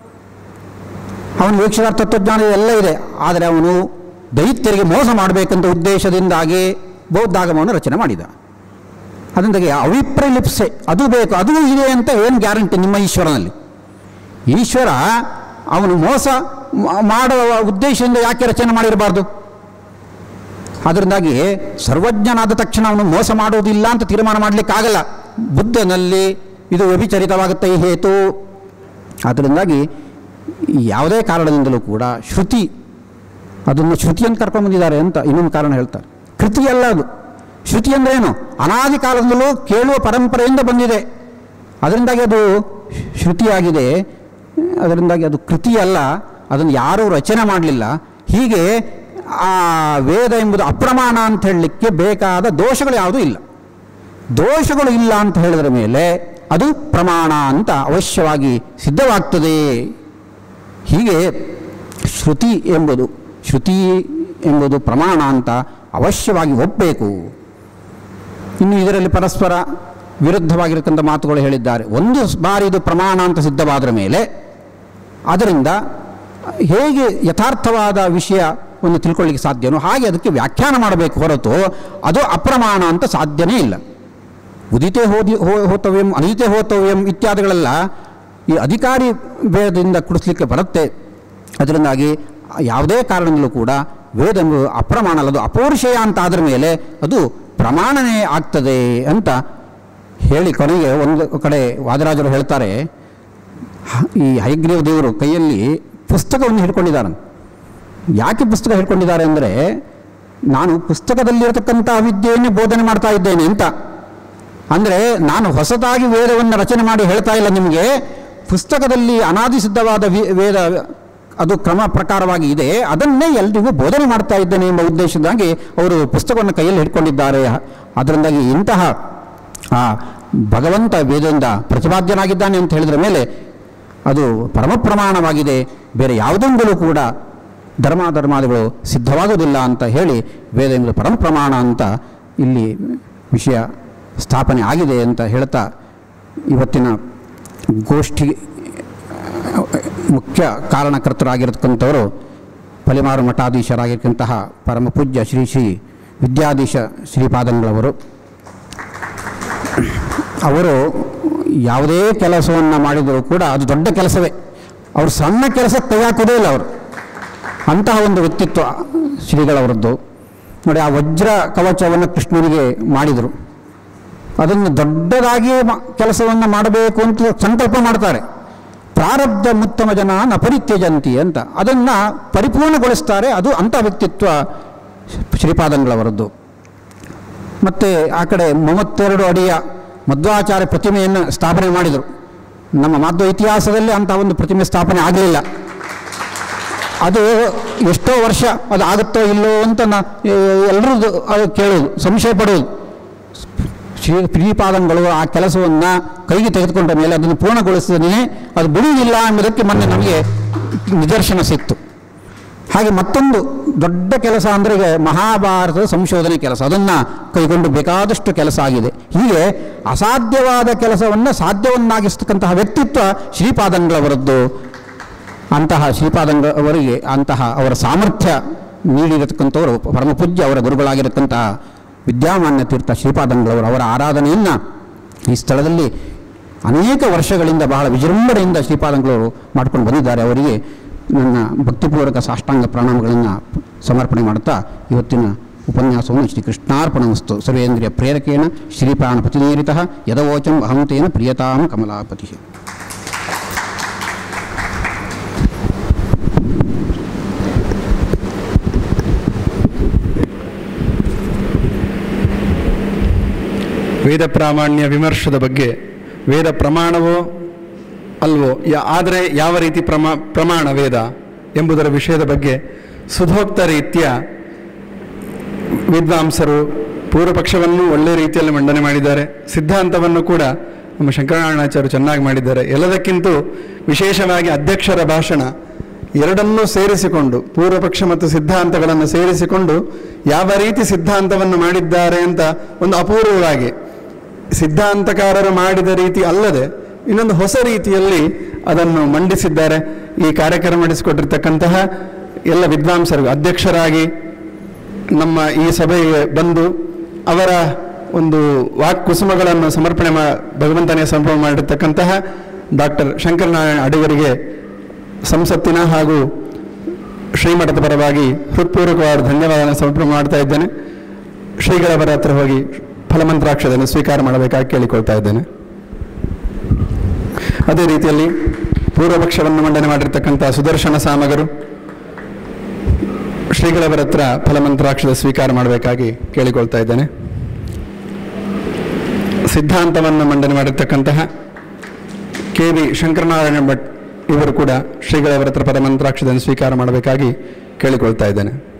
ಅವನು ವೀಕ್ಷಕ ತತ್ವಜ್ಞಾನ ಎಲ್ಲ ಇದೆ ಆದರೆ ಅವನು ದೈತ್ಯರಿಗೆ ಮೋಸ ಮಾಡಬೇಕಂತ ಉದ್ದೇಶದಿಂದಾಗಿ ಬೌದ್ಧಾಗಮವನ್ನು ರಚನೆ ಮಾಡಿದ ಅದರಿಂದಾಗಿ ಅವಿಪ್ರಲಿಪ್ಸೆ ಅದು ಬೇಕು ಅದು ಇದೆ ಅಂತ ಏನು ಗ್ಯಾರಂಟಿ ನಿಮ್ಮ ಈಶ್ವರನಲ್ಲಿ ಈಶ್ವರ ಅವನು ಮೋಸ ಮಾ- ಮಾಡುವ ಉದ್ದೇಶದಿಂದ ಯಾಕೆ ರಚನೆ ಮಾಡಿರಬಾರ್ದು ಅದರಿಂದಾಗಿ ಸರ್ವಜ್ಞನಾದ ತಕ್ಷಣ ಅವನು ಮೋಸ ಮಾಡುವುದಿಲ್ಲ ಅಂತ ತೀರ್ಮಾನ ಮಾಡಲಿಕ್ಕಾಗಲ್ಲ ಬುದ್ಧನಲ್ಲಿ ಇದು ವ್ಯಭಿಚರಿತವಾಗುತ್ತೆ ಈ ಹೇತು ಅದರಿಂದಾಗಿ ಯಾವುದೇ ಕಾರಣದಿಂದಲೂ ಕೂಡ ಶ್ರುತಿ ಅದನ್ನು ಶ್ರುತಿಯನ್ನು ಕರ್ಕೊಂಬಂದಿದ್ದಾರೆ ಅಂತ ಇನ್ನೊಂದು ಕಾರಣ ಹೇಳ್ತಾರೆ ಕೃತಿ ಅಲ್ಲ ಅದು ಶ್ರುತಿ ಅಂದರೆ ಏನು ಅನಾದಿ ಕಾಲದಿಂದಲೂ ಕೇಳುವ ಪರಂಪರೆಯಿಂದ ಬಂದಿದೆ ಅದರಿಂದಾಗಿ ಅದು ಶ್ರುತಿಯಾಗಿದೆ ಅದರಿಂದಾಗಿ ಅದು ಕೃತಿ ಅಲ್ಲ ಅದನ್ನು ಯಾರೂ ರಚನೆ ಮಾಡಲಿಲ್ಲ ಹೀಗೆ ಆ ವೇದ ಎಂಬುದು ಅಪ್ರಮಾಣ ಅಂತ ಹೇಳಲಿಕ್ಕೆ ಬೇಕಾದ ದೋಷಗಳು ಯಾವುದೂ ಇಲ್ಲ ದೋಷಗಳು ಇಲ್ಲ ಅಂತ ಹೇಳಿದ್ರ ಮೇಲೆ ಅದು ಪ್ರಮಾಣ ಅಂತ ಅವಶ್ಯವಾಗಿ ಸಿದ್ಧವಾಗ್ತದೆ ಹೀಗೆ ಶ್ರುತಿ ಎಂಬುದು ಶ್ರುತಿ ಎಂಬುದು ಪ್ರಮಾಣ ಅಂತ ಅವಶ್ಯವಾಗಿ ಒಪ್ಪಬೇಕು ಇನ್ನು ಇದರಲ್ಲಿ ಪರಸ್ಪರ ವಿರುದ್ಧವಾಗಿರತಕ್ಕಂಥ ಮಾತುಗಳು ಹೇಳಿದ್ದಾರೆ ಒಂದು ಬಾರಿ ಇದು ಪ್ರಮಾಣ ಅಂತ ಸಿದ್ಧವಾದ ಮೇಲೆ ಅದರಿಂದ ಹೇಗೆ ಯಥಾರ್ಥವಾದ ವಿಷಯವನ್ನು ತಿಳ್ಕೊಳ್ಳಿಕ್ಕೆ ಸಾಧ್ಯನೋ ಹಾಗೆ ಅದಕ್ಕೆ ವ್ಯಾಖ್ಯಾನ ಮಾಡಬೇಕು ಹೊರತು ಅದು ಅಪ್ರಮಾಣ ಅಂತ ಸಾಧ್ಯನೇ ಇಲ್ಲ ಉದಿತೆ ಹೋದಿ ಹೋ ಹೋತವ್ಯಂ ಅನುದಿತೆ ಹೋತವ್ಯಂ ಇತ್ಯಾದಿಗಳೆಲ್ಲ ಈ ಅಧಿಕಾರಿ ವೇದದಿಂದ ಕುಡಿಸ್ಲಿಕ್ಕೆ ಬರುತ್ತೆ ಅದರಿಂದಾಗಿ ಯಾವುದೇ ಕಾರಣದಲ್ಲೂ ಕೂಡ ವೇದ ಎಂಬುದು ಅಪ್ರಮಾಣ ಅಲ್ಲ ಅದು ಅಪೌರುಷೇಯ ಅಂತ ಆದ್ರ ಮೇಲೆ ಅದು ಪ್ರಮಾಣನೇ ಆಗ್ತದೆ ಅಂತ ಹೇಳಿ ಕೊನೆಗೆ ಒಂದು ಕಡೆ ವಾದರಾಜರು ಹೇಳ್ತಾರೆ ಹ- ಈ ಹೈಗ್ರೀವ ದೇವರು ಕೈಯಲ್ಲಿ ಪುಸ್ತಕವನ್ನು ಹಿಡ್ಕೊಂಡಿದ್ದಾರೆ ಯಾಕೆ ಪುಸ್ತಕ ಹಿಡ್ಕೊಂಡಿದ್ದಾರೆ ಅಂದರೆ ನಾನು ಪುಸ್ತಕದಲ್ಲಿರತಕ್ಕಂಥ ವಿದ್ಯೆಯನ್ನೇ ಬೋಧನೆ ಮಾಡ್ತಾ ಇದ್ದೇನೆ ಅಂತ ಅಂದರೆ ನಾನು ಹೊಸದಾಗಿ ವೇದವನ್ನು ರಚನೆ ಮಾಡಿ ಹೇಳ್ತಾ ಇಲ್ಲ ನಿಮಗೆ ಪುಸ್ತಕದಲ್ಲಿ ಅನಾದಿ ಸಿದ್ಧವಾದ ವಿ- ವೇದ ಅದು ಕ್ರಮ ಪ್ರಕಾರವಾಗಿ ಇದೆ ಅದನ್ನೇ ಎಲ್ರಿಗೂ ಬೋಧನೆ ಮಾಡ್ತಾ ಇದ್ದೇನೆ ಎಂಬ ಉದ್ದೇಶದಾಗಿ ಅವರು ಪುಸ್ತಕವನ್ನು ಕೈಯಲ್ಲಿ ಹಿಡ್ಕೊಂಡಿದ್ದಾರೆ ಅದರಿಂದಾಗಿ ಇಂತಹ ಆ ಭಗವಂತ ವೇದದಿಂದ ಪ್ರತಿಪಾದ್ಯನಾಗಿದ್ದಾನೆ ಅಂತ ಹೇಳಿದ್ರ ಮೇಲೆ ಅದು ಪರಮ ಪ್ರಮಾಣವಾಗಿದೆ ಬೇರೆ ಯಾವುದೊಂದಲೂ ಕೂಡ ಧರ್ಮಾಧರ್ಮಾದಿಗಳು ಸಿದ್ಧವಾಗುವುದಿಲ್ಲ ಅಂತ ಹೇಳಿ ವೇದ ಎಂಬುದು ಪರಮ ಪ್ರಮಾಣ ಅಂತ ಇಲ್ಲಿ ವಿಷಯ ಸ್ಥಾಪನೆ ಆಗಿದೆ ಅಂತ ಹೇಳ್ತಾ ಇವತ್ತಿನ ಗೋಷ್ಠಿ ಮುಖ್ಯ ಕಾರಣಕರ್ತರಾಗಿರತಕ್ಕಂಥವರು ಪಲಿಮಾರು ಮಠಾಧೀಶರಾಗಿರ್ತಕ್ಕಂತಹ ಪರಮ ಪೂಜ್ಯ ಶ್ರೀ ಶ್ರೀ ವಿದ್ಯಾಧೀಶ ಶ್ರೀಪಾದಂಗಳವರು ಅವರು ಯಾವುದೇ ಕೆಲಸವನ್ನು ಮಾಡಿದರೂ ಕೂಡ ಅದು ದೊಡ್ಡ ಕೆಲಸವೇ ಅವರು ಸಣ್ಣ ಕೆಲಸ ಕೈ ಹಾಕೋದೇ ಇಲ್ಲ ಅವರು ಅಂತಹ ಒಂದು ವ್ಯಕ್ತಿತ್ವ ಶ್ರೀಗಳವರದ್ದು ನೋಡಿ ಆ ವಜ್ರ ಕವಚವನ್ನು ಕೃಷ್ಣನಿಗೆ ಮಾಡಿದರು ಅದನ್ನು ದೊಡ್ಡದಾಗಿ ಮ- ಕೆಲಸವನ್ನು ಮಾಡಬೇಕು ಅಂತ ಸಂಕಲ್ಪ ಮಾಡ್ತಾರೆ ಪ್ರಾರಬ್ಧ ಮುತ್ತಮ ಜನ ನ ಪರಿತ್ಯಜಂತಿ ಅಂತ ಅದನ್ನು ಪರಿಪೂರ್ಣಗೊಳಿಸ್ತಾರೆ ಅದು ಅಂಥ ವ್ಯಕ್ತಿತ್ವ ಶ್ರೀಪಾದಂಗಳವರದ್ದು ಮತ್ತು ಆ ಕಡೆ ಮೂವತ್ತೆರಡು ಅಡಿಯ ಮಧ್ವಾಚಾರ್ಯ ಪ್ರತಿಮೆಯನ್ನು ಸ್ಥಾಪನೆ ಮಾಡಿದರು ನಮ್ಮ ಮಾಧ್ವ ಇತಿಹಾಸದಲ್ಲಿ ಅಂಥ ಒಂದು ಪ್ರತಿಮೆ ಸ್ಥಾಪನೆ ಆಗಲಿಲ್ಲ ಅದು ಎಷ್ಟೋ ವರ್ಷ ಅದು ಆಗುತ್ತೋ ಇಲ್ಲೋ ಅಂತ ನಾ ಎಲ್ಲರೂ ಅದು ಕೇಳೋದು ಸಂಶಯ ಪಡೋದು ಶ್ರೀ ಶ್ರೀಪಾದಂಗಳು ಆ ಕೆಲಸವನ್ನು ಕೈಗೆ ತೆಗೆದುಕೊಂಡ ಮೇಲೆ ಅದನ್ನು ಪೂರ್ಣಗೊಳಿಸಿದ್ರೆ ಅದು ಬಿಡುವುದಿಲ್ಲ ಎಂಬುದಕ್ಕೆ ಮೊನ್ನೆ ನಮಗೆ ನಿದರ್ಶನ ಸಿಕ್ತು ಹಾಗೆ ಮತ್ತೊಂದು ದೊಡ್ಡ ಕೆಲಸ ಅಂದರೆ ಈಗ ಮಹಾಭಾರತದ ಸಂಶೋಧನೆ ಕೆಲಸ ಅದನ್ನು ಕೈಗೊಂಡು ಬೇಕಾದಷ್ಟು ಕೆಲಸ ಆಗಿದೆ ಹೀಗೆ ಅಸಾಧ್ಯವಾದ ಕೆಲಸವನ್ನು ಸಾಧ್ಯವನ್ನಾಗಿಸ್ತಕ್ಕಂತಹ ವ್ಯಕ್ತಿತ್ವ ಶ್ರೀಪಾದಂಗಳವರದ್ದು ಅಂತಹ ಶ್ರೀಪಾದಂಗ ಅವರಿಗೆ ಅಂತಹ ಅವರ ಸಾಮರ್ಥ್ಯ ನೀಡಿರತಕ್ಕಂಥವರು ಪರಮಪೂಜ್ಯ ಅವರ ಗುರುಗಳಾಗಿರತಕ್ಕಂತಹ ವಿದ್ಯಾಮಾನ್ಯ ತೀರ್ಥ ಶ್ರೀಪಾದಂಗಳವರು ಅವರ ಆರಾಧನೆಯನ್ನು ಈ ಸ್ಥಳದಲ್ಲಿ ಅನೇಕ ವರ್ಷಗಳಿಂದ ಬಹಳ ವಿಜೃಂಭಣೆಯಿಂದ ಶ್ರೀಪಾದಂಗಳವರು ಮಾಡ್ಕೊಂಡು ಬಂದಿದ್ದಾರೆ ಅವರಿಗೆ ನನ್ನ ಭಕ್ತಿಪೂರ್ವಕ ಸಾಷ್ಟಾಂಗ ಪ್ರಣಾಮಗಳನ್ನು ಸಮರ್ಪಣೆ ಮಾಡುತ್ತಾ ಇವತ್ತಿನ ಉಪನ್ಯಾಸವನ್ನು ಶ್ರೀ ಕೃಷ್ಣಾರ್ಪಣಮಸ್ತು ಸರ್ವೇಂದ್ರಿಯ ಪ್ರೇರಕೇಣ ಶ್ರೀಪಾನ ಪ್ರತಿನೇರಿತಃ ಯದವೋಚಂ ಅಹಂತೇನ ಪ್ರಿಯತಾಂ ಕಮಲಾಪತಿ ವೇದ ಪ್ರಾಮಾಣ್ಯ ವಿಮರ್ಶದ ಬಗ್ಗೆ ವೇದ ಪ್ರಮಾಣವೋ ಅಲ್ವೋ ಯಾ ಆದರೆ ಯಾವ ರೀತಿ ಪ್ರಮಾ ಪ್ರಮಾಣ ವೇದ ಎಂಬುದರ ವಿಷಯದ ಬಗ್ಗೆ ಸುಧೋಕ್ತ ರೀತಿಯ ವಿದ್ವಾಂಸರು ಪೂರ್ವ ಪಕ್ಷವನ್ನು ಒಳ್ಳೆಯ ರೀತಿಯಲ್ಲಿ ಮಂಡನೆ ಮಾಡಿದ್ದಾರೆ ಸಿದ್ಧಾಂತವನ್ನು ಕೂಡ ನಮ್ಮ ಶಂಕರನಾರಾಯಣಾಚಾರ್ಯರು ಚೆನ್ನಾಗಿ ಮಾಡಿದ್ದಾರೆ ಎಲ್ಲದಕ್ಕಿಂತ ವಿಶೇಷವಾಗಿ ಅಧ್ಯಕ್ಷರ ಭಾಷಣ ಎರಡನ್ನೂ ಸೇರಿಸಿಕೊಂಡು ಪೂರ್ವ ಪಕ್ಷ ಮತ್ತು ಸಿದ್ಧಾಂತಗಳನ್ನು ಸೇರಿಸಿಕೊಂಡು ಯಾವ ರೀತಿ ಸಿದ್ಧಾಂತವನ್ನು ಮಾಡಿದ್ದಾರೆ ಅಂತ ಒಂದು ಅಪೂರ್ವವಾಗಿ ಸಿದ್ಧಾಂತಕಾರರು ಮಾಡಿದ ರೀತಿ ಅಲ್ಲದೆ ಇನ್ನೊಂದು ಹೊಸ ರೀತಿಯಲ್ಲಿ ಅದನ್ನು ಮಂಡಿಸಿದ್ದಾರೆ ಈ ಕಾರ್ಯಕ್ರಮ ನಡೆಸಿಕೊಟ್ಟಿರ್ತಕ್ಕಂತಹ ಎಲ್ಲ ವಿದ್ವಾಂಸರಿಗೂ ಅಧ್ಯಕ್ಷರಾಗಿ ನಮ್ಮ ಈ ಸಭೆಗೆ ಬಂದು ಅವರ ಒಂದು ವಾಕ್ ಕುಸುಮಗಳನ್ನು ಸಮರ್ಪಣೆ ಮಾ ಭಗವಂತನೇ ಸಮರ್ಪಣೆ ಮಾಡಿರ್ತಕ್ಕಂತಹ ಡಾಕ್ಟರ್ ಶಂಕರನಾರಾಯಣ ಅಡಿಗರಿಗೆ ಸಂಸತ್ತಿನ ಹಾಗೂ ಶ್ರೀಮಠದ ಪರವಾಗಿ ಹೃತ್ಪೂರ್ವಕವಾದ ಧನ್ಯವಾದ ಸಮರ್ಪಣೆ ಮಾಡ್ತಾ ಇದ್ದೇನೆ ಶ್ರೀಗಳವರ ಹತ್ರ ಹೋಗಿ ಫಲಮಂತ್ರಾಕ್ಷರವನ್ನು ಸ್ವೀಕಾರ ಮಾಡಬೇಕಾಗಿ ಕೇಳಿಕೊಳ್ತಾ ಇದ್ದೇನೆ ಅದೇ ರೀತಿಯಲ್ಲಿ ಪೂರ್ವಪಕ್ಷವನ್ನು ಮಂಡನೆ ಮಾಡಿರ್ತಕ್ಕಂಥ ಸುದರ್ಶನ ಸಾಮಗರು ಶ್ರೀಗಳವರ ಹತ್ರ ಫಲಮಂತ್ರಾಕ್ಷದ ಸ್ವೀಕಾರ ಮಾಡಬೇಕಾಗಿ ಕೇಳಿಕೊಳ್ತಾ ಇದ್ದೇನೆ ಸಿದ್ಧಾಂತವನ್ನು ಮಂಡನೆ ಮಾಡಿರ್ತಕ್ಕಂತಹ ಕೆ ವಿ ಶಂಕರನಾರಾಯಣ ಭಟ್ ಇವರು ಕೂಡ ಶ್ರೀಗಳವರ ಹತ್ರ ಫಲಮಂತ್ರಾಕ್ಷದನ್ನು ಸ್ವೀಕಾರ ಮಾಡಬೇಕಾಗಿ ಕೇಳಿಕೊಳ್ತಾ ಇದ್ದೇನೆ